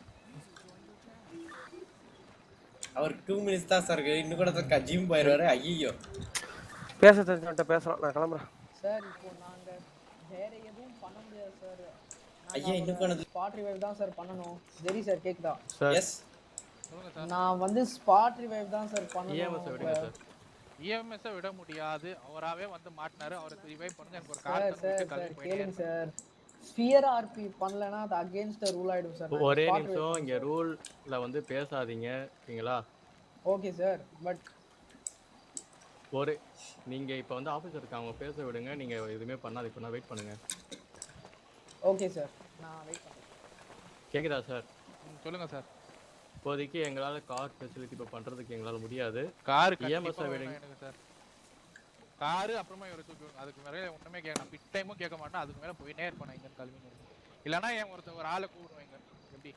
அவர் டூ மினிட்ஸ் தான் சார் இருக்கு இன்னும் கூட ஜிம் போயிடுவாரு ஐயோ பேச தெரிஞ்சவன்ட்ட பேசலாம் நான் கிளம்புறேன் சார் இப்போ நாங்க வேற எதுவும் பண்ண முடியாது சார் ஐயா, இன்னும் பண்ணது- ஸ்பாட் ரிவைவ் தான் சார் பண்ணனும் ஜெரி சார் கேக்குதா சார் எஸ் நான் வந்து ஸ்பாட் ரிவைவ் தான் சார் EMS -அ விடுங்க பண்ணனும் சார் இஎம்எஸ் விட முடியாது அவராவே வந்து மாட்டினாரு அவரை ரிவைவ் பண்ணுங்க எனக்கு ஒரு சார் கார் சார் சார் கேளுங்க சார் ஸ்பியர் ஆர்பி பண்ணலனா அது அகைன்ஸ்ட் ரூல் ஆயிடும் சார் ஒரே நிமிஷம் இங்க ரூல்ல வந்து பேசாதீங்க ஓகேங்களா ஓகே சார் பட் ஒரு நீங்க இப்ப வந்து ஆபீசர் இருக்காங்க பேச விடுங்க நீங்க எதுவுமே பண்ணாது இப்ப நான் வெயிட் பண்ணுங்க ஓகே சார் நான் வெயிட் பண்றேன் கேக்குதா சார் சொல்லுங்க சார் இப்போதைக்கு எங்களால கார் ஃபெசிலிட்டி இப்போ பண்றதுக்கு எங்களால முடியாது கார் இஎம்எஸ் விடுங்க எனக்கு சார் காரு அப்புறமா இவரை தூக்கி விடுங்க. அதுக்கு மேலே ஒண்ணுமே கேட்கணும் பிட் டைமும் கேட்க மாட்டேன் அதுக்கு மேல போயினே இருப்பேன் நான் இங்க கிளம்பி இல்லைன்னா என் ஒருத்தர் ஒரு ஆளை கூப்பிடுவாங்க எப்படி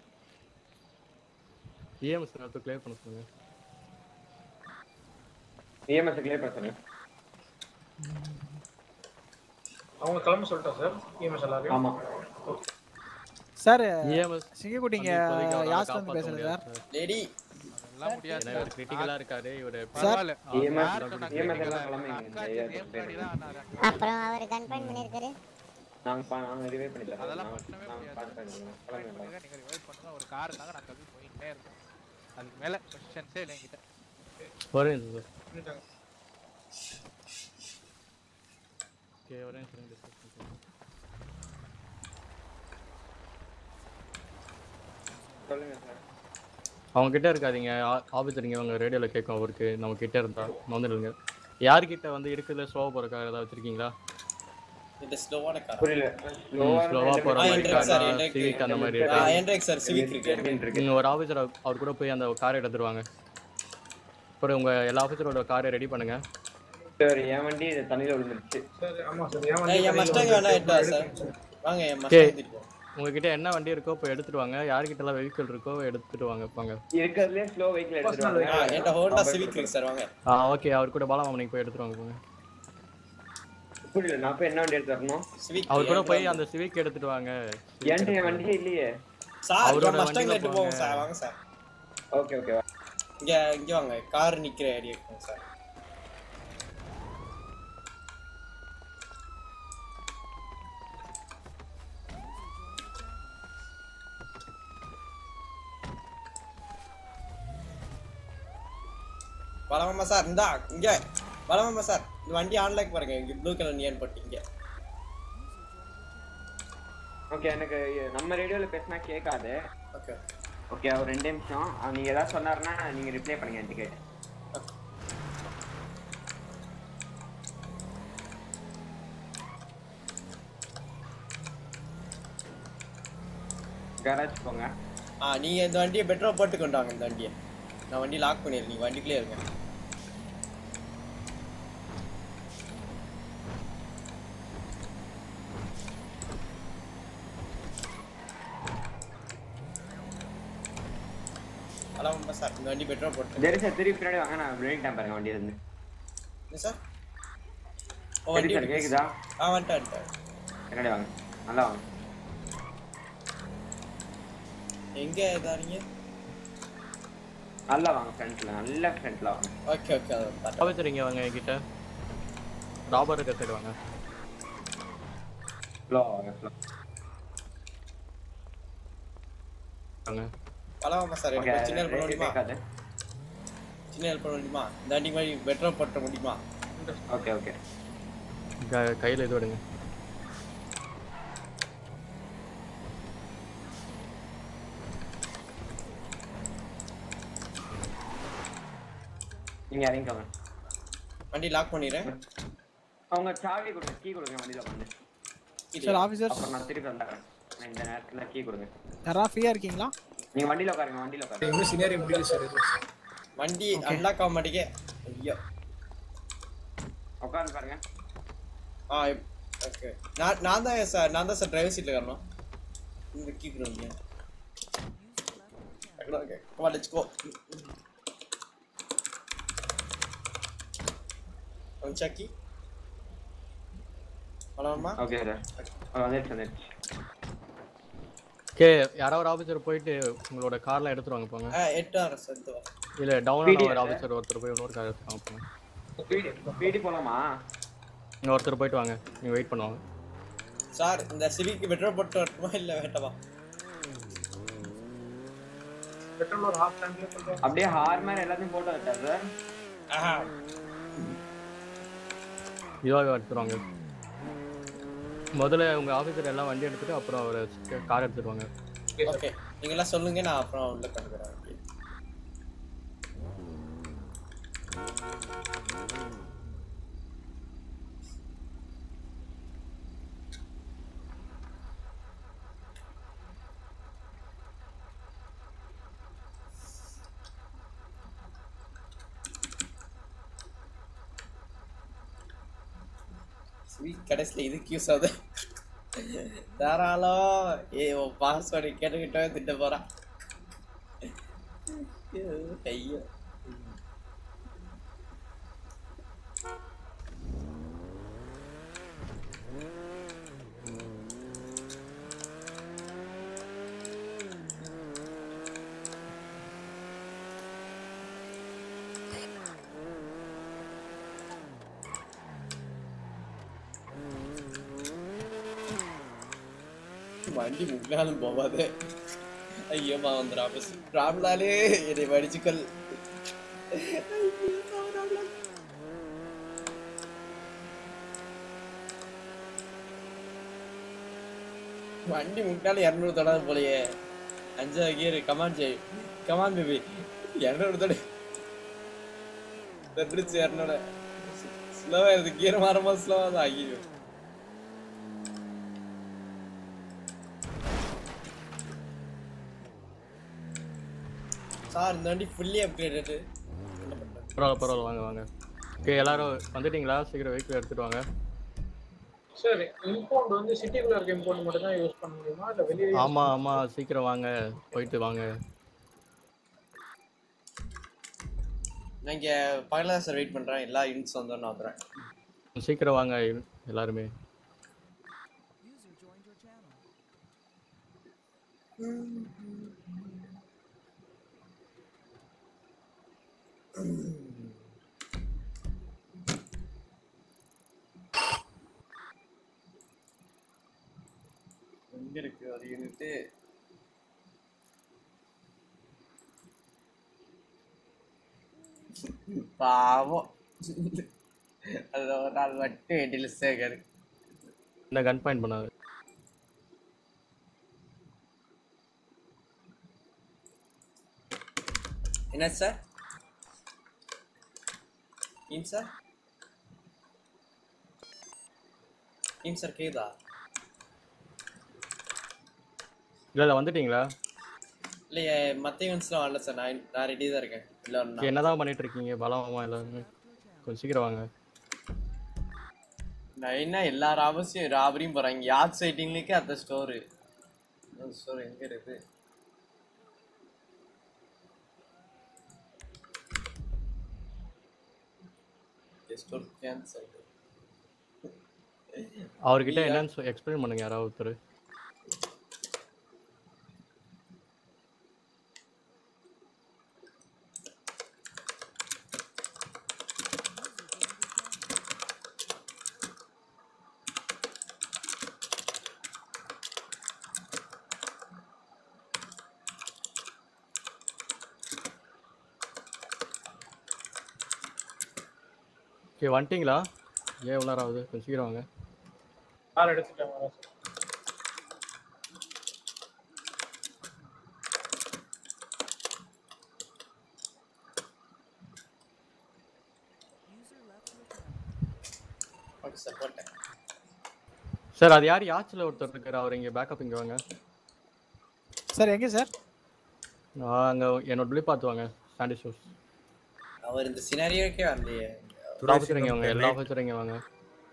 இஎம்எஸ் நேரத்தை கிளியர் பண்ண சொல்லுங்க இஎம்எஸ் கிளியர் பண்ண சொல்லுங்க அவங்க கிளம்ப சொல்லிட்டா சார் இஎம்எஸ் எல்லாரையும் ஆமா சார் EMS சிங்கக்குட்டிங்க இப்போதைக்கு அவரால யாஸ்ல இருந்து காப்பாத்த பேசுறேன் முடியாது சார் லேடி எல்லாம் முடியாது ஏன்னா இவர் கிரிட்டிக்கலா இருக்காரு இவரு பரவாயில்ல EMS யார் சொன்னா EMS critical எல்லாம் ஆ? கிளம்புங்க. அக்காச்சி நிறைய same பேர் party தான் நான் அப்புறம் அவர் கன்ஃபைன் பண்ணிருக்காரு நாங்க பா- நாங்க ரிவைவ் பண்ணி தரோம் அதெல்லாம் நாங்க பண்ணவே நாங்க முடியாது. பார்த்து பண்ணிக்கிறோம். Revive கிளம்புங்க. பண்ணுங்க, நீங்க revive பண்ணுங்க, ஒரு car இருந்தாங்க, நான் கிளம்பி போயிட்டே இருப்பேன். அதுக்கு மேல கொஸ்டின்ஸே இல்லை என்கிட்ட ஒரே நிமிஷம் சார் ஓகே ஒரே நிமிஷம் discuss பண்ணிக்கலாம். சொல்லுங்க சார் அவங்க கிட்ட இருக்காதீங்க ஆபீசர் இங்க அவங்க ரேடியோல கேட்கும் அவருக்கு நம்ம கிட்ட இருந்தா வந்துடுங்க யார்கிட்ட வந்து இருக்கிறதுல ஸ்லோவாக போகிற கார் ஏதாவது வச்சிருக்கீங்களா இந்த ஸ்லோவான கார் புரியல ஸ்லோவாக போகிற ஆ, மாதிரி என்ட்ரெக் கார் சார், என்ட்ரெக் சிவிக் அந்த மாதிரி ஆ, இருக்கு என்ட்ரெக் சார், சிவிக் இருக்கு. நீங்க ஒரு ஆஃபீஸர் அவர் கூட போய் அந்த காரை எடுத்துருவாங்க அப்புறம் உங்க எல்லா ஆஃபீஸரோட காரை ரெடி பண்ணுங்க சார் என் வண்டி இது தண்ணியில விழுந்துருச்சு சார் ஆமா சார் ஏய், என் மஸ்டாங் வேணா எடுத்தா சார் வாங்க என் ஓகே மஸ்டாங் திருப்போம் உங்ககிட்ட என்ன வண்டி இருக்கோ இப்போ எடுத்துட்டு வாங்க யார்கிட்ட எல்லாம் வெஹிக்கிள் இருக்கோ எடுத்துட்டு வாங்க போங்க இருக்கிறதுலே ஸ்லோ வெஹிக்கிள் எடுத்துட்டு ஆ, என்கிட்ட ஹோண்டா சிவிக் இருக்கு சார் வாங்க ஆ ஓகே அவர் கூட பாலாமாமனிக்கு போய் எடுத்துட்டு வாங்க போங்க புரியல நான் போய் என்ன வண்டி எடுத்து வரணும் அவர் கூட போய் அந்த சிவிக் எடுத்துட்டு வாங்க என்கிட்ட என் வண்டியே இல்லையே சார் அவரோட என் மஸ்டாங் வண்டியில எடுத்து போவோம் சார் வாங்க சார் ஓகே ஓகே இங்க இங்க வாங்க கார் நிக்கிற ஏரியா இருக்கும் சார் பலமாமா சார் இந்தா இங்க பலமாமா சார் இந்த வண்டி ஆன்லைன் பாருங்க இங்க ப்ளூ கலர் நியன் போட்டு இங்க ஓகே எனக்கு நம்ம ரேடியோல பேசினா கேட்காது ஓகே ஓகே ஒரு ரெண்டு நிமிஷம் அவர் நீங்க ஏதாவது சொன்னாருன்னா நீங்க ரிப்ளை பண்ணுங்க என் டிக்கெட் கராஜ் போங்க ஆ நீங்க இந்த வண்டியை பெட்ரோல் போட்டு கொண்டு வாங்க இந்த வண்டியை நான் வண்டி லாக் பண்ணிடுறேன் நீங்க வண்டிக்குள்ளே இருங்க பலமாமா சார் இந்த வண்டி பெட்ரோல் போட்டு சரி சார் திருப்பி பின்னாடி வாங்க நான் விளையாடிட்டேன் பாருங்க வண்டியில இருந்து என்ன சார் ஓ சரி வண்டி சார் கேக்குதா ஆ வந்துட்டேன் வந்துட்டேன் பின்னாடி வாங்க நல்லா வாங்க எங்க இதானீங்க நல்லா வாங்க ஃப்ரண்ட்ல நல்ல ஃப்ரண்ட்ல வாங்க ஓகே ஓகே அதை ஆஃபீஸர் இங்க வாங்க என்கிட்ட ராபர் இருக்க சைடு வாங்க ஸ்லோ வாங்க ஸ்லோ வாங்க பலமாமா சார் ஓகே எனக்கு சின்ன ஹெல்ப் பண்ண முடியுமா கேட்காது சின்ன ஹெல்ப் பண்ண முடியுமா இந்த வண்டி மாதிரி பெட்ரோல் போட்ட முடியுமா ஓகே ஓகே க- கையில இது விடுங்க நீங்க இறங்கிக்கோங்க வண்டி லாக் பண்ணிடுறேன் அவங்க சாவி கொடுங்க கீ கொடுங்க வண்டியில வந்து சார், officers. அப்புறம் நான் திருப்பி வந்துடுறேன் நான் இந்த நேரத்துல கீ கொடுங்க யாராவது ஃப்ரீயா இருக்கீங்களா நீங்க வண்டியில உட்காருங்க வண்டியில உட்காருங்க சினாரி முடியல சார் வண்டி அன்லாக் ஆக மாட்டேங்க ஐயோ உட்கார்ந்து பாருங்க ஆ ஓகே நான் நான் தான் சார் நான் தான் சார் டிரைவர் சீட்டில் வரணும் இந்த கீ கொடுங்க ஓகே கமா லெட்ஸ் கோ சக்கி பலமா ஓகே சார் வந்துடுச்சு வந்துடுச்சு ஓகே யாராவது ஒரு ஆஃபீஸர் போயிட்டு உங்களோட கார்லாம் எடுத்துட்டு வாங்க போங்க ஆ எட்டு ஆறு சார் இது வா. இல்ல டவுன் PD ஒரு ஆ ஆஃபீஸர் ஒருத்தர் போய் இன்னொரு கார் எடுத்துட்டு வாங்க போங்க பிடி பிடி போலாமா இங்க ஒருத்தர் போயிட்டு வாங்க நீங்க வெயிட் பண்ணுவாங்க சார் இந்த சிவிக்கு பெட்ரோல் போட்டு வரட்டுமா இல்லை வேட்டவா பெட்ரோல் ஒரு ஹாஃப் டேங்க்ல சொல்றோம் அப்படியே ஹார் மேல எல்லாத்தையும் போட்டு வச்சா சார் ஆஹா இதுவாக எடுத்துருவாங்க முதல்ல உங்க ஆஃபீஸர் எல்லாம் வண்டி எடுத்துட்டு அப்புறம் அவர் கார் எடுத்துருவாங்க ஓகே நீங்களாம் சொல்லுங்க நான் அப்புறம் உள்ள கொண்டு வரேன் ஸ்வீட் கடைசியில் இதுக்கு யூஸ் ஆகுது தாராளம் ஏ உன் பாஸ்வேர்டு கேட்டுக்கிட்டே திட்ட போறான் ஐயோ வண்டி முன்னாலும் போவாது ஐயோமா வந்து ராமஸ் ராம்லாலே என்னை வடிச்சுக்கல் வண்டி முன்னால இரநூறு தொடாது போலயே அஞ்சாவது gear come on Jai come on baby இரநூறு தொடு தட்டுருச்சு இரநூறு ஸ்லோவா இருக்கு கீர மாறமா ஸ்லோவா தான் ஐயோ சார் இந்த வண்டி ஃபுல்லி அப்கிரேடட் பரவாயில்ல பரவாயில்ல வாங்க வாங்க ஓகே எல்லாரும் வந்துட்டீங்களா சீக்கிரம் வெஹிக்கிள் எடுத்துட்டு வாங்க சார் இம்பவுண்ட் வந்து சிட்டிக்குள்ள இருக்க இம்பவுண்ட் மட்டும் தான் யூஸ் பண்ண முடியுமா இல்ல வெளியே ஆமா ஆமா சீக்கிரம் வாங்க போயிட்டு வாங்க நான் இங்க பகல சார் வெயிட் பண்றேன் எல்லா யூனிட்ஸ் வந்தோம் நான் வந்துறேன் சீக்கிரம் வாங்க எல்லாருமே எங்க இருக்கு ஒரு யூனிட் பாவம் அது ஒரு நாள் மட்டும் வெட்டில சேர்க்காரு இந்த கன் பாயிண்ட் பண்ணாது என்ன சார் ஏன் சார் ஏன் சார் கேதா இல்ல இல்ல வந்துட்டீங்களா இல்லையே மற்ற யூனிட்ஸ்லாம் வரல சார் நான் நான் ரெடி தான் இருக்கேன் இல்லை Okay, என்னதான் பண்ணிட்டு இருக்கீங்க பலமா எல்லாருமே கொஞ்சம் சீக்கிரம் வாங்க நான் என்ன எல்லா ராபர்ஸையும் ராபரியும் போகிறாங்க யாத் சைட்டிங்லேயே அந்த ஸ்டோரு ஸ்டோர் எங்கே இருக்கு ஸ்டோர் கேன்சல் அவர்கிட்ட என்னன்னு எக்ஸ்பிளைன் பண்ணுங்க யாராவது ஒருத்தர் ஓகே வந்துட்டீங்களா ஏன் இவ்வளோ நேரம் ஆகுது கொஞ்சம் சீக்கிரம் வாங்க கார் எடுத்துட்டேன் வரேன் சார் ஓகே சார் போட்டேன் சார் அது யார் யாச்சில் ஒருத்தர் இருக்காரு அவர் இங்கே பேக்கப் இங்கே வாங்க சார் எங்க சார் நான் அங்கே என்னோட பிள்ளை பார்த்து வாங்க சாண்டி ஷூஸ் அவர் இந்த சினாரியோக்கே வரலையே எல்லா ஆஃபீஸரும் இங்கே வாங்க எல்லா ஆஃபீஸரும் இங்கே வாங்க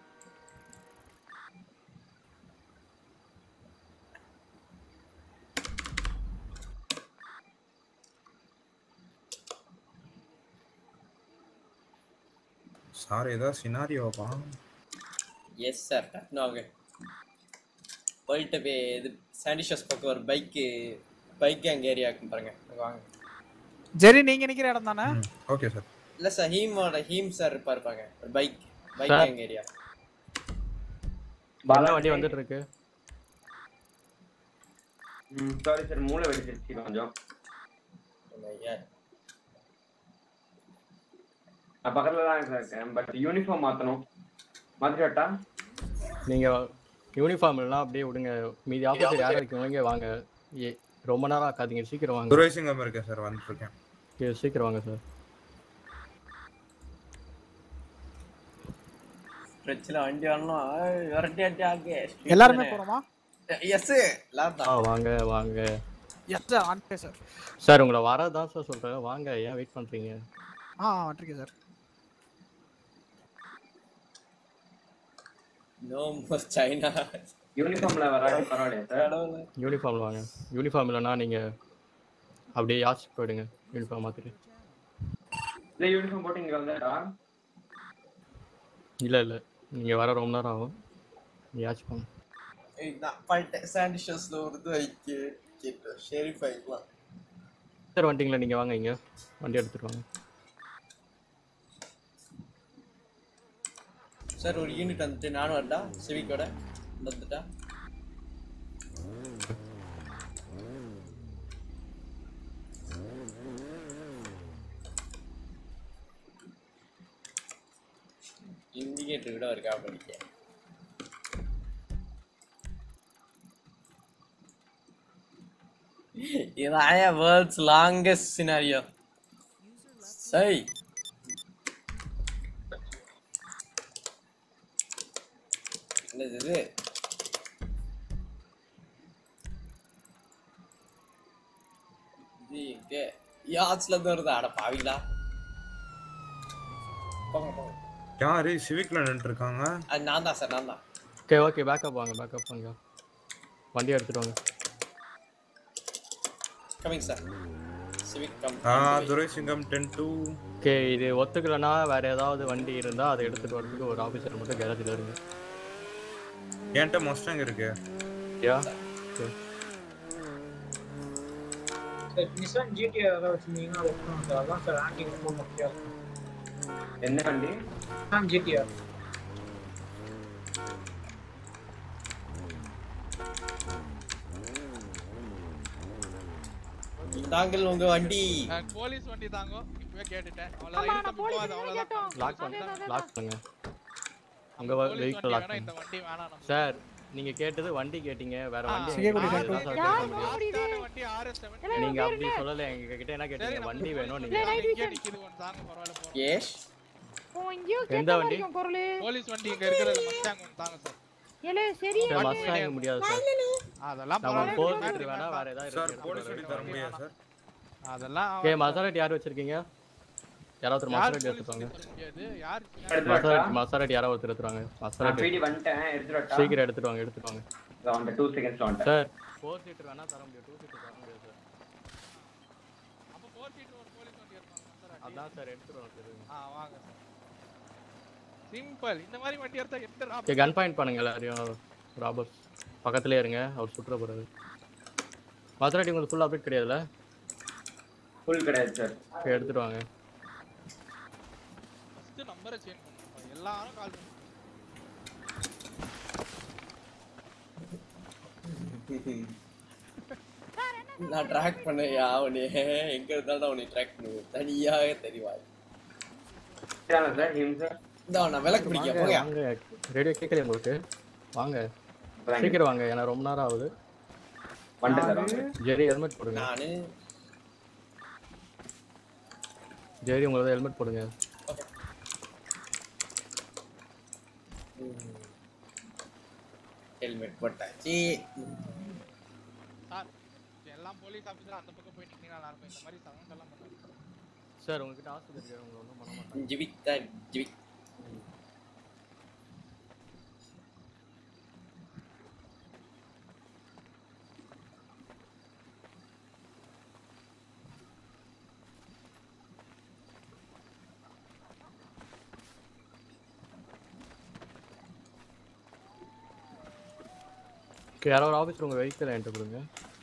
சார் ஏதாவது சினாரியோவா எஸ் சார் டக்குனு வாங்க போயிட்டு போய் இது சாண்டிஷஸ் பக்கம் ஒரு பைக்கு பைக் அங்கே ஏரியாக்கும் பாருங்க அங்க வாங்க ஜெரி நீங்க நிக்கிற இடம் தானே ஓகே சார் இல்லை சார் ஹீமோட ஹீம் சார் இருப்பாரு பாருங்க ஒரு பைக் பைக் Sir. அங்கே ஏரியா என்ன வண்டி வந்துட்டு இருக்கு சாரி சார் மூளை வெடிச்சிருச்சு கொஞ்சம் நான் பக்கத்துல தான் சார் இருக்கேன் பட் யூனிஃபார்ம் மாத்தணும் மாத்திட்டா நீங்கள் யூனிஃபார்ம் எல்லாம் அப்படியே விடுங்க மீதி ஆஃபீஸர் யார் இருக்கீங்க இங்கே வாங்க ஏ ரொம்ப நேரம் ஆக்காதீங்க சீக்கிரம் வாங்க துரைசிங்கம் இருக்கேன் சார் வந்துட்டு இருக்கேன் Okay, சீக்கிரம் வாங்க சார் பிரச்சனை வண்டி வரணும் ஏய், விரட்டி அட்டி ஆக்கு எல்லாருமே போறோமா எஸ் எல்லாரும் ஆ வாங்க வாங்க எஸ் சார் ஆன்டே சார் சார் உங்களை வரதான் சார் சொல்கிறேன் வாங்க ஏன் வெயிட் பண்ணுறீங்க ஆ வந்துருக்கேன் சார் நோ மோர் சைனா யூனிஃபார்ம்ல வராது பரவாயில்லையா சார் யூனிஃபார்ம் வாங்க யூனிஃபார்ம் இல்லைன்னா நீங்கள் அப்படியே யாச்சுக்கு போயிடுங்க யூனிஃபார்ம் மாற்றிட்டு இல்ல யூனிஃபார்ம் போட்டு இங்க வந்தாடா இல்லை இல்லை நீங்கள் வர ரொம்ப நேரம் ஆகும் யாச்சு போங்க நான் பண்ணிட்டேன் சாண்டிஷஸ்ல ஒரு இது வைக்க கேட்டு ஷெரீஃப் ஆயிக்கலாம் சார் வந்துட்டீங்களா நீங்கள் வாங்க இங்கே வண்டி எடுத்துகிட்டு வாங்க சார் ஒரு யூனிட் வந்துட்டு நானும் வரட்டா சிவிக்கோட வந்துட்டா இண்டிகேட்டர் கூட இருக்கா படிக்க இதான் வேர்ல்ட்ஸ் லாங்கஸ்ட் சினாரியோ சை என்னது இது இது எங்க யாட்ஸ்ல இருந்து வருதா அட பாவிங்களா போங்க போங்க யாரு சிவிக்ல நின்று இருக்காங்க அது நான் தான் சார் நான் தான் ஓகே ஓகே பேக்கப் வாங்க பேக்கப் வாங்க வண்டி எடுத்துட்டு வாங்க கமிங் சார் சிவிக் கம் ஆ துரைசிங்கம் டென் டூ ஓகே இது ஒத்துக்கலைன்னா வேற ஏதாவது வண்டி இருந்தா அதை எடுத்துட்டு வரதுக்கு ஒரு ஆஃபீஸர் மட்டும் கேரேஜில் இருங்க என்கிட்ட மஸ்டாங் இருக்கு யா சார் நிசான் ஜிடிஆர் ஏதாவது வச்சிருந்தீங்கன்னா அது எடுத்துக்கணும் சார் அதான் சார் ஆன்டி ரொம்ப முக்கியம் என்ன வண்டி நிசான் ஜிடிஆர் தாங்கள் உங்க வண்டி நான் போலீஸ் வண்டி தாங்கோ இப்பவே கேட்டுட்டேன் அவ்வளவுதான் இழுத்து போகாது அவ்வளவுதான் லாக் பண்ணுங்க லாக் பண்ணுங்க உங்க போலீஸ் வெஹிக்கிள் வண்டி லாக் வேணா இந்த பண்ணுங்க வண்டி வேணாம் நமக்கு. சார் நீங்க கேட்டது வண்டி கேட்டீங்க வேற வண்டி சிங்கக்குடி எங்க டாக்டர். இருக்கு? இதுதான் sir யார் கேட்க முடியும். வண்டி RS 70 நீங்க அப்படி சொல்லல எங்க கிட்ட என்ன கேட்டீங்க வண்டி வேணும் நீங்க இங்கே நிக்குது ஒன்று தாங்க பரவாயில்ல போறோம் எஸ் எந்த வண்டி போலீஸ் வண்டி இங்க இருக்கிறது மஸ்டாங் ஒன்று தாங்க சார் சார் மஸ்டாங் முடியாது சார் அதெல்லாம் நம்ம பரவாயில்ல, ஃபோர் battery சீட்டர் வேணா வேண்டாம். வேற ஏதாவது சார் இருக்கு போலீஸ் வண்டி தர முடியாது சார் அதெல்லாம் ஓகே மசாலாட்டி யார் வச்சிருக்கீங்க யாராவது ஒரு யார் மசாலாட்டி police எடுத்துவாங்க வண்டி தர முடியாது யார் மசாலாட்டி மசாலாட்டி யாராவது ஒருத்தர் எடுத்துருவாங்க நான் மசாலாட்டி பிடி வந்துட்டேன் எடுத்துட்டு வரட்டா? சீக்கிரம் எடுத்துட்டு வாங்க எடுத்துட்டு வாங்க இதோ அந்த டூ செகண்ட்ஸ்ல வந்துட்டேன் சார் ஃபோர் சீட்டர் வேணா தர முடியும் டூ சீட்டர் தர முடியாது சார் அப்ப ஃபோர் சீட்டர் ஒரு போலீஸ் வண்டி எடுப்பாங்க அதான் சார் எடுத்துட்டு வாங்க சார் ஆ வாங்க சார் சிம்பிள் இந்த மாதிரி வண்டி எடுத்தா எந்த ஓகே கன் பாயிண்ட் பண்ணுங்க எல்லாரையும் ராபர்ஸ் பக்கத்துலயே இருங்க அவர் சுற்ற போறாரு மதுராட்டி உங்களுக்கு ஃபுல் அப்டேட் கிடையாதுல்ல ஃபுல் கிடையாது சார் ஓகே எடுத்துட்டு வாங்க ஃபர்ஸ்ட் நம்பரை சேஞ்ச் பண்ணுங்க எல்லாரும் கால் பண்ணி நான் ட்ராக் பண்ணையா அவனே எங்க இருந்தாலும் அவனை ட்ராக் பண்ணுவேன் தனியாக தெரிவாய் சார் ஹிம் சார் இந்த நான் விளக்கு பிடிக்க வாங்க, போயா வாங்க ரேடியோ கேட்கலையா உங்களுக்கு வாங்க சீக்கிரம் வாங்க ஏன்னா ரொம்ப நேரம் ஆகுது வந்துட்டேன் சார் வாங்க. ஜெரி ஹெல்மெட் போடுங்க நானு ஜெரி உங்களுக்கு ஹெல்மெட் போடுங்க ஹெல்மெட் போட்டாச்சு சார் எல்லாம் போலீஸ் ஆஃபீஸர் அந்த பக்கம் போய் நின்னீங்கன்னா நல்லா இருக்கும் இந்த மாதிரி சவுண்ட் எல்லாம் பண்ணாதீங்க சார் உங்ககிட்ட ஆஸ்பத்திரி இருக்கு உங்களை ஒன்றும் பண்ண மாட்டாங்க ஜிவித்தா ஜிவி ஓகே யாரோ ஒரு ஆஃபீஸர் உங்கள் வெஹிக்கிள் என்கிட்ட கொடுங்க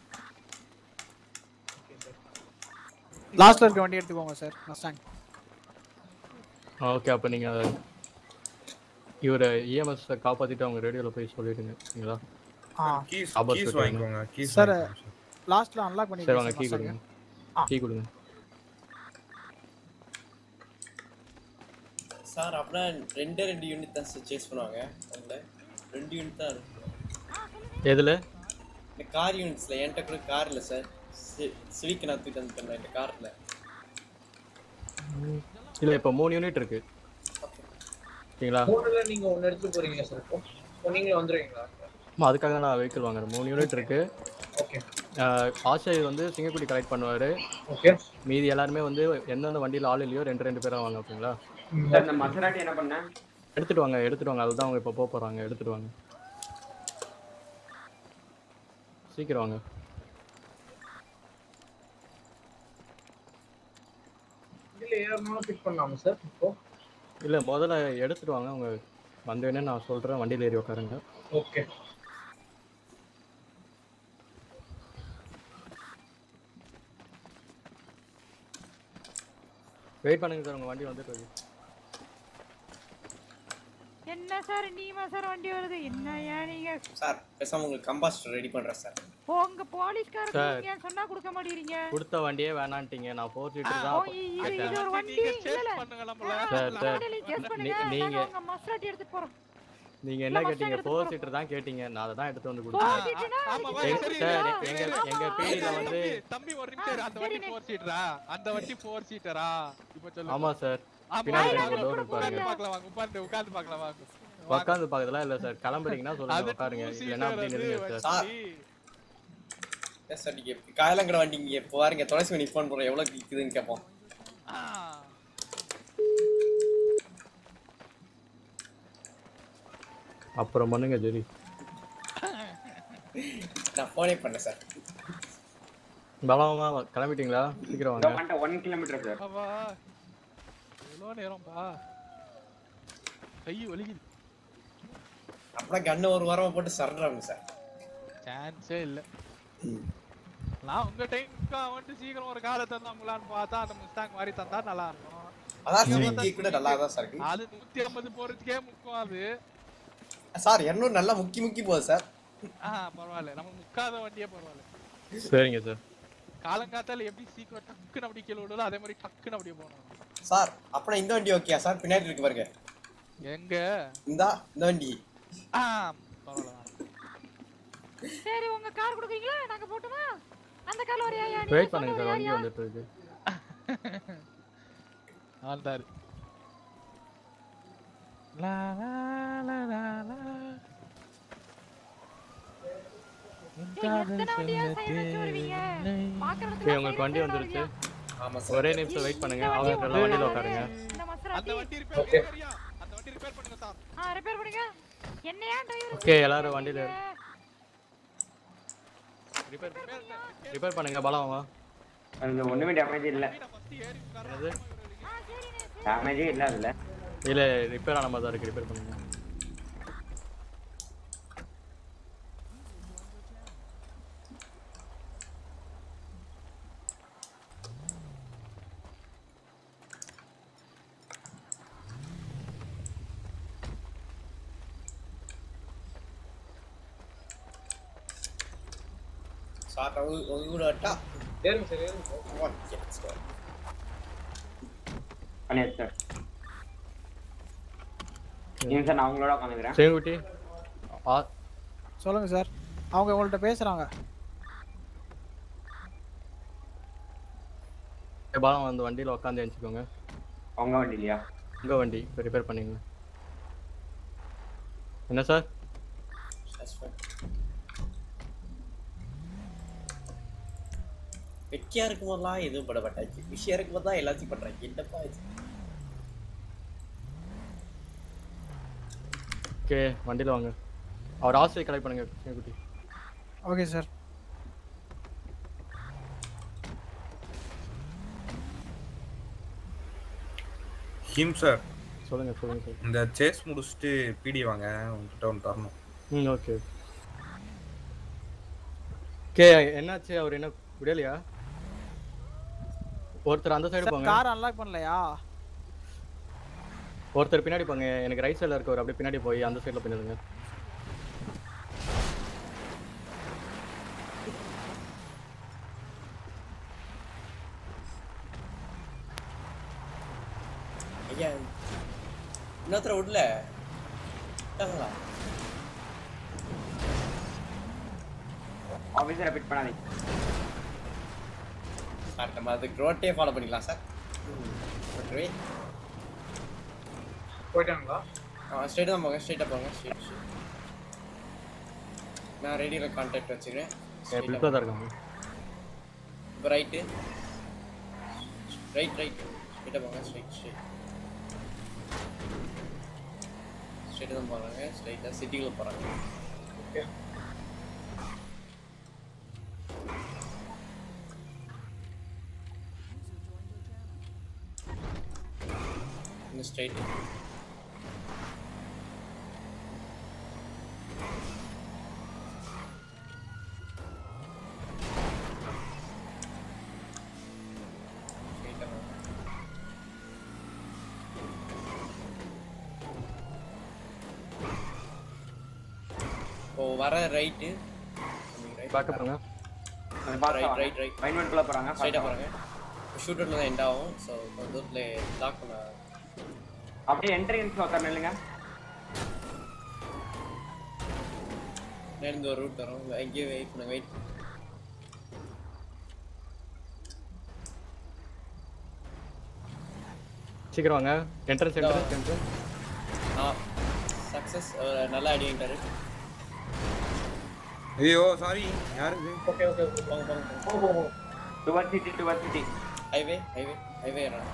லாஸ்ட்ல இருக்க வண்டி எடுத்துக்கோங்க சார் மஸ்டாங் ஓகே அப்போ நீங்கள் இவரை இஎம்எஸ் காப்பாற்றிட்டு அவங்க ரேடியோவில் போய் சொல்லிடுங்க சரிங்களா ஆ கீஸ் Roberts கீஸ் விட்டுருங்க. வாங்கிக்கோங்க கீஸ் சார் லாஸ்ட்ல அன்லாக் சரி வாங்க பண்ணிருக்கேன் கீ கொடுங்க கீ கொடுங்க சார் அப்படின்னா ரெண்டே ரெண்டு யூனிட் தான் சார் சேஸ் பண்ணுவாங்க அதில் ரெண்டு யூனிட் தான் இருக்கு எதில் இந்த கார் யூனிட்ஸில் என்கிட்ட கூட கார் இல்லை சார் சிவிக்கு நான் தூக்கிட்டு வந்துட்டேன் இந்த காரில் இல்லை இப்போ மூணு யூனிட் இருக்கு ஓகேங்களா மூணுல நீங்க ஒன்னு எடுத்துட்டு போறீங்களா சார் இப்போ இப்போ நீங்களே வந்துருவீங்களா ஆமாம் அதுக்காக தான் நான் வெஹிக்கிள் வாங்குறேன் மூணு யூனிட் இருக்கு ஓகே ஆஷாய் வந்து சிங்கக்குடி கலெக்ட் பண்ணுவார் ஓகே மீதி எல்லாருமே வந்து எந்தெந்த வண்டியில் ஆள் இல்லையோ ரெண்டு ரெண்டு பேராக வாங்க ஓகேங்களா சார் இந்த மசராட்டி என்ன பண்ணேன் எடுத்துட்டு வாங்க எடுத்துட்டு வாங்க அதுதான் அவங்க இப்போ போக போகிறாங்க எடுத்துட்டு வாங்க சீக்கிரம் வாங்க இதுல ஏறனாலும் பிக் பண்ணலாமா சார் இப்போ இல்லை முதல்ல எடுத்துட்டு வாங்க அவங்க வந்தோடனே நான் சொல்கிறேன் வண்டியில் ஏறி உட்காருங்க ஓகே வெயிட் பண்ணுங்க சார் உங்கள் வண்டி வந்துட்டு இருக்கு என்ன சார் நீமா சார் வண்டி வருது என்ன ஏன் நீங்க சார் பேசாம உங்களுக்கு கம்பாஸ்டர் ரெடி பண்றேன் சார் உங்க போலீஸ்காரங்க சார். நீங்க சொன்னா கொடுக்க மாட்டேங்கிறீங்க கொடுத்த வண்டியே வேணான்ட்டீங்க நான் ஃபோர் சீட்டர் ஓ, தான் இ- இது இது கேட்டேன் ஒரு வண்டி இல்ல இல்ல சார் சார் வண்டியில ஜஸ்ட் பண்ணுங்க நீ- நாங்க நீங்க உங்க மஸ்ராட்டி எடுத்து போறோம் நீங்க இல்ல, என்ன Mustang கேட்டீங்க எடுத்து ஃபோர் போறோம். சீட்டர் தான் கேட்டீங்க நான் அதை தான் எடுத்து வந்து Four கொடுத்தேன் seater-னா ஆமா, அதுக்கு வா, எங்க- சரி, சார் இரு, எங்க இரு, எங்க இரு, பீடியில இரு, வந்து இரு, தம்பி ஒரு நிமிஷம் இரு, அந்த வண்டி ஃபோர் சீட்டரா அந்த வண்டி ஃபோர் சீட்டரா இப்போ சொல்லு ஆமா சார் ஆமா, பின்னாடி வாங்க, ரெண்டு டோர் உட்கார்ந்து பாருங்க பார்க்கலாம் வாங்க உட்கார்ந்து உட்கார்ந்து பார்க்கலாம் வாங்க உட்காந்து பார்க்கறதுலாம் இல்ல சார் கிளம்புறீங்கன்னா சொல்லுங்க அது உட்காருங்க two இல்லைன்னா seater அப்படி அது நில்லுங்க சார் சார் எஸ் சார் நீங்க காயலங்கட வண்டிங்க இப்போ வாருங்க துளசி மணி ஃபோன் பண்ணுறோம் எவ்வளோ இருக்குதுன்னு கேட்போம் அப்புறம் பண்ணுங்க ஜெரி நான் ஃபோனே பண்ணேன் சார் பலமா கிளம்பிட்டீங்களா சீக்கிரம் வாங்க ஒன் கிலோமீட்டர் சார் அப்பா எவ்வளோ நேரம்ப்பா கை வலிக்குது அப்புறம் கண்ணு ஒரு வாரமா போட்டு சரண்டாங்க சார் சான்ஸே இல்லை நான் உங்க டைமுக்கு வந்துட்டு சீக்கிரம் ஒரு காரை தந்தாங்களான்னு பார்த்தா அந்த முஸ்டாங் மாதிரி தந்தா நல்லா இருக்கும் அதான் இவன் CG கூட நல்லா தான் சார் இருக்கு. அது நூத்தி ஐம்பது போறதுக்கே முக்கும் அது சார் இரநூறு நல்லா முக்கி முக்கி போகுது சார் ஆ பரவாயில்ல நம்ம முக்காத வண்டியே பரவாயில்ல சரிங்க சார் காலங்காத்தால எப்படி சீக்கிரம் டக்குன்னு அப்படி கீழே விடுதோ அதே மாதிரி டக்குன்னு அப்படியே போகணும் சார் அப்புறம் இந்த வண்டி ஓகேயா சார் பின்னாடி இருக்கு பாருங்க எங்க இந்தா இந்த வண்டி ஆ பரவாயில்ல சரி உங்க கார் கொடுக்குறீங்களா நாங்க போட்டுமா அந்த கார்ல வரையா யா வெயிட் பண்ணுங்க சார் வண்டி வந்துட்டு இருக்கு ஆண்டாரு லா லா லா லா லா எத்தனை வண்டியா சைடு வச்சு வருவீங்க பாக்குற ஓகே உங்களுக்கு வண்டி வந்துருச்சு ஆமா ஒரே நிமிஷம் வெயிட் பண்ணுங்க அவங்க எல்லாம் வண்டியில உட்காருங்க இந்த மசரா அந்த வண்டி ரிப்பேர் பண்ணுறியா அந்த வண்டி ரிப்பேர் பண்ணுங்க சார் ஆ ரிப்பேர் பண்ணுங்க என்னையா டிரைவர் ஓகே எல்லாரும் வண்டியில ரிப்பேர் ரிப்பேர் பண்ணுங்க பலமா அதுல ஒண்ணுமே டேமேஜ் இல்ல என்னது டேமேஜே இல்ல அதுல இல்ல ரிப்பேர் ஆன மாதிரி தான் இருக்கு ரிப்பேர் பண்ணுங்க சார் உங்க உங்க கூட வட்டா ஏறுங்க சார் ஏறுங்க சார் ஓகே let's go. பண்ணியாச்சு சார் நீங்க சார் நான் உங்களோட உட்காந்துக்கிறேன் சேங்குட்டி ஆ சொல்லுங்க சார் அவங்க உங்கள்ட்ட பேசுறாங்க பாலம் வந்து வண்டியில உட்காந்து எழுச்சிக்கோங்க உங்க வண்டி இல்லையா உங்க வண்டி ரிப்பேர் பண்ணீங்க என்ன சார் That's fine. வெட்டியா இருக்கும் போதெல்லாம் எதுவும் பட மாட்டாச்சு விஷயம் இருக்கும் போது தான் எல்லாத்தையும் பண்றாங்க என்னப்பா இது ஓகே வண்டியில வாங்க அவர் ஆசிரியர் கலெக்ட் பண்ணுங்க சேங்குட்டி ஓகே சார் ஹிம் சார் சொல்லுங்க சொல்லுங்க சார் இந்த சேஸ் முடிச்சுட்டு பிடி வாங்க உங்ககிட்ட ஒன்று தரணும் ம் ஓகே ஓகே என்னாச்சு அவர் என்ன விடலையா ஒருத்தர் அந்த சைடு போங்க கார் அன்லாக் பண்ணலையா ஒருத்தர் பின்னாடி போங்க எனக்கு ரைட் சைடில் இருக்கவர் அப்படியே பின்னாடி போய் அந்த சைடில் பின்னுங்க ஐயா இன்னொருத்தர விடல விட்டாங்களா ஆஃபீஸரை பிட் பண்ணாதீங்க சார் நம்ம அதுக்கு ரோட்டே ஃபாலோ பண்ணிக்கலாம் சார் ஓகே போயிட்டாங்களா ஆ ஸ்ட்ரெயிட் தான் போங்க ஸ்ட்ரெயிட்டாக போங்க ஸ்ட்ரெயிட் ஸ்ட்ரெயிட் நான் ரேடியோவில் கான்டாக்ட் வச்சுக்கிறேன் பிளிப்பில் தான் இருக்காங்க இப்போ ரைட்டு ரைட் ரைட் ஸ்ட்ரெயிட்டாக போங்க ஸ்ட்ரெயிட் ஸ்ட்ரெயிட் ஸ்ட்ரெயிட்டாக தான் போகிறாங்க ஸ்ட்ரெயிட்டாக சிட்டிக்குள்ளே போகிறாங்க ஓகே இன்னும் ஸ்ட்ரெயிட் இப்போ வர ரைட்டு பேக்கப் பண்ணுங்க ரைட் ரைட் ரைட் மைன்மெண்ட்குள்ள போறாங்க ஸ்ட்ரைட்டாக போகிறாங்க ஷூட்டரில் தான் எண்ட் ஆகும் ஸோ கொஞ்சம் தூரத்தில் லாக் பண்ண அப்படியே என்ட்ரன்ஸ் உட்காரணும் இல்லைங்க நேர்ந்து ஒரு ரூட் வரும் எங்கேயும் வெயிட் பண்ணுங்க வெயிட் சீக்கிரம் வாங்க என்ட்ரன்ஸ் என்ட்ரன்ஸ் என்ட்ரன்ஸ் ஆ சக்ஸஸ் எஸ்எஸ் நல்லா அடி வாங்கிட்டாரு ஐயோ சாரி யாரு இது ஓகே ஓகே ஓகே போங்க போங்க போங்க போங்க போங்க toward city toward city highway highway highway ஏறணும்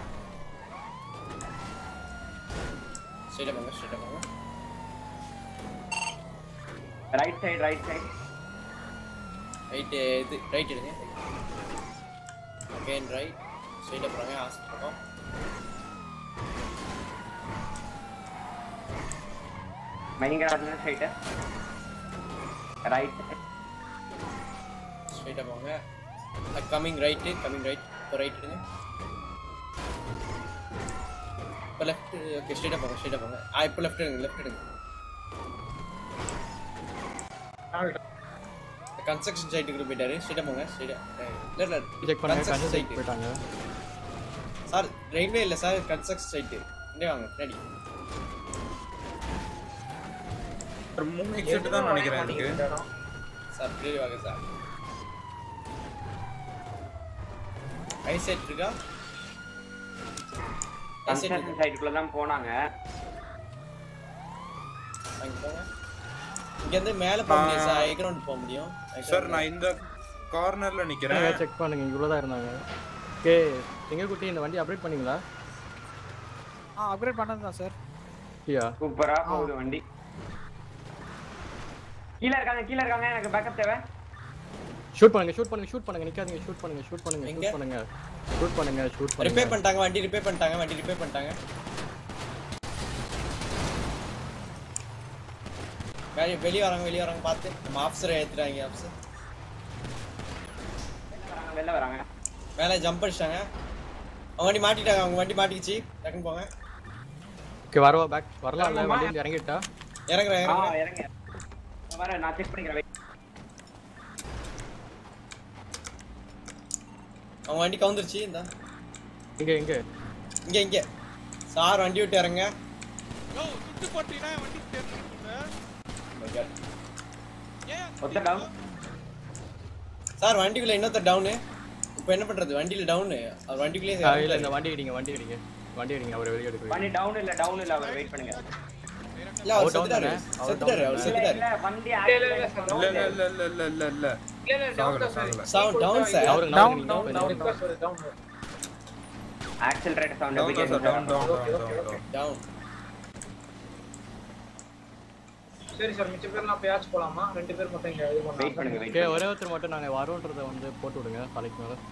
ஸ்ட்ரைட்டாக போங்க ஸ்ட்ரைட்டாக போங்க right side right side right இது ரைட் எடுங்க அகைன் ரைட் ஸ்ட்ரைட்டாக போகிறாங்க ஹாஸ்பிட்டல் மைனிங்கராஜ் சைடு ரைட் ஸ்ட்ரைட்டாக போங்க கம்மிங் ரைட்டு கம்மிங் ரைட் இப்போ ரைட் எடுங்க இப்போ லெஃப்ட் ஓகே ஸ்ட்ரைட்டாக போங்க ஸ்ட்ரைட்டாக போங்க ஆ இப்போ லெஃப்ட் எடுங்க லெஃப்ட் எடுங்க கன்ஸ்ட்ரக்ஷன் சைட்டுக்கு போயிட்டாரு ஸ்ட்ரைட்டாக போங்க ஸ்ட்ரைட்டாக இல்லை இல்லை செக் பண்ணுங்க கன்ஸ்ட்ரக்ஷன் கன்சல்ட் சைட்டு போயிட்டாங்க சார் ரயில்வே இல்லை சார் கன்ஸ்ட்ரக்ஷன் சைட்டு இங்கே வாங்க பின்னாடி ஒரு மூணு எக்ஸிட் தான் நினைக்கிறேன் எனக்கு சார் பின்னாடி வாங்க சார் ஐ செட் இருக்கா ஐ செட் கன்ஸ்ட்ரக்ஷன் சைட்டுக்குள்ள தான் போனாங்க அங்க போங்க இங்க இருந்து மேல போக முடியும் சார் ஹை கிரவுண்ட் போக முடியும் high சார் ground. நான் இந்த கார்னர்ல நிக்கிறேன் செக் பண்ணுங்க இவ்வளோ தான் இருந்தாங்க ஓகே சிங்கக்குட்டி இந்த வண்டி அப்டேட் பண்ணீங்களா ஆ அப்கிரேட் பண்ணது தான் சார் ஐயா சூப்பரா போகுது வண்டி கீழ இருக்காங்க கீழ இருக்காங்க எனக்கு பேக்கப் தேவை ஷூட் பண்ணுங்க ஷூட் பண்ணுங்க ஷூட் பண்ணுங்க நிக்காதீங்க ஷூட் பண்ணுங்க ஷூட் பண்ணுங்க எங்க? ஷூட் பண்ணுங்க ஷூட் பண்ணுங்க ஷூட் பண்ணுங்க ரிப்பேர் பண்ணிட்டாங்க வண்டி ரிப்பேர் பண்ணிட்டாங்க வண்டி ரிப்பேர் பண்ணிட்டாங்க வெளிய வெளிய வராங்க வெளிய வராங்க பார்த்து நம்ம ஆஃபீஸரை ஏத்துறாங்க ஆஃபீஸர் வராங்க, வெளில வராங்க மேலே ஜம்ப் அடிச்சிட்டாங்க அவங்க வண்டி மாட்டிட்டாங்க அவங்க வண்டி மாட்டிக்கிச்சு டக்குன்னு போங்க ஓகே வரவா பேக் வரலாம் இல்ல வண்டி இருந்து இறங்கிட்டா இறங்குறேன் ஆ இறங்குறேன் இறங்க வரேன் நான் செக் பண்ணிக்கிறேன் wait. அவங்க வண்டி கவுந்துருச்சு இந்த இங்க இங்க இங்க இங்க சார் வண்டி விட்டு இறங்க யோ சுட்டு போட்டீங்கன்னா வண்டி தேர்ந்து ஒத்த down. சார் வண்டிக்குள்ள இன்னொருத்தர் டவுனு இப்போ என்ன பண்றது வண்டியில டவுனு அவர் வண்டிக்குள்ளேயே ஆ, இல்ல இந்த இறந்துட்டாரு. வண்டி அடிங்க வண்டி அடிங்க வண்டி அடிங்க அவரை வெளியே எடுக்க வண்டி டவுன் இல்ல டவுன் இல்ல அவர் வெயிட் பண்ணுங்க இல்ல அவர் அவர் down செத்துட்டாரு தானே? அவர் செத்துட்டாரு அவர் down செத்துட்டாரு இல்ல வண்டி இல்ல இல்ல இல்ல இல்ல இல்ல இல்ல இல்ல இல்ல இல்ல இல்ல டவுன் சாகல தான் சார் சாகல Sound down, sir. அவருக்கு Down, நான் down, கொஞ்சம் down. Sir down accelerator sound down எப்படி தான் சார் டவுன் கேக்குது டவுன் டவுன் டவுன் டவுன் சரி சார் மிச்ச பேர் நான் பேட்ச் போலாமா ரெண்டு பேர் மட்டும் இங்க இது வெயிட் பண்ணுங்க பண்ணலாம் வெயிட் ஓகே ஒரே ஒருத்தர் மட்டும் நாங்க வரோன்றதை வந்து போட்டு விடுங்க தலைக்கு மேல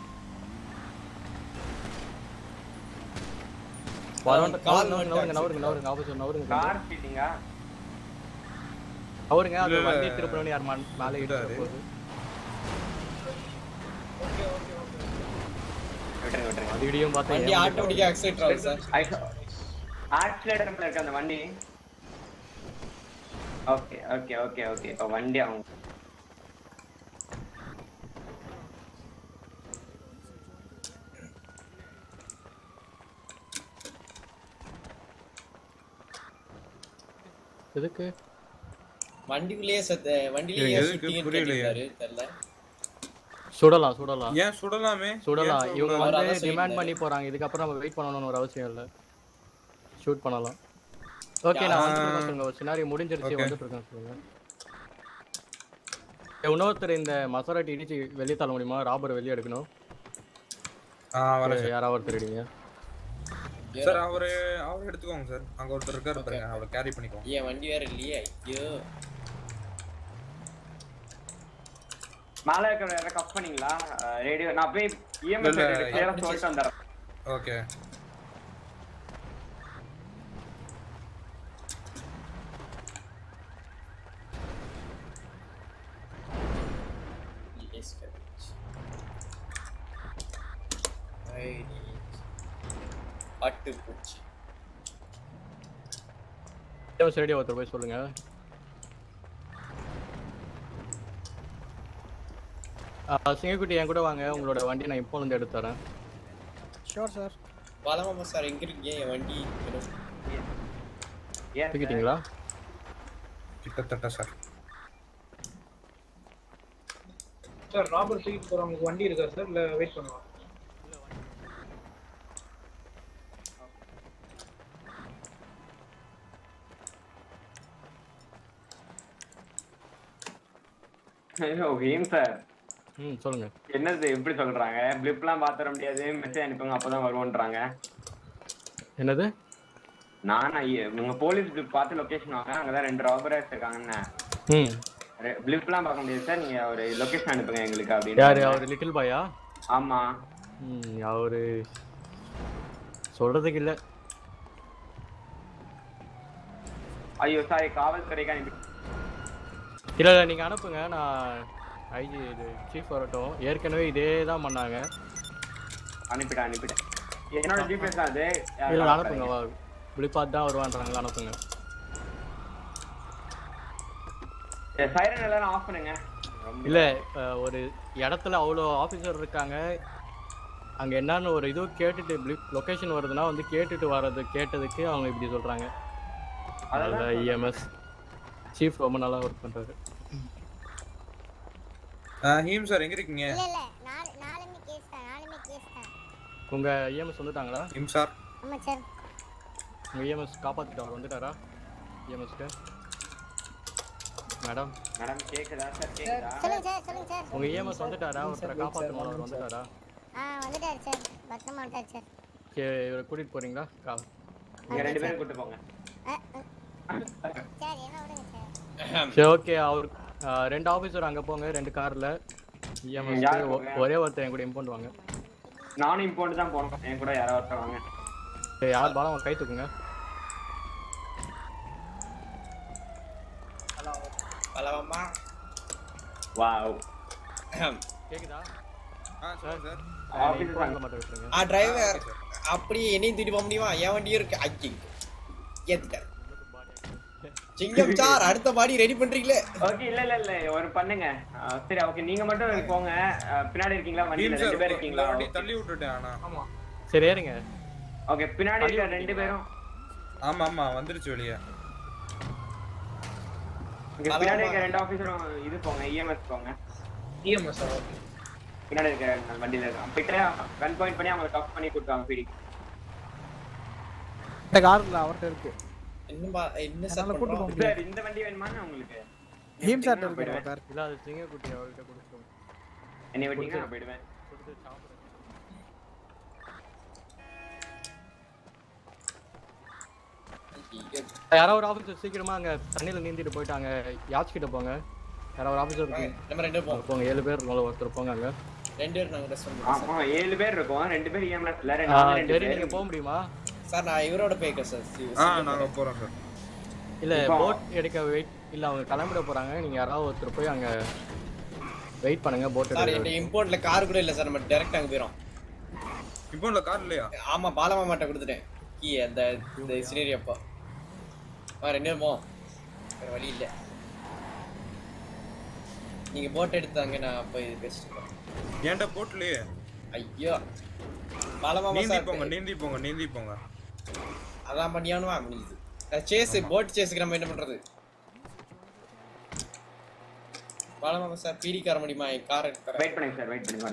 வரோன்ற கால் கால் நவருங்க மட்டும் நவருங்க நவருங்க ஆபீசர் நவருங்க கார் ஸ்பீடிங்கா அவருங்க அது இல்ல, இல்ல. வண்டி திருப்பி யார் மா- மேலே இடிச்சு போகுது விட்டுருங்க விட்டுருங்க அது இடியும் வண்டி பார்த்தேன் ஆட்டோமேட்டிக்கா ஆக்சிலேட்டர் ஆகுது சார் ஆக்சிலேட்டர்ல இருக்க அந்த வண்டி ஓகே ஓகே ஓகே ஓகே இப்போ வண்டி அவங்க எதுக்கு வண்டிக்குள்ளேயே செத்து வண்டியிலேயே எதுக்கு? சுத்திட்டு புரியலையே. இருக்காரு தெரியல சுடலாம் சுடலாம் ஏன் சுடலாமே சுடலாம் ஏன் இவங்க சுடலாம்? அவர் வந்து அதான் டிமாண்ட் சொல்லியிருந்தாரு. பண்ணி போறாங்க இதுக்கப்புறம் நம்ம வெயிட் பண்ணணும்னு ஒரு அவசியம் இல்லை ஷூட் பண்ணலாம் ஓகே நான் ஆ. வந்துட்டு இருக்கேன் சொல்லுங்க ஒரு சினாரி முடிஞ்சிருச்சு Okay. வந்துட்டு இருக்கேன் சொல்லுங்க ஏ, இன்னொருத்தர் இந்த மசாராட்டி இடிச்சு வெளியே தள்ள முடியுமா ராபர் வெளியே எடுக்கணும் ஆ வரேன் சார் யாராவது ஒருத்தர் இடிங்க சார் அவரு அவர் எடுத்துக்கோங்க சார் அங்க ஒருத்தர் இருக்காரு பாருங்க அவரை கேரி பண்ணிக்கோங்க ஏன் வண்டி வேற இல்லையே ஐயோ மேல இருக்கிற யாரை கப் பண்ணீங்களா ரேடியோ நான் போய் இல்ல, இஎம்எஸ் இல்ல, கிளியரா சொல்லிட்டு வந்துடுறேன் ஓகே Yes, correct. Right. பட்டுப்பூச்சி ரேடியோ ஒருத்தர் போய் சொல்லுங்க ஆ, சிங்கக்குட்டி என் கூட வாங்க உங்களோட வண்டி நான் இப்போ வந்து எடுத்து தரேன் ஷோர் சார் பலமாமா சார் எங்க இருக்கீங்க என் வண்டி வேணும். ஏன் தூக்கிட்டீங்களா கிட்டத்தட்ட சார் சார் ராபர்ட் தூக்கிட்டு போறவங்களுக்கு வண்டி இருக்கா சார் இல்ல வெயிட் பண்ணுவா ஐயோ ஹீம் சார் ம் சொல்லுங்க என்னது எப்படி சொல்றாங்க பிளிப்லாம் பாத்துற முடியாது மெசேஜ் அனுப்புங்க அப்பதான் வருவோன்றாங்க என்னது நான் ஐய- உங்க போலீஸ் பிளிப் பார்த்து லொகேஷன் வாங்க அங்கதான் ரெண்டு ராபரர்ஸ் இருக்காங்கன்னு ம் பிளிப்லாம் பார்க்க முடியாது சார் நீங்க ஒரு லொகேஷன் அனுப்புங்க எங்களுக்கு யாரு அப்படின்னு அவர் லிட்டில் பாயா ஆமா ம் அவரு சொல்றதுக்கு இல்ல ஐயோ சாரி காவல்துறைக்கு அனுப்பி இல்ல இல்ல நீங்க அனுப்புங்க நான் ஐஜி இது சீஃப் வரட்டும் ஏற்கனவே இதே தான் பண்ணாங்க அனுப்பிட்டேன் அனுப்பிட்டேன் என்னோட ஜிபிஎஸ் தான் அது இல்ல அனுப்புங்க வா விழிப்பாத்து தான் வருவான்றாங்க அனுப்புங்க சைரன் எல்லாரும் ஆஃப் பண்ணுங்க ரொம்ப- இல்ல அஹ், ஒரு இடத்துல அவ்வளோ ஆஃபீஸர் இருக்காங்க அங்க என்னன்னு ஒரு இது கேட்டுட்டு லொகேஷன் வருதுன்னா வந்து கேட்டுட்டு வர்றது கேட்டதுக்கு அவங்க இப்படி சொல்றாங்க அதெல்லாம் அதில் இஎம்எஸ் சீஃப் ரொம்ப நல்லா ஒர்க் பண்றாரு ஹீம் சார் எங்க இருக்கீங்க இல்ல இல்ல நாலு நாலுமே கேஸ் தான் நாலுமே கேஸ் தான் உங்க இஎம்எஸ் வந்துட்டாங்களா ஹீம் சார் ஆமா சார் உங்க இஎம்எஸ் காப்பாத்திட்டார் வந்துட்டாரா இஎம்எஸ்க்கு மேடம் மேடம் கேக்குதா சார் கேக்குதா சொல்லுங்க சார் சொல்லுங்க சார் உங்க இஎம்எஸ் வந்துட்டாரா ஒருத்தரை காப்பாற்றணும் அவர் வந்துட்டாரா ஆ வந்துட்டாரு சார் பத்திரமா வந்துட்டாரு சார் சரி இவரை கூட்டிட்டு போறீங்களா கா நீங்க ரெண்டு பேரும் கூட்டு போங்க சார் என்ன விடுங்க சார் சரி ஓகே அவர் அஹ், ரெண்டு ஆஃபீஸர் அங்க போங்க ரெண்டு கார்ல இஎம்எஸ் யார் போங்க? ஒரே ஒருத்தர் என் கூட இம்போண்ட் வாங்க நானும் இம்போர்ட் தான் போனோம் என் கூட யாராவது ஒருத்தர் வாங்க சரி யார் பாலம் கை தூக்குங்க பலவமா வாவ் கேக்குதா ஆ சார் சார் ஆபீஸ் இம்போண்ட் மட்டும் விட்டுருங்க ஆ டிரைவர் அப்படியே என்னையும் தூக்கிட்டு போக முடியுமா என் வண்டியும் இருக்கு ஐக்கிங் ஏத்துட்டேன் சிங்கம் சார் அடுத்த பாடி ரெடி பண்றீங்களே ஓகே இல்ல இல்ல இல்ல ஒரு பண்ணுங்க ஆ, சரி ஓகே நீங்க மட்டும் போங்க ஆ, பின்னாடி இருக்கீங்களா வண்டியில ஹீம் சார் ரெண்டு பேர் இந்த இருக்கீங்களா வண்டி தள்ளி விட்டுட்டேன் ஆனா ஆமா சரி ஏறுங்க ஓகே பின்னாடி இருக்க ரெண்டு பேரும் ஆமா ஆமா வந்துருச்சு வெளியே இங்க பின்னாடி இருக்க ரெண்டு ஆபீசரும் இது போங்க இஎம்எஸ் போங்க இஎம்எஸ் பின்னாடி இருக்க ரெண்டு வண்டியில இருக்கான் பிட்டே கன் பாயிண்ட் பண்ணி அவங்க டாப் பண்ணி கொடுத்தாங்க பிடி இந்த கார்ல அவர்கிட்ட இருக்கு என்ன பா- என்ன சார் என்னால கூட்டு போக பண்றோம்? முடியாது சார் இந்த வண்டி வேணுமான்னு உங்களுக்கு ஹீம் சார் நான் இருக்கு போயிடுவேன். கார் இல்ல அது சிங்க குட்டி அவர்கிட்ட கொடுத்துருவோம் என்னை விட்டீங்க நான் போயிடுவேன் கொடுத்து சாப்பிடுங்க யாரோ ஒரு ஆஃபீஸர் சீக்கிரமா அங்க தண்ணியில நீந்திட்டு போயிட்டாங்க யாச் கிட்ட போங்க யாரோ ஒரு ஆஃபீஸர் இருக்கு நம்ம ரெண்டு பேரும் போங்க ஏழு பேர் இருக்கோம்ல ஒருத்தர் போங்க அங்க ரெண்டு பேரும் நாங்க ரெஸ்ட் ஆமா பண்ணுவோம் ஏழு பேர் இருக்கோம் ரெண்டு பேர் இஎம்எஸ் இல்ல ஆ, ரெண்டு ரெண்டு சரி பேர் நீங்க போக முடியுமா சார் நான் இவரோட போய்க்கேன் சார் ஆ நாங்க போறோம் சார் இல்ல இப்போ- போட் எடுக்க வெயிட் இல்ல அவங்க கிளம்பிட போறாங்க நீங்க யாராவது ஒருத்தர் போய் அங்க வெயிட் பண்ணுங்க போட் சார் எடுக்க என்கிட்ட இம்போர்ட்ல கார் கூட இல்ல சார் நம்ம டைரக்ட் அங்க போயிரும் இப்போ இல்ல கார் இல்லையா ஆமா பாலமாமாட்ட கொடுத்துட்டேன் கீ அந்த இந்த சினேரி அப்போ ஆ ரெண்டு பேரும் போவோம் வேற வழி இல்ல நீங்க போட் எடுத்தாங்க நான் போய் பேசிட்டு இருக்கேன். ஏன்டா போட்லயே ஐயோ பாலமாமா நீந்தி சார் போங்க நீந்தி போங்க நீந்தி போங்க அதான் பண்ணியானுவா முடியுது சேஸ் போட் சேஸுக்கு நம்ம என்ன பண்றது பாலமாமா சார் பீடி கார முடியுமா என் கார் எடுத்து வெயிட் பண்ணுங்க சார் வெயிட் பண்ணுங்க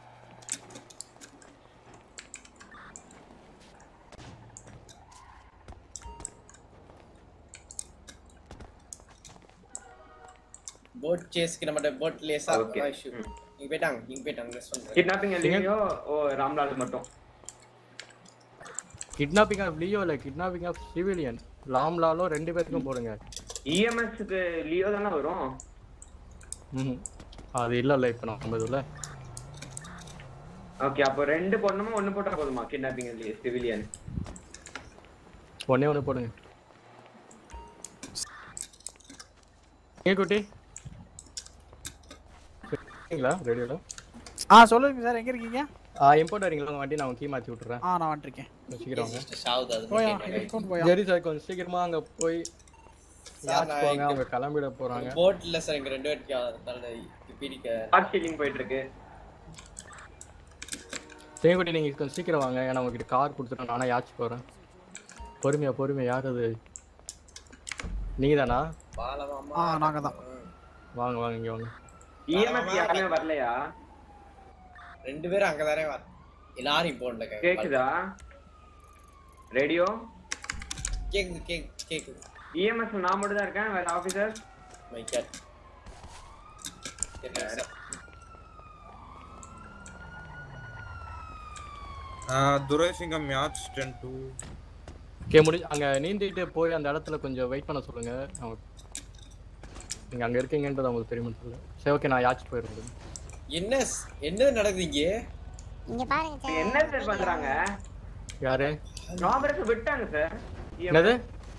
போட் சேஸ்க்கு நம்ம போட்லயே சார் Okay. இஷ்யூ நீங்க போயிட்டாங்க நீங்க போயிட்டாங்க ரெஸ்ட் பண்ணுங்க கிட்னாப்பிங் இல்லையோ ஓ ராம்லால் மட்டும் கிட்னாப்பிங் ஆஃப் லியோ இல்ல கிட்னாப்பிங் ஆஃப் சிவிலியன் லாம்லாலோ ரெண்டு பேருக்கும் போடுங்க இஎம்எஸ்க்கு லியோ தானே வரும் ம் அது இல்ல இல்ல இப்ப நம்ம இதுல ஓகே அப்போ ரெண்டு பொண்ணுமா ஒண்ணு போட்டா போதுமா கிட்னாப்பிங் இல்லையே சிவிலியன் ஒண்ணே ஒண்ணு போடுங்க ஏ குட்டி சரிங்களா ரேடியோல ஆ சொல்லுங்க சார் எங்க இருக்கீங்க ஆ இம்போர்ட் வரீங்களா உங்க வண்டி நான் உங்க கீ மாத்தி விட்டுறேன் ஆ நான் வந்துருக்கேன் சீக்கிரம் வாங்க சாவுது அது போயா மட்டும் எடுத்துட்டு போயா சரி சார் கொஞ்சம் சீக்கிரமா அங்க போய் சார், யாச்சு நான் போங்க இங்க- அவங்க கிளம்பிட போறாங்க போட் இல்ல சார் எங்க ரெண்டு பேருக்கு அதனால பீடிக்க ஹார்ட் ஷீலிங் போயிட்டு இருக்கு தேங்குட்டி நீங்க கொஞ்சம் சீக்கிரம் வாங்க ஏன்னா உங்ககிட்ட கார் கொடுத்துட்டேன் நானே யாச்சு போறேன் பொறுமையா பொறுமையா யார் அது நீங்க தானா பாலமாமா ஆ நாங்க தான் வாங்க வாங்க இங்க வாங்க இஎம்எஸ் யாருமே வரலையா ரெண்டு பேரும் அங்கதானே வர எல்லாரும் போன்ல கேக்குதா ரேடியோ கேக்குது கேக்குது கேக்குது இஎம்எஸ் நான் மட்டும் தான் இருக்கேன் வேற ஆபீசர் மை கேட் Duraisingam match ten two okay முடி அங்க நீந்திட்டு போய் அந்த இடத்துல கொஞ்சம் வெயிட் பண்ண சொல்லுங்க அவங்க நீங்க அங்க இருக்கீங்கன்றது அவங்களுக்கு தெரியுமா சொல்லு சரி ஓகே நான் யாச்சு போயிருக்கேன் என்ன ஸ்- என்ன நடக்குது இங்க இங்க பாருங்க சார் என்ன சார் பண்றாங்க யாரு ராபர்ட்ஸ் விட்டாங்க சார் என்னது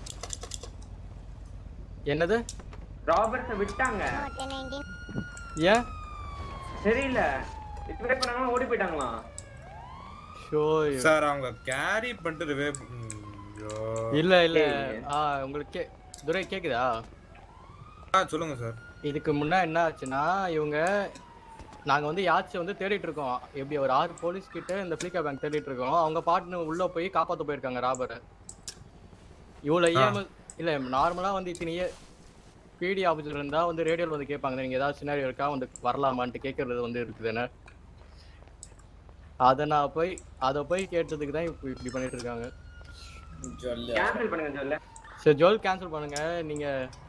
என்னது ராபர்ட்ஸ் விட்டாங்க ஏன் தெரியல ரிப்பேர் பண்ணாங்க ஓடி போயிட்டாங்களாம் ஷோ சார் அவங்க கேரி பண்ணிட்டு ரிவே இல்ல இல்ல ஆ உங்களுக்கு கே துரை கேக்குதா ஆ சொல்லுங்க சார் இதுக்கு முன்ன என்ன ஆச்சுன்னா இவங்க நாங்க வந்து யாச்சு வந்து தேடிட்டு இருக்கோம் எப்படி ஒரு ஆறு போலீஸ் கிட்ட இந்த ஃபிளிகா பேங்க் தேடிட்டு இருக்கோம் அவங்க பாட்டுன்னு உள்ள போய் காப்பாத்த போயிருக்காங்க ராபரை இவ்வளவு ஆ. இஎம் இல்ல நார்மலா வந்து இத்தனையே பிடி ஆஃபீஸர் இருந்தா வந்து ரேடியோல வந்து கேட்பாங்க நீங்க ஏதாவது சினாரியோ இருக்கா வந்து வரலாமான்ட்டு கேட்கறது வந்து இருக்குது என்ன அதை நான் போய் அதை போய் கேட்டதுக்கு தான் இப்போ இப்படி பண்ணிட்டு இருக்காங்க கேன்சல் பண்ணுங்க சொல்ல சரி ஜோல் கேன்சல் பண்ணுங்க நீங்க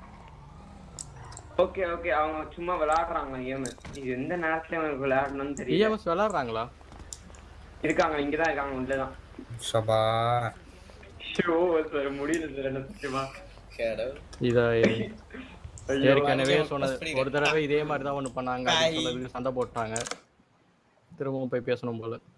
ஓகே ஓகே அவங்க சும்மா விளையாடுறாங்க ஏம் இது எந்த நேரத்துல அவங்களுக்கு விளையாடணும்னு தெரியல இஎம்எஸ் விளாடுறாங்களா இருக்காங்க இங்கதான் இருக்காங்க உள்ளதான் சபா ஷோ சார் முடியல சார் என்ன சத்தியமா இத ஐயோ, ஏற்கனவே அங்கேயே சொன்னது press பண்ணிக்க. ஒரு தடவை இதே மாதிரி தான் ஒன்று பண்ணாங்க Bye. அப்படின்னு சொன்னதுக்கு சண்டை போட்டாங்க திரும்பவும் போய் பேசணும் போல